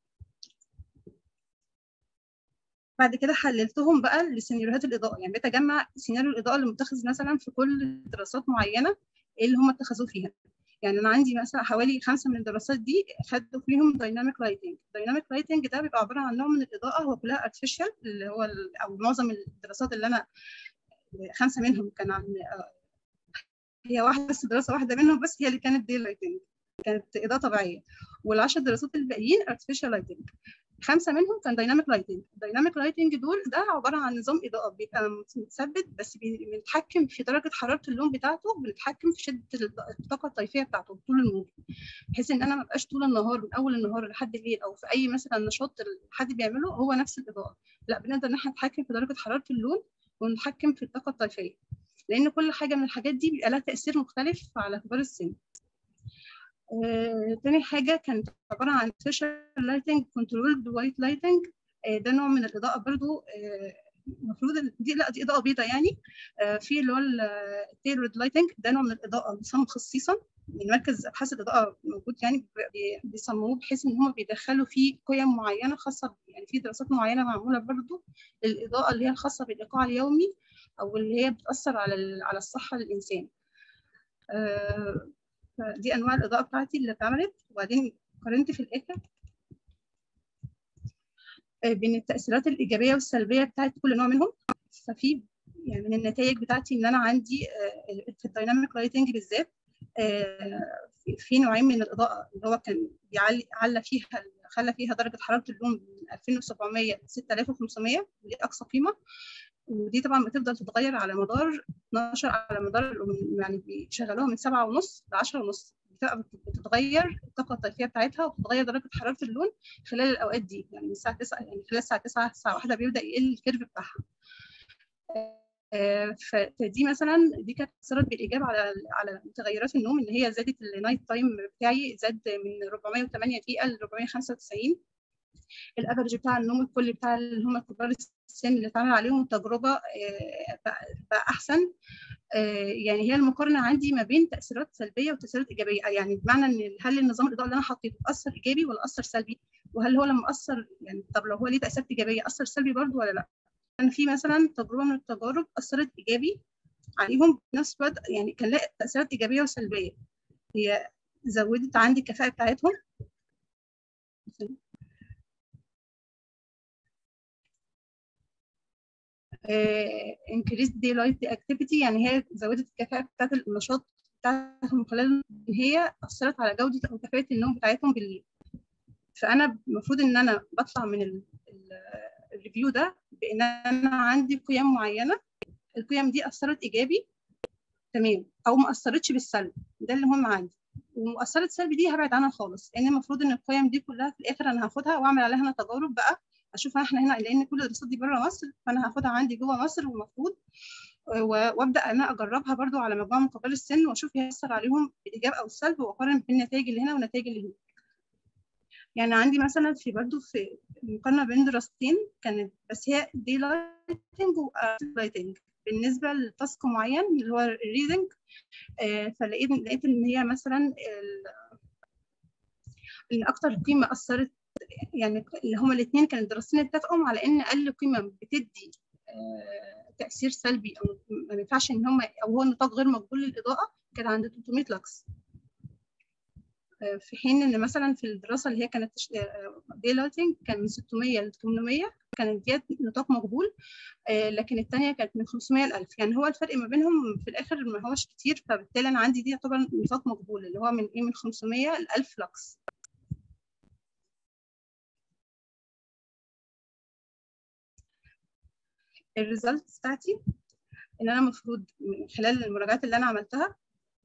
S8: بعد كده حللتهم بقى لسيناريوهات الاضاءه يعني بتجمع سيناريو الاضاءه اللي متخذ مثلا في كل دراسات معينه اللي هم اتخذوه فيها يعني انا عندي مثلا حوالي خمسه من الدراسات دي خدوا فيهم دايناميك لايتنج الدايناميك لايتنج ده بيبقى عباره عن نوع من الاضاءه هو كلها ارتفيشال اللي هو او معظم الدراسات اللي انا خمسه منهم كان عن هي واحده بس دراسه واحده منهم بس هي اللي كانت دي لايتنج كانت اضاءه طبيعيه والعشر دراسات الباقيين ارتفيشال لايتنج خمسه منهم كان دايناميك لايتنج الدايناميك لايتنج دول ده عباره عن نظام اضاءه بيبقى متثبت بس بنتحكم في درجه حراره اللون بتاعته بنتحكم في شده الطاقه الطيفيه بتاعته طول الموجه بحيث ان انا ما بقاش طول النهار من اول النهار لحد الليل او في اي مثلا نشاط حد بيعمله هو نفس الاضاءه لا بنقدر ان احنا نتحكم في درجه حراره اللون ونتحكم في الطاقه الطيفيه لان كل حاجه من الحاجات دي بيبقى لها تاثير مختلف على كبار السن آه، تاني حاجة كانت عبارة عن فيشر لايتنج كنترولد وايت لايتنج ده نوع من الإضاءة برضو المفروض آه دي لا دي إضاءة بيضاء يعني آه في اللي هو التيلورد لايتنج ده نوع من الإضاءة مصمم خصيصا من مركز أبحاث الإضاءة موجود يعني بيصمموه بحيث إن هم بيدخلوا فيه قيم معينة خاصة يعني في دراسات معينة معمولة برضو للإضاءة اللي هي الخاصة بالإيقاع اليومي أو اللي هي بتأثر على على الصحة للإنسان. آه فدي انواع الاضاءه بتاعتي اللي اتعملت وبعدين قارنت في الاخر بين التاثيرات الايجابيه والسلبيه بتاعت كل نوع منهم ففي يعني من النتائج بتاعتي ان انا عندي في الدايناميك لايتنج بالذات في نوعين من الاضاءه اللي هو كان بيعلي على فيها خلى فيها درجه حراره اللون من 2700 ل 6500 ودي اقصى قيمه ودي طبعا بتفضل تتغير على مدار 12 على مدار يعني بيشغلوها من 7 ونص ل 10 ونص بتبقى بتتغير الطاقه الطيفيه بتاعتها وبتتغير درجه حراره اللون خلال الاوقات دي يعني من الساعه 9 يعني خلال الساعه 9 الساعه 1 بيبدا يقل الكيرف بتاعها فدي مثلا دي كانت اثرت بالايجاب على على متغيرات النوم اللي هي زادت النايت تايم بتاعي زاد من 408 دقيقه ل 495 الافرج بتاع النوم الكلي بتاع اللي هم كبار السن اللي اتعمل عليهم التجربه بقى احسن يعني هي المقارنه عندي ما بين تاثيرات سلبيه وتاثيرات ايجابيه يعني بمعنى ان هل النظام الاضاءه اللي انا حطيته اثر ايجابي ولا اثر سلبي وهل هو لما اثر يعني طب لو هو ليه تاثيرات ايجابيه اثر سلبي برضه ولا لا كان في مثلا تجربه من التجارب اثرت ايجابي عليهم في نفس الوقت يعني كان لها تاثيرات ايجابيه وسلبيه هي زودت عندي الكفاءه بتاعتهم increased daylight activity يعني هي زودت الكفاءة بتاعت النشاط بتاعتهم خلال إن هي أثرت على جودة أو كفاءة النوم بتاعتهم بالليل فأنا المفروض إن أنا بطلع من الريفيو ده بإن أنا عندي قيم معينة القيم دي أثرت إيجابي تمام أو ما أثرتش بالسلب ده اللي مهم عندي ومؤثرات سلبي دي هبعد عنها خالص لأن المفروض إن القيم دي كلها في الآخر أنا هاخدها وأعمل عليها أنا تجارب بقى اشوفها احنا هنا لان كل الدراسات دي بره مصر فانا هاخدها عندي جوه مصر والمفروض وابدا انا اجربها برضو على مجموعه من كبار السن واشوف هيأثر عليهم بالايجاب او السلب واقارن بين النتائج اللي هنا والنتائج اللي هنا يعني عندي مثلا في برضو في مقارنه بين دراستين كانت بس هي دي لايتنج ولايتنج بالنسبه لتاسك معين اللي هو الريدنج فلقيت لقيت ان هي مثلا ان اكتر قيمه اثرت يعني اللي هما الاثنين كانوا الدراستين اتفقوا على ان اقل قيمه بتدي آه تاثير سلبي او ما ينفعش ان هم او هو نطاق غير مقبول للاضاءه كان عند 300 لكس آه في حين ان مثلا في الدراسه اللي هي كانت دي لايتنج كان من 600 ل 800 كانت ديت نطاق مقبول آه لكن الثانيه كانت من 500 ل 1000 يعني هو الفرق ما بينهم في الاخر ما هوش كتير فبالتالي انا عندي دي يعتبر نطاق مقبول اللي هو من ايه من 500 ل 1000 لكس الريزلت بتاعتي ان انا المفروض من خلال المراجعات اللي انا عملتها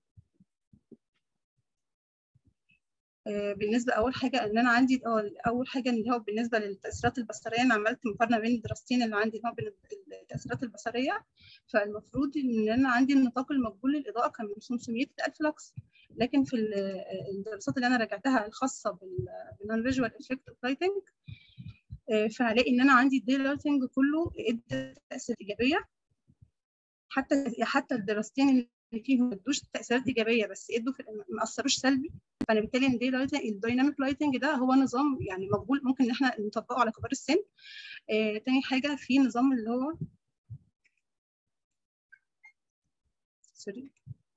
S8: بالنسبه اول حاجه ان انا عندي اول حاجه اللي هو بالنسبه للتاثيرات البصريه انا عملت مقارنه بين الدراستين اللي عندي هو بين التاثيرات البصريه فالمفروض ان انا عندي النطاق المقبول للاضاءه كان من 500 ل 1000 لكس لكن في الدراسات اللي انا راجعتها الخاصه بالنون فيجوال افكت اوف لايتنج فهلاقي ان انا عندي الدي لايتنج كله ادى تاثير ايجابيه حتى حتى الدراستين اللي فيهم ما ادوش تاثيرات ايجابيه بس ادوا ما اثروش سلبي فانا بالتالي الدي لايتنج الدايناميك لايتنج ده هو نظام يعني مقبول ممكن ان احنا نطبقه على كبار السن آه تاني حاجه في نظام اللي هو سوري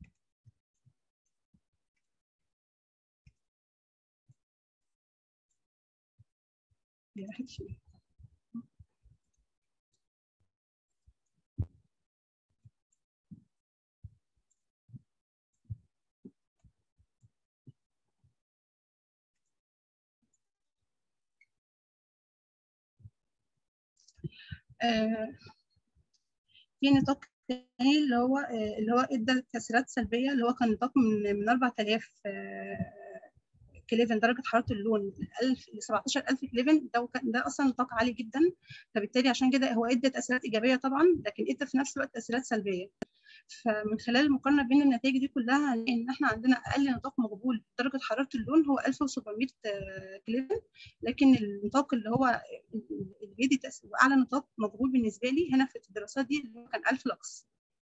S8: آه في نطاق تاني اللي هو آه اللي هو ادى تاثيرات سلبيه اللي هو كان نطاق من من 4000 آه كليفن درجه حراره اللون 1000 ل 17000 كليفن ده ده اصلا نطاق عالي جدا فبالتالي عشان كده هو ادى تاثيرات ايجابيه طبعا لكن ادى في نفس الوقت تاثيرات سلبيه فمن خلال المقارنه بين النتائج دي كلها هنلاقي ان احنا عندنا اقل نطاق مقبول درجه حراره اللون هو 1700 كليفن لكن النطاق اللي هو اللي بيدي تاثير واعلى نطاق مقبول بالنسبه لي هنا في الدراسات دي اللي هو كان 1000 لكس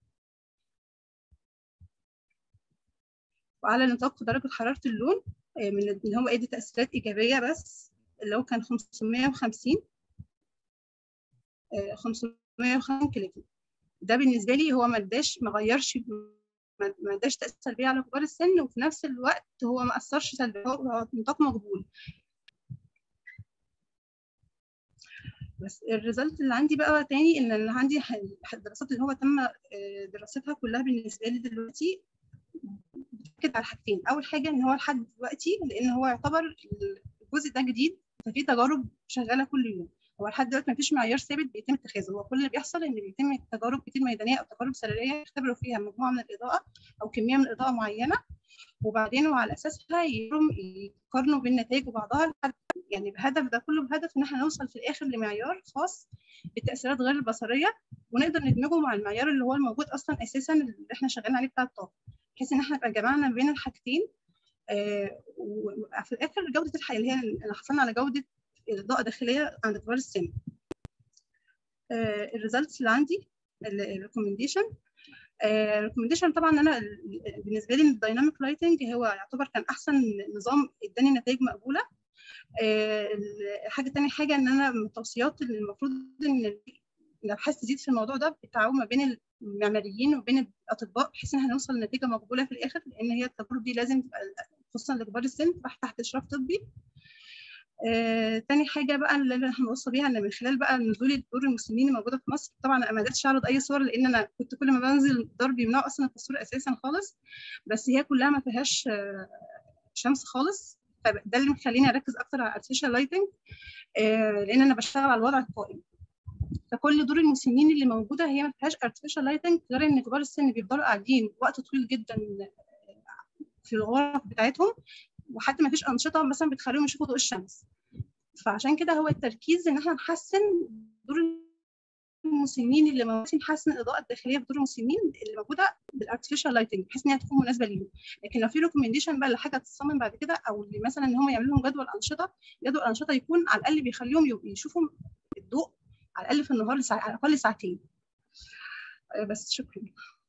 S8: وعلى نطاق درجه حراره اللون من ان هو ادي تاثيرات ايجابيه بس اللي هو كان 550 550 كليفن ده بالنسبه لي هو ما اداش ما غيرش ما اداش تاثير سلبي على كبار السن وفي نفس الوقت هو ما اثرش سلبي هو نطاق مقبول بس الريزلت اللي عندي بقى تاني ان اللي عندي الدراسات اللي هو تم دراستها كلها بالنسبه لي دلوقتي باكد على حاجتين اول حاجه ان هو لحد دلوقتي لان هو يعتبر الجزء ده جديد ففي تجارب شغاله كل يوم هو لحد دلوقتي ما فيش معيار ثابت بيتم اتخاذه هو كل اللي بيحصل ان بيتم تجارب كتير ميدانيه او تجارب سريريه يختبروا فيها مجموعه من الاضاءه او كميه من الاضاءه معينه وبعدين وعلى اساسها يقارنوا بين نتائج وبعضها يعني بهدف ده كله بهدف ان احنا نوصل في الاخر لمعيار خاص بالتاثيرات غير البصريه ونقدر ندمجه مع المعيار اللي هو الموجود اصلا اساسا اللي احنا شغالين عليه بتاع الطاقه بحيث ان احنا نبقى جمعنا بين الحاجتين آه وفي الاخر جوده الحياه اللي هي اللي حصلنا على جوده الاضاءه الداخليه عند كبار السن آه الريزلتس اللي عندي الريكومنديشن الريكومنديشن طبعا انا بالنسبه لي الدايناميك لايتنج هو يعتبر كان احسن نظام اداني نتائج مقبوله الحاجه تاني حاجه ان انا من التوصيات اللي المفروض ان الابحاث تزيد في الموضوع ده بالتعاون ما بين المعماريين وبين الاطباء بحيث ان احنا نوصل لنتيجه مقبوله في الاخر لان هي التجارب دي لازم تبقى خصوصا لكبار السن تبقى تحت اشراف طبي آه، تاني حاجة بقى اللي هنوصل بيها ان من خلال بقى نزول الدور المسنين الموجودة في مصر طبعا انا ما قدرتش اعرض اي صور لان انا كنت كل ما بنزل الدار بيمنعوا اصلا التصوير اساسا خالص بس هي كلها ما فيهاش آه، شمس خالص فده اللي مخليني اركز اكتر على الارتفيشال لايتنج آه، لان انا بشتغل على الوضع القائم فكل دور المسنين اللي موجوده هي ما فيهاش ارتفيشال لايتنج غير ان كبار السن بيفضلوا قاعدين وقت طويل جدا في الغرف بتاعتهم وحتى ما فيش انشطه مثلا بتخليهم يشوفوا ضوء الشمس فعشان كده هو التركيز ان احنا نحسن دور المسنين اللي موجودين نحسن الاضاءه الداخليه في دور المسنين اللي موجوده بالارتفيشال لايتنج بحيث ان هي تكون مناسبه ليهم لكن لو في ريكومنديشن بقى لحاجه تتصمم بعد كده او اللي مثلا ان هم يعملوا لهم جدول انشطه جدول انشطه يكون على الاقل بيخليهم يشوفوا الضوء على الاقل في النهار لساعة على الاقل ساعتين بس شكرا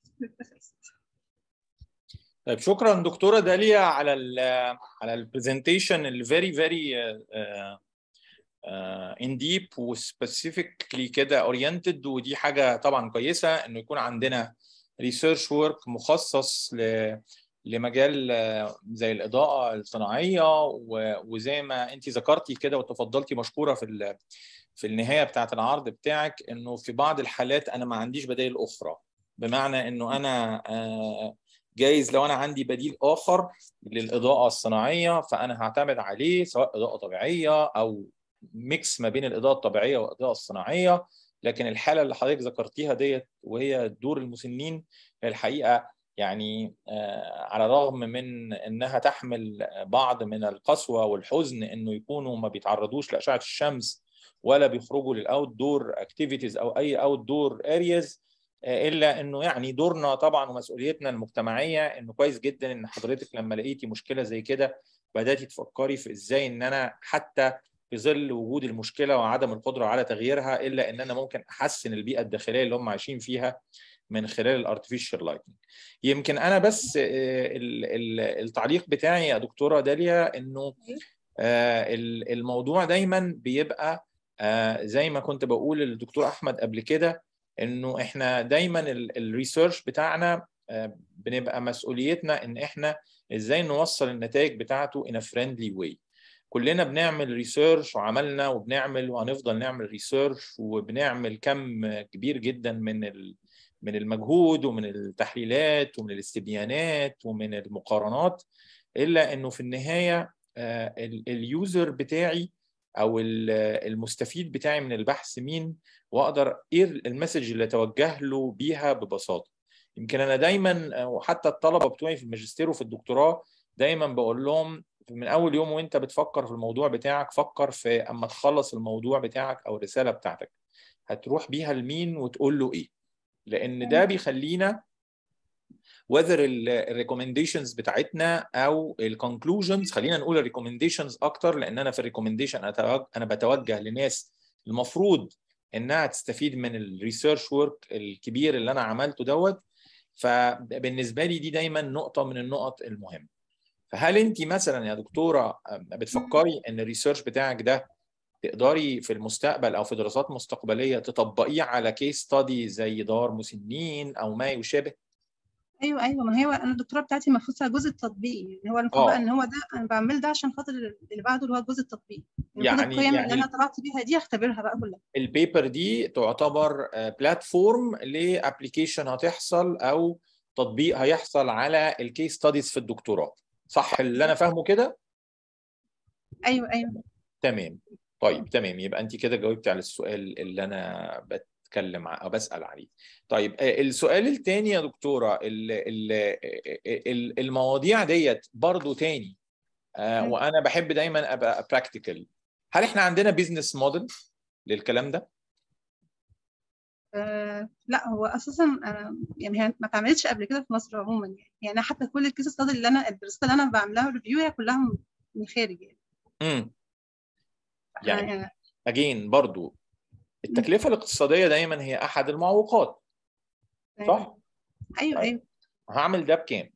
S6: طيب شكرا دكتوره داليا على ال على البرزنتيشن الفيري فيري ان ديب وسبيسيفيكلي كده اورينتد ودي حاجه طبعا كويسه انه يكون عندنا ريسيرش ورك مخصص ل لمجال زي الاضاءه الصناعيه وزي ما انت ذكرتي كده وتفضلتي مشكوره في في النهايه بتاعه العرض بتاعك انه في بعض الحالات انا ما عنديش بدائل اخرى بمعنى انه انا جايز لو انا عندي بديل اخر للاضاءه الصناعيه فانا هعتمد عليه سواء اضاءه طبيعيه او ميكس ما بين الاضاءه الطبيعيه والاضاءه الصناعيه لكن الحاله اللي حضرتك ذكرتيها ديت وهي دور المسنين الحقيقه يعني على الرغم من انها تحمل بعض من القسوه والحزن انه يكونوا ما بيتعرضوش لاشعه الشمس ولا بيخرجوا للاوت دور اكتيفيتيز او اي اوت دور ارياز الا انه يعني دورنا طبعا ومسؤوليتنا المجتمعيه انه كويس جدا ان حضرتك لما لقيتي مشكله زي كده بداتي تفكري في ازاي ان انا حتى في ظل وجود المشكله وعدم القدره على تغييرها الا ان انا ممكن احسن البيئه الداخليه اللي هم عايشين فيها من خلال الارتفيشال لايتنج يمكن انا بس التعليق بتاعي يا دكتوره داليا انه الموضوع دايما بيبقى زي ما كنت بقول للدكتور احمد قبل كده انه احنا دايما الريسيرش بتاعنا بنبقى مسؤوليتنا ان احنا ازاي نوصل النتائج بتاعته in a friendly way كلنا بنعمل ريسيرش وعملنا وبنعمل وهنفضل نعمل ريسيرش وبنعمل كم كبير جدا من من المجهود ومن التحليلات ومن الاستبيانات ومن المقارنات الا انه في النهايه اليوزر بتاعي او المستفيد بتاعي من البحث مين واقدر ايه المسج اللي اتوجه له بيها ببساطه يمكن انا دايما وحتى الطلبه بتوعي في الماجستير وفي الدكتوراه دايما بقول لهم من اول يوم وانت بتفكر في الموضوع بتاعك فكر في اما تخلص الموضوع بتاعك او الرساله بتاعتك هتروح بيها لمين وتقول له ايه لان ده بيخلينا whether الريكومنديشنز بتاعتنا او الكونكلوجنز خلينا نقول الريكومنديشنز اكتر لان انا في الريكومنديشن انا بتوجه لناس المفروض انها تستفيد من الريسيرش ورك الكبير اللي انا عملته دوت فبالنسبه لي دي دايما نقطه من النقط المهمه فهل انت مثلا يا دكتوره بتفكري ان الريسيرش بتاعك ده تقدري في المستقبل او في دراسات مستقبليه تطبقيه على كيس ستادي زي دار مسنين او ما يشابه
S8: ايوه ايوه ما هو انا الدكتوراه بتاعتي المفروض على الجزء التطبيقي يعني هو المفروض بقى ان هو ده انا بعمل ده عشان خاطر اللي بعده اللي هو الجزء التطبيقي
S6: يعني
S8: القيم
S6: يعني
S8: اللي انا طلعت بيها دي اختبرها بقى كلها
S6: البيبر دي تعتبر بلاتفورم لابلكيشن هتحصل او تطبيق هيحصل على الكيس ستاديز في الدكتوراه صح اللي انا فاهمه كده
S8: ايوه ايوه
S6: تمام طيب تمام يبقى انت كده جاوبتي على السؤال اللي انا بتكلم ع- او بسال عليه طيب آه، السؤال الثاني يا دكتوره ال- ال- ال- المواضيع ديت برضو تاني آه،
S8: مم.
S6: وانا بحب دايما ابقى براكتيكال هل احنا عندنا بيزنس موديل للكلام ده
S8: آه لا هو اساسا آه يعني هي ما اتعملتش قبل كده في مصر عموما يعني يعني أنا حتى كل الكيس ستادي اللي انا الدراسات اللي انا بعملها ريفيو هي كلها من- من الخارج يعني
S6: امم
S8: إحنا
S6: يعني
S8: يعني
S6: اجين برضو التكلفه الاقتصاديه دايما هي احد المعوقات صح
S8: ايوه ايوه
S6: هعمل ده بكام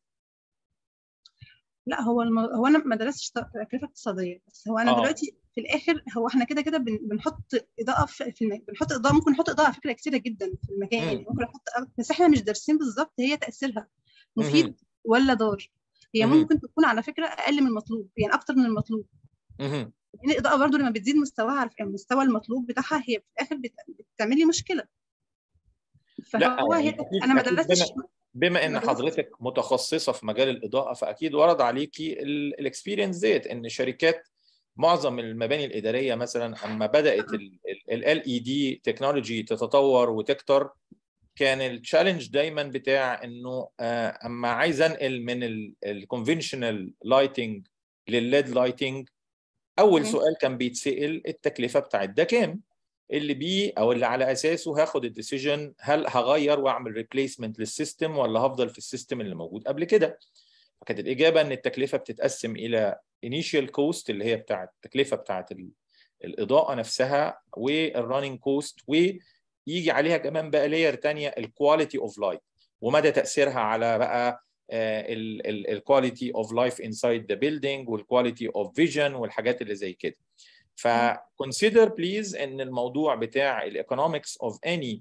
S8: لا هو الم... هو انا ما درستش تكلفه اقتصاديه بس هو انا
S6: آه.
S8: دلوقتي في الاخر هو احنا كده كده بن... بنحط اضاءه في, في الم... بنحط اضاءه ممكن نحط اضاءه على فكره كتيره جدا في المكان
S6: مم.
S8: يعني ممكن نحط بس احنا مش دارسين بالظبط هي تاثيرها مفيد
S6: مهم.
S8: ولا ضار هي
S6: مهم.
S8: ممكن تكون على فكره اقل من المطلوب يعني اكتر من المطلوب
S6: مهم.
S8: لان الاضاءه برضو لما بتزيد مستواها على المستوى المطلوب بتاعها هي في الاخر بت... بتعمل لي مشكله
S6: لا
S8: فهو
S6: يعني
S8: هي
S6: أكيد-
S8: انا ما
S6: أكيد
S8: درستش
S6: بما, بما ان
S8: ما درستش.
S6: حضرتك متخصصه في مجال الاضاءه فاكيد ورد عليكي الاكسبيرينس ديت ان شركات معظم المباني الاداريه مثلا اما بدات ال اي دي تكنولوجي تتطور وتكتر كان التشالنج دايما بتاع انه آه، اما عايز انقل من الكونفنشنال لايتنج للليد لايتنج اول
S8: مم.
S6: سؤال كان بيتسال التكلفه بتاعت ده كام اللي بيه او اللي على اساسه هاخد الديسيجن هل هغير واعمل ريبليسمنت للسيستم ولا هفضل في السيستم اللي موجود قبل كده فكانت الاجابه ان التكلفه بتتقسم الى انيشال كوست اللي هي بتاعت التكلفه بتاعت ال- الاضاءه نفسها والرننج كوست ويجي عليها كمان بقى لاير ثانيه الكواليتي اوف لايت ومدى تاثيرها على بقى الكواليتي اوف لايف انسايد ذا بيلدينج والكواليتي اوف فيجن والحاجات اللي زي كده فكونسيدر بليز ان الموضوع بتاع الايكونومكس اوف اني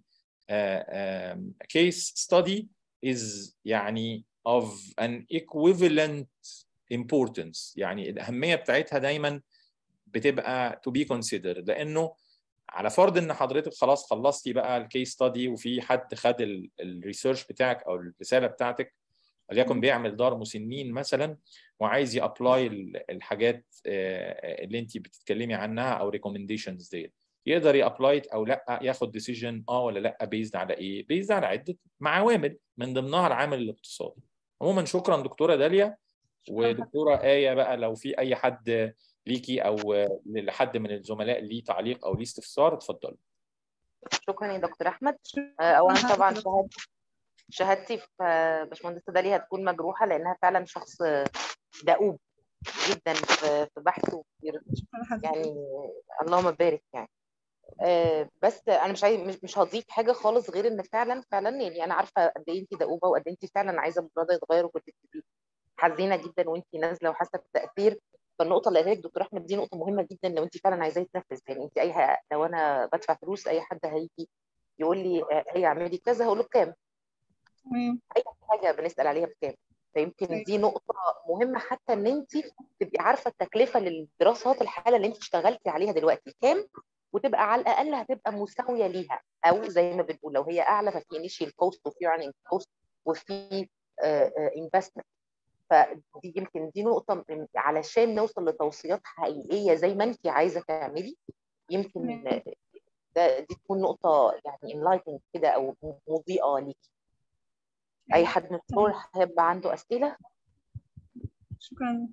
S6: case study is يعني of an equivalent importance يعني الأهمية بتاعتها دايما بتبقى to be considered لأنه على فرض ان حضرتك خلاص خلصتي بقى الكيس ستادي وفي حد خد الريسيرش بتاعك او الرساله بتاعتك وليكن بيعمل دار مسنين مثلا وعايز يابلاي الحاجات آه، اللي انت بتتكلمي عنها او ريكومنديشنز ديت يقدر يابلاي او لا ياخد ديسيجن اه ولا لا بيزد على ايه؟ بيزد على عده عوامل من ضمنها العامل الاقتصادي. عموما شكرا دكتوره داليا ودكتوره ايه بقى لو في اي حد ليكي او لحد من الزملاء ليه تعليق او ليه استفسار اتفضلي.
S9: شكرا يا دكتور احمد آه، اولا
S8: شكراً
S9: طبعا
S8: حضرتك.
S9: شهادتي شهادتي في آه، باشمهندسه داليا هتكون مجروحه لانها فعلا شخص دؤوب جدا في في بحثه وفي
S8: شكرا لحضرتك.
S9: يعني اللهم بارك يعني آه، بس انا مش عايز مش مش هضيف حاجه خالص غير ان فعلا فعلا يعني انا عارفه قد ايه انت دؤوبه وقد ايه انت فعلا عايزه الموضوع ده يتغير وكنت بتبقي حزينه جدا وانت نازله وحاسه بتاثير فالنقطه اللي قالها لك دكتور احمد دي نقطه مهمه جدا لو انت فعلا عايزاه يتنفذ يعني انت اي ح- لو انا بدفع فلوس اي حد هيجي يقول لي آه، هي اعملي كذا هقول له بكام
S8: تمام
S9: اي حاجه بنسال عليها بكام فيمكن
S8: أيوة.
S9: دي نقطه مهمه حتى ان انت تبقي عارفه التكلفه للدراسات الحاله اللي انت اشتغلتي عليها دلوقتي كام وتبقى على الاقل هتبقى مساويه ليها او زي ما بنقول لو هي اعلى ففي انيشال كوست وفي راننج كوست وفي انفستمنت فدي يمكن دي نقطه من- علشان نوصل لتوصيات حقيقيه زي ما انت عايزه تعملي يمكن
S8: تمام.
S9: ده دي تكون نقطه يعني انلايتنج كده او مضيئه ليكي اي حد من الدكتور هيبقى عنده اسئله
S8: شكرا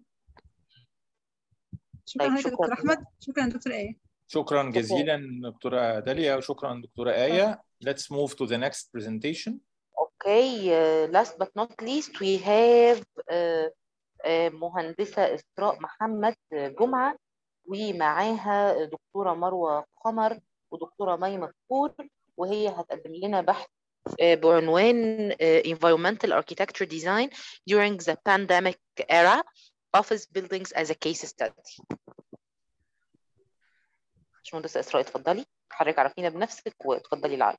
S8: شكرا
S9: طيب،
S8: لحضرتك يا
S9: شكراً.
S8: دكتور احمد شكرا دكتور ايه
S6: شكرا جزيلا دكتوره داليا وشكرا دكتوره ايه. Let's move to the next presentation.
S9: Okay, uh, last but not least we have uh, uh, مهندسة إسراء محمد جمعة ومعاها دكتورة مروة قمر ودكتورة مي مذكور وهي هتقدم لنا بحث uh, بعنوان uh, Environmental Architecture Design during the Pandemic Era Office Buildings as a Case Study. باشمهندسة إسراء اتفضلي حضرتك عرفينا بنفسك واتفضلي العرض.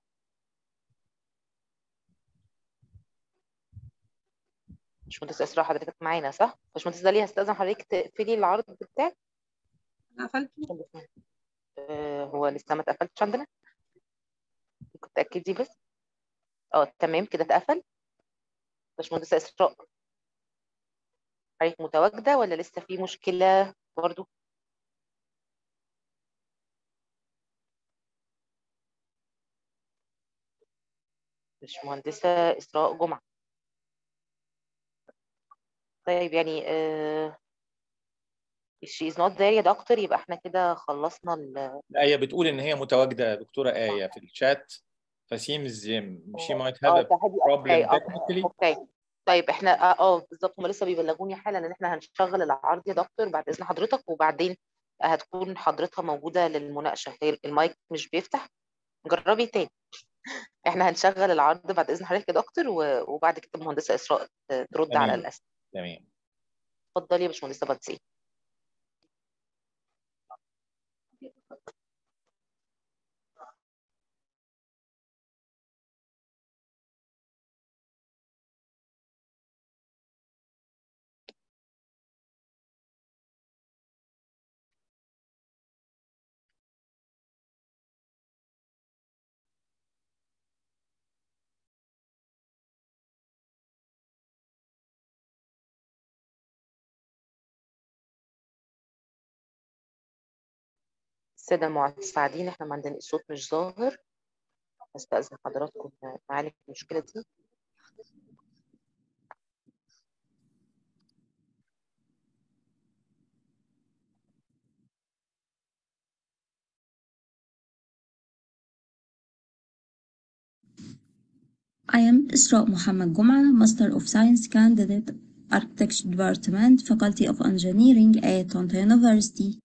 S9: باشمهندسة إسراء حضرتك معانا صح؟ باشمهندسة داليا هستأذن حضرتك تقفلي العرض بتاعك
S8: انا قفلت
S9: آه، هو لسه ما اتقفلتش عندنا كنت تأكدي بس اه تمام كده اتقفل باشمهندسة إسراء حضرتك متواجدة ولا لسه في مشكلة برضو باشمهندسة إسراء جمعة طيب يعني uh, if she is not there يا دكتور يبقى احنا كده خلصنا ال
S6: آية بتقول إن هي متواجدة يا دكتورة آية في الشات فسيمز she might have
S9: اه
S6: a
S9: فهدي
S6: problem
S9: اوكي
S6: technically
S9: اوكي طيب احنا اه اه بالظبط هم لسه بيبلغوني حالا ان احنا هنشغل العرض يا دكتور بعد اذن حضرتك وبعدين هتكون حضرتها موجودة للمناقشة هي المايك مش بيفتح جربي تاني احنا هنشغل العرض بعد اذن حضرتك يا دكتور و- وبعد كده المهندسة إسراء ترد على
S6: تمام
S9: الأسئلة
S6: تمام
S9: اتفضلي يا باشمهندسة بدسي السادة المساعدين احنا ما عندنا الصوت مش ظاهر استأذن حضراتكم نعالج المشكلة دي
S10: I am Isra Muhammad Guma, Master of Science candidate, Architecture Department, Faculty of Engineering at Tonta University.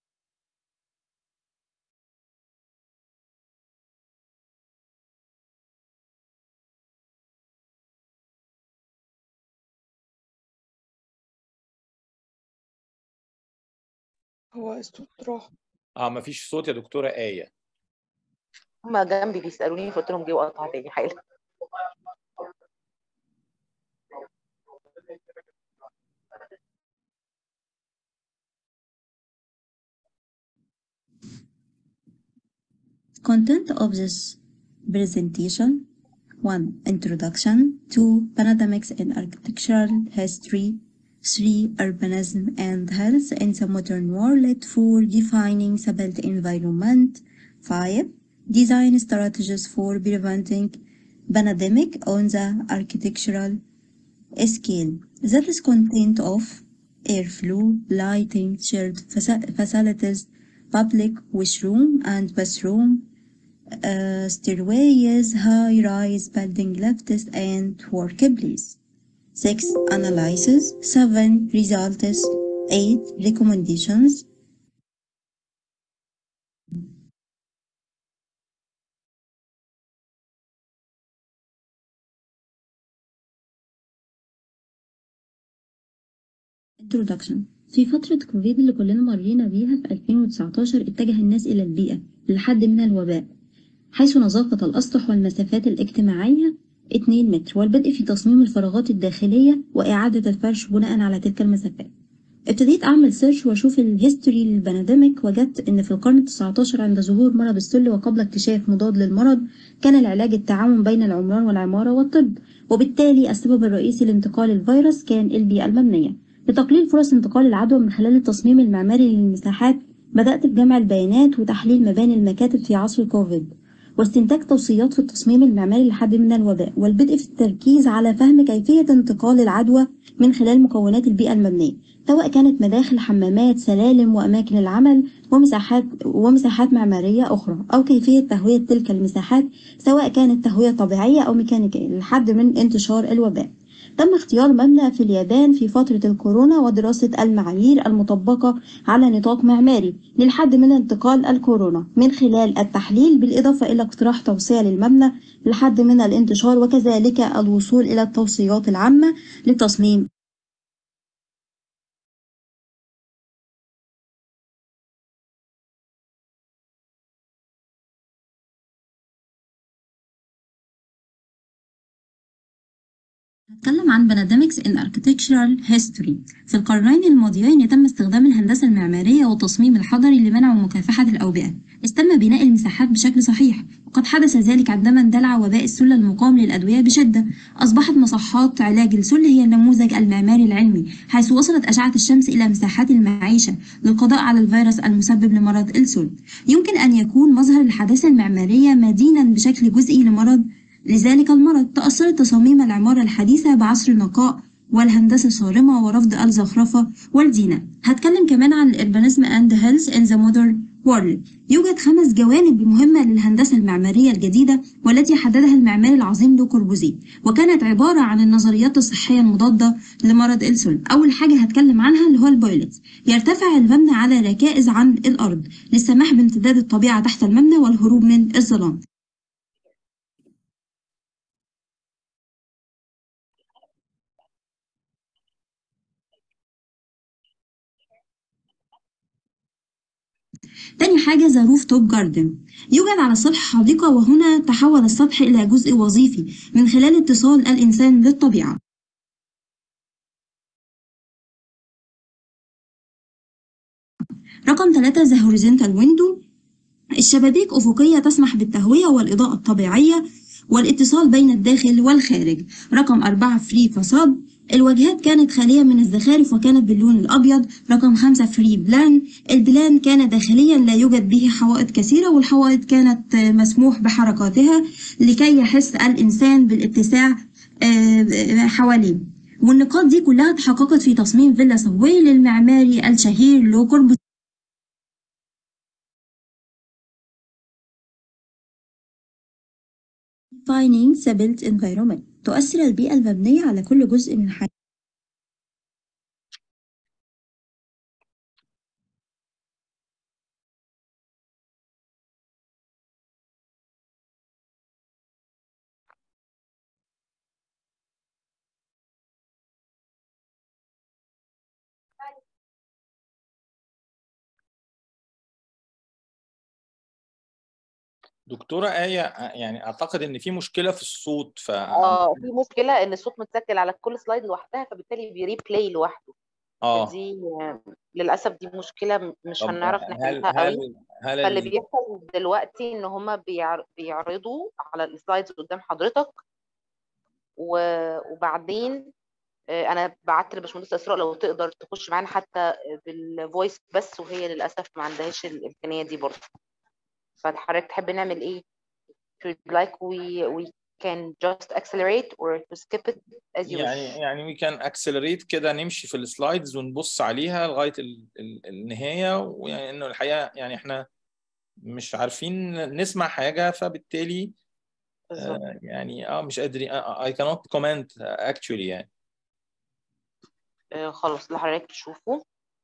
S3: هو الصوت راح
S6: اه مفيش صوت يا دكتورة آية
S9: هما جنبي بيسألوني فقلت لهم جه وقطع تاني حالا
S10: Content of this presentation 1. Introduction 2. Pandemics in Architectural History 3. Urbanism and Health in the Modern World 4. Defining the built environment 5. Design strategies for preventing pandemic on the architectural scale. That is content of airflow, lighting, shared faci- facilities, public washroom and bathroom, uh, stairways, high-rise building lifts, and workplace. 6. Analysis 7. Results 8. Recommendations Introduction في فترة كوفيد اللي كلنا مرينا بيها في 2019 اتجه الناس إلى البيئة للحد من الوباء حيث نظافة الأسطح والمسافات الاجتماعية 2 متر والبدء في تصميم الفراغات الداخلية وإعادة الفرش بناء على تلك المسافات ابتديت أعمل سيرش وأشوف الهيستوري للبانديميك وجدت إن في القرن التسعتاشر عند ظهور مرض السل وقبل اكتشاف مضاد للمرض كان العلاج التعاون بين العمران والعمارة والطب وبالتالي السبب الرئيسي لانتقال الفيروس كان البيئة المبنية لتقليل فرص انتقال العدوى من خلال التصميم المعماري للمساحات بدأت بجمع البيانات وتحليل مباني المكاتب في عصر كوفيد واستنتاج توصيات في التصميم المعماري لحد من الوباء والبدء في التركيز على فهم كيفية انتقال العدوى من خلال مكونات البيئة المبنية سواء كانت مداخل حمامات سلالم وأماكن العمل ومساحات ومساحات معمارية أخرى أو كيفية تهوية تلك المساحات سواء كانت تهوية طبيعية أو ميكانيكية للحد من انتشار الوباء تم اختيار مبنى في اليابان في فترة الكورونا ودراسة المعايير المطبقة على نطاق معماري للحد من انتقال الكورونا من خلال التحليل بالإضافة إلى اقتراح توسيع للمبنى للحد من الانتشار وكذلك الوصول إلى التوصيات العامة لتصميم نتكلم عن باناديمكس in architectural history في القرنين الماضيين يتم استخدام الهندسة المعمارية والتصميم الحضري لمنع ومكافحة الأوبئة تم بناء المساحات بشكل صحيح وقد حدث ذلك عندما اندلع وباء السل المقاوم للأدوية بشدة أصبحت مصحات علاج السل هي النموذج المعماري العلمي حيث وصلت أشعة الشمس إلى مساحات المعيشة للقضاء على الفيروس المسبب لمرض السل يمكن أن يكون مظهر الحداثة المعمارية مدينا بشكل جزئي لمرض لذلك المرض تأثرت تصاميم العمارة الحديثة بعصر النقاء والهندسة الصارمة ورفض الزخرفة والزينة هتكلم كمان عن الإربانيزم and health in the modern world يوجد خمس جوانب مهمة للهندسة المعمارية الجديدة والتي حددها المعماري العظيم لو كوربوزيه وكانت عبارة عن النظريات الصحية المضادة لمرض السل أول حاجة هتكلم عنها اللي هو البويلت يرتفع المبنى على ركائز عن الأرض للسماح بامتداد الطبيعة تحت المبنى والهروب من الظلام تاني حاجة ذا روف توب جاردن يوجد على السطح حديقة وهنا تحول السطح إلى جزء وظيفي من خلال اتصال الإنسان بالطبيعة رقم ثلاثة ذا هوريزونتال ويندو الشبابيك أفقية تسمح بالتهوية والإضاءة الطبيعية والاتصال بين الداخل والخارج رقم أربعة فري فصاد الواجهات كانت خالية من الزخارف وكانت باللون الأبيض رقم خمسة فري بلان البلان كان داخليا لا يوجد به حوائط كثيرة والحوائط كانت مسموح بحركاتها لكي يحس الإنسان بالاتساع حواليه والنقاط دي كلها تحققت في تصميم فيلا سوي للمعماري الشهير لو كوربوزيه defining the built environment تؤثر البيئة المبنية على كل جزء من حياتنا
S6: دكتورة آية يعني أعتقد إن في مشكلة في الصوت ف
S9: اه في مشكله ان الصوت متسجل على كل سلايد لوحدها فبالتالي بيريبلاي لوحده
S6: اه
S9: دي للاسف دي مشكله مش
S6: طب
S9: هنعرف
S6: هل
S9: نحلها قوي
S6: هل هل
S9: فاللي
S6: ال-
S9: بيحصل دلوقتي ان هما بيعر- بيعرضوا على السلايدز قدام حضرتك و- وبعدين آه، انا بعت لباشمهندس اسراء لو تقدر تخش معانا حتى بالفويس بس وهي للاسف ما عندهاش الامكانيه دي برضه فحضرتك تحب نعمل ايه if you'd like we we can just accelerate or to skip it as you
S6: يعني
S9: wish
S6: يعني وي كان اكسلريت كده نمشي في السلايدز ونبص عليها لغايه ال- ال- النهايه ويعني انه الحقيقه يعني احنا مش عارفين نسمع حاجه فبالتالي
S9: بالظبط
S6: آه، يعني اه مش قادرين I cannot comment uh, actually يعني
S9: آه، خلاص اللي حضرتك تشوفه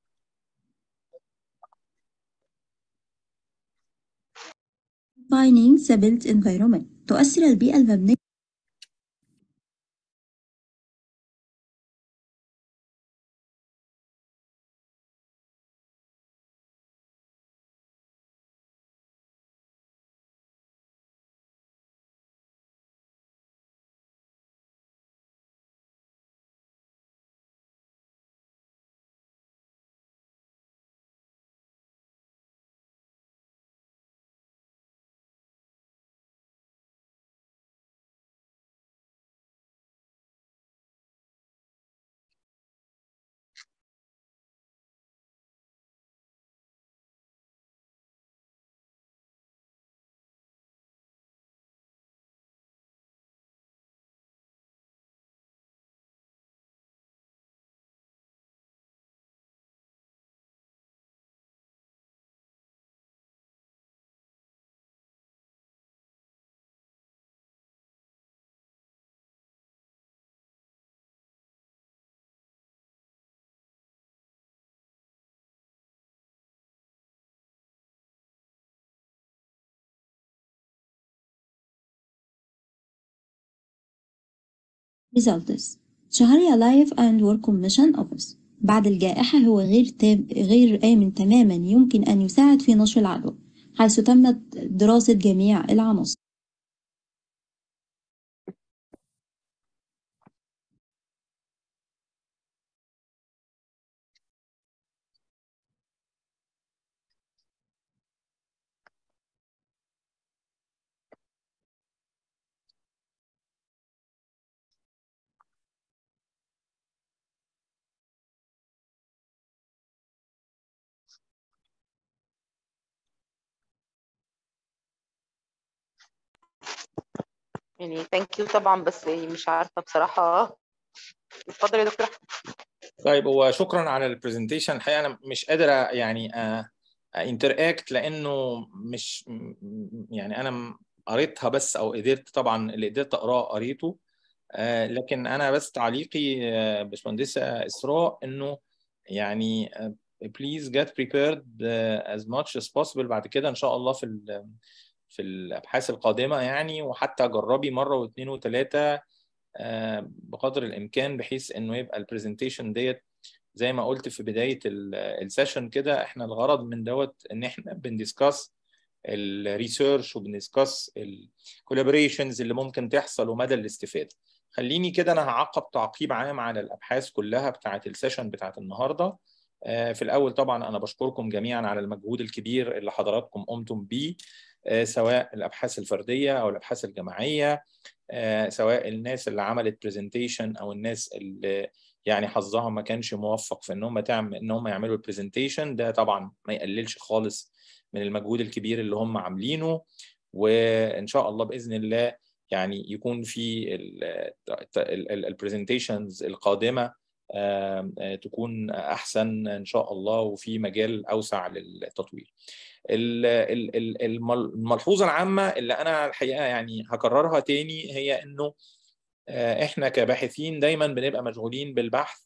S10: defining the built environment تؤثر البيئة المبنية results شهرية Life and Work Commission Office بعد الجائحة هو غير تام غير آمن تماما يمكن أن يساعد في نشر العدوى حيث تمت دراسة جميع العناصر
S9: يعني ثانك يو طبعا بس يعني مش عارفه بصراحه اتفضل يا دكتور احمد
S6: طيب هو شكرا على البرزنتيشن الحقيقه انا مش قادر يعني انتراكت لانه مش م- يعني انا م- قريتها بس او قدرت طبعا اللي قدرت اقراه قريته آه، لكن انا بس تعليقي آه، باشمهندسه اسراء انه يعني بليز get prepared uh, as much as possible بعد كده ان شاء الله في ال- في الابحاث القادمه يعني وحتى جربي مره واثنين وثلاثه آه، بقدر الامكان بحيث انه يبقى البرزنتيشن ديت زي ما قلت في بدايه السيشن كده احنا الغرض من دوت ان احنا بندiscuss الريسيرش وبندiscuss الكولابوريشنز اللي ممكن تحصل ومدى الاستفاده خليني كده انا هعقب تعقيب عام على الابحاث كلها بتاعه السيشن بتاعه النهارده آه، في الاول طبعا انا بشكركم جميعا على المجهود الكبير اللي حضراتكم قمتم بيه آه، سواء الابحاث الفرديه او الابحاث الجماعيه آه، سواء الناس اللي عملت برزنتيشن او الناس اللي يعني حظها ما كانش موفق في ان هم تعمل ان هم يعملوا البرزنتيشن ده طبعا ما يقللش خالص من المجهود الكبير اللي هم عاملينه وان شاء الله باذن الله يعني يكون في البرزنتيشنز القادمه آه، آه، تكون احسن ان شاء الله وفي مجال اوسع للتطوير. ال- ال- ال- المل- الملحوظه العامه اللي انا الحقيقه يعني هكررها تاني هي انه آه، احنا كباحثين دايما بنبقى مشغولين بالبحث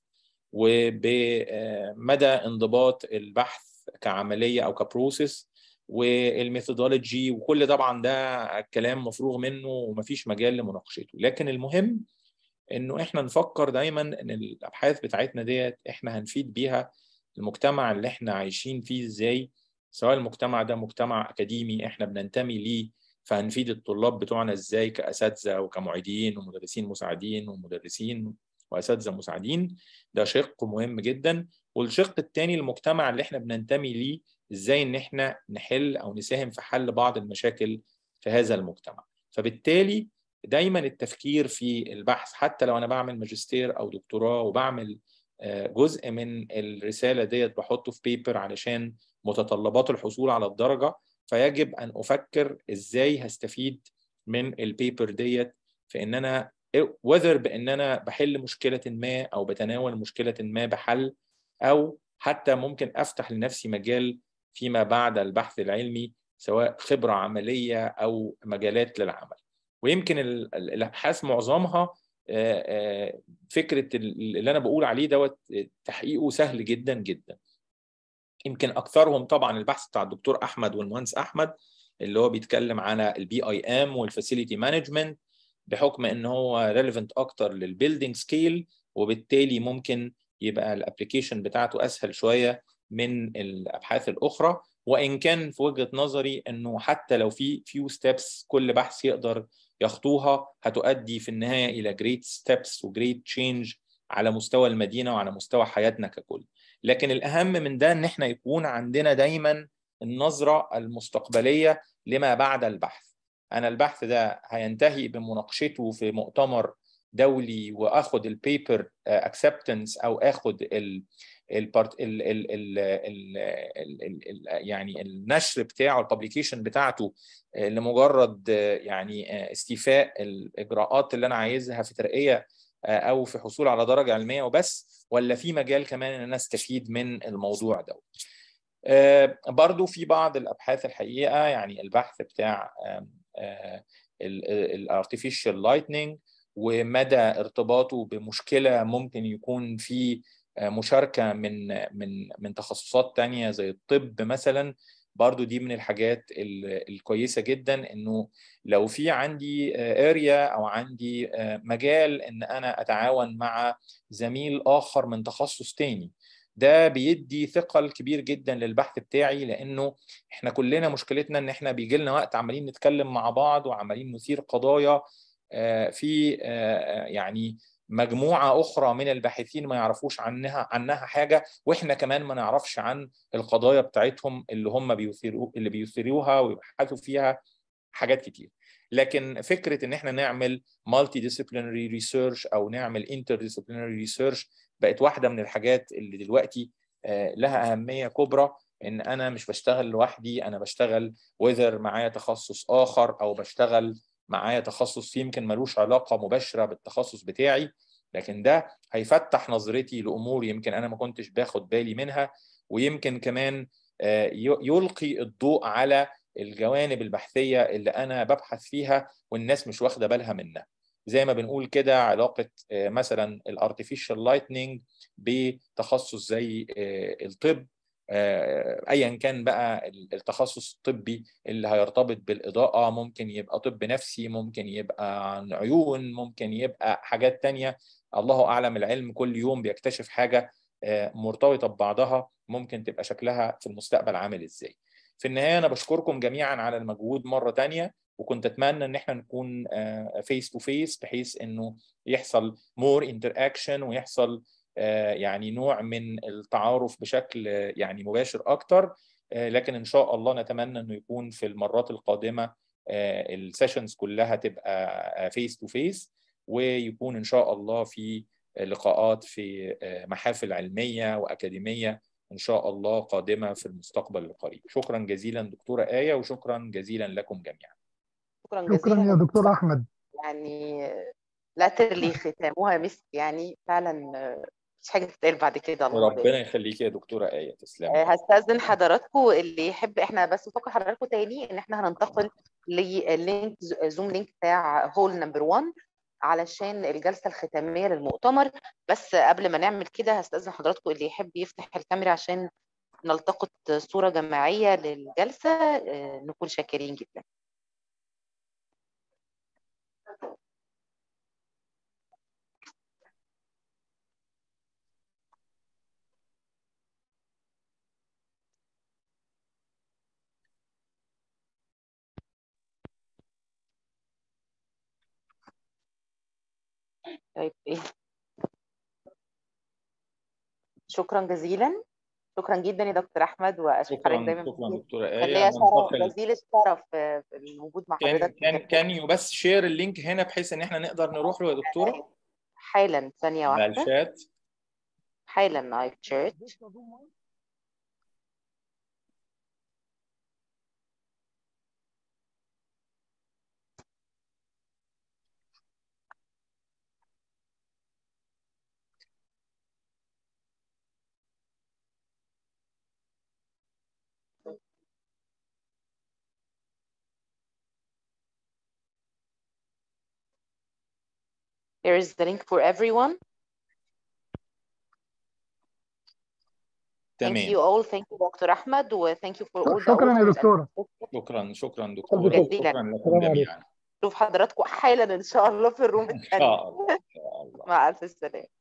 S6: وبمدى انضباط البحث كعمليه او كبروسيس والميثودولوجي وكل طبعا ده كلام مفروغ منه ومفيش مجال لمناقشته لكن المهم انه احنا نفكر دايما ان الابحاث بتاعتنا ديت احنا هنفيد بيها المجتمع اللي احنا عايشين فيه ازاي سواء المجتمع ده مجتمع اكاديمي احنا بننتمي ليه فهنفيد الطلاب بتوعنا ازاي كاساتذه وكمعيدين ومدرسين مساعدين ومدرسين واساتذه مساعدين ده شق مهم جدا والشق الثاني المجتمع اللي احنا بننتمي ليه ازاي ان احنا نحل او نساهم في حل بعض المشاكل في هذا المجتمع فبالتالي دايما التفكير في البحث حتى لو انا بعمل ماجستير او دكتوراه وبعمل آه، جزء من الرساله ديت بحطه في بيبر علشان متطلبات الحصول على الدرجه فيجب ان افكر ازاي هستفيد من البيبر ديت في ان انا وذر بان انا بحل مشكله ما او بتناول مشكله ما بحل او حتى ممكن افتح لنفسي مجال فيما بعد البحث العلمي سواء خبره عمليه او مجالات للعمل ويمكن ال- ال- الابحاث معظمها آه، آه، فكره ال- اللي انا بقول عليه دوت تحقيقه سهل جدا جدا يمكن اكثرهم طبعا البحث بتاع الدكتور احمد والمهندس احمد اللي هو بيتكلم على البي اي ام والفاسيلتي مانجمنت بحكم ان هو ريليفنت اكتر للبيلدينج سكيل وبالتالي ممكن يبقى الابلكيشن بتاعته اسهل شويه من الابحاث الاخرى وان كان في وجهه نظري انه حتى لو في فيو ستيبس كل بحث يقدر يخطوها هتؤدي في النهايه الى جريت ستيبس وجريت تشينج على مستوى المدينه وعلى مستوى حياتنا ككل لكن الاهم من ده ان احنا يكون عندنا دايما النظره المستقبليه لما بعد البحث انا البحث ده هينتهي بمناقشته في مؤتمر دولي واخد البيبر اكسبتنس او اخد ال البارت ال ال ال ال ال ال ال يعني النشر بتاعه الببليكيشن بتاعته آه، لمجرد آه، يعني آه، استيفاء الاجراءات اللي انا عايزها في ترقيه آه، او في حصول على درجه علميه وبس ولا في مجال كمان ان انا استفيد من الموضوع ده آه، برضو في بعض الابحاث الحقيقه يعني البحث بتاع الارتفيشال لايتنينج ومدى ارتباطه بمشكله ممكن يكون في آه، مشاركه من من من تخصصات تانية زي الطب مثلا برضو دي من الحاجات ال- الكويسه جدا انه لو في عندي اريا او عندي آه، مجال ان انا اتعاون مع زميل اخر من تخصص تاني ده بيدي ثقل كبير جدا للبحث بتاعي لانه احنا كلنا مشكلتنا ان احنا بيجي لنا وقت عمالين نتكلم مع بعض وعمالين نثير قضايا آه، في آه، يعني مجموعة أخرى من الباحثين ما يعرفوش عنها عنها حاجة وإحنا كمان ما نعرفش عن القضايا بتاعتهم اللي هم بيثيروا اللي بيثيروها ويبحثوا فيها حاجات كتير لكن فكرة إن إحنا نعمل مالتي ديسيبلينري ريسيرش أو نعمل انتر ديسيبلينري ريسيرش بقت واحدة من الحاجات اللي دلوقتي آه، لها أهمية كبرى إن أنا مش بشتغل لوحدي أنا بشتغل وذر معايا تخصص آخر أو بشتغل معايا تخصص يمكن ملوش علاقه مباشره بالتخصص بتاعي لكن ده هيفتح نظرتي لامور يمكن انا ما كنتش باخد بالي منها ويمكن كمان يلقي الضوء على الجوانب البحثيه اللي انا ببحث فيها والناس مش واخده بالها منها زي ما بنقول كده علاقه مثلا الارتفيشال لايتنينج بتخصص زي الطب ايا كان بقى التخصص الطبي اللي هيرتبط بالاضاءه ممكن يبقى طب نفسي ممكن يبقى عن عيون ممكن يبقى حاجات تانية الله اعلم العلم كل يوم بيكتشف حاجه مرتبطه ببعضها ممكن تبقى شكلها في المستقبل عامل ازاي في النهايه انا بشكركم جميعا على المجهود مره تانية وكنت اتمنى ان احنا نكون فيس تو فيس بحيث انه يحصل مور انتر اكشن ويحصل يعني نوع من التعارف بشكل يعني مباشر اكتر لكن ان شاء الله نتمنى انه يكون في المرات القادمه السيشنز كلها تبقى فيس تو فيس ويكون ان شاء الله في لقاءات في محافل علميه واكاديميه ان شاء الله قادمه في المستقبل القريب شكرا جزيلا دكتوره ايه وشكرا جزيلا لكم جميعا
S9: شكرا جزيلا
S7: شكرا يا دكتور احمد
S9: يعني لا ترلي ختامها مسك يعني فعلا مش حاجه تتقال بعد كده الله
S6: ربنا يخليك يا دكتوره ايه تسلمي
S9: هستاذن حضراتكم اللي يحب احنا بس بفكر حضراتكم تاني ان احنا هننتقل للينك زوم لينك بتاع هول نمبر 1 علشان الجلسه الختاميه للمؤتمر بس قبل ما نعمل كده هستاذن حضراتكم اللي يحب يفتح الكاميرا عشان نلتقط صوره جماعيه للجلسه نكون شاكرين جدا طيب ايه شكرا جزيلا شكرا جدا يا دكتور احمد واشكرك
S6: شكرا
S9: دايما
S6: شكرا دكتوره ايه
S9: ليا شرف جزيل الشرف في الوجود مع
S6: كان
S9: حضرتك
S6: كان كان يو بس شير اللينك هنا بحيث ان احنا نقدر نروح له يا دكتوره
S9: حالا ثانيه
S6: على
S9: واحده
S6: الشات
S9: حالا اي تشيرت Here is the link for everyone. Thank
S6: تمام
S9: you all. Thank you Dr. Ahmed و thank you for all the
S7: شكرا يا
S9: authors and
S7: دكتورة
S6: شكرا شكرا دكتوره
S9: جزيلا.
S6: شكرا لكم
S7: السلام عليكم.
S6: جميعا
S9: نشوف حضراتكم حالا ان شاء الله في الروم
S6: ان
S9: الثانيه
S6: شاء الله ان شاء الله
S9: مع الف سلامه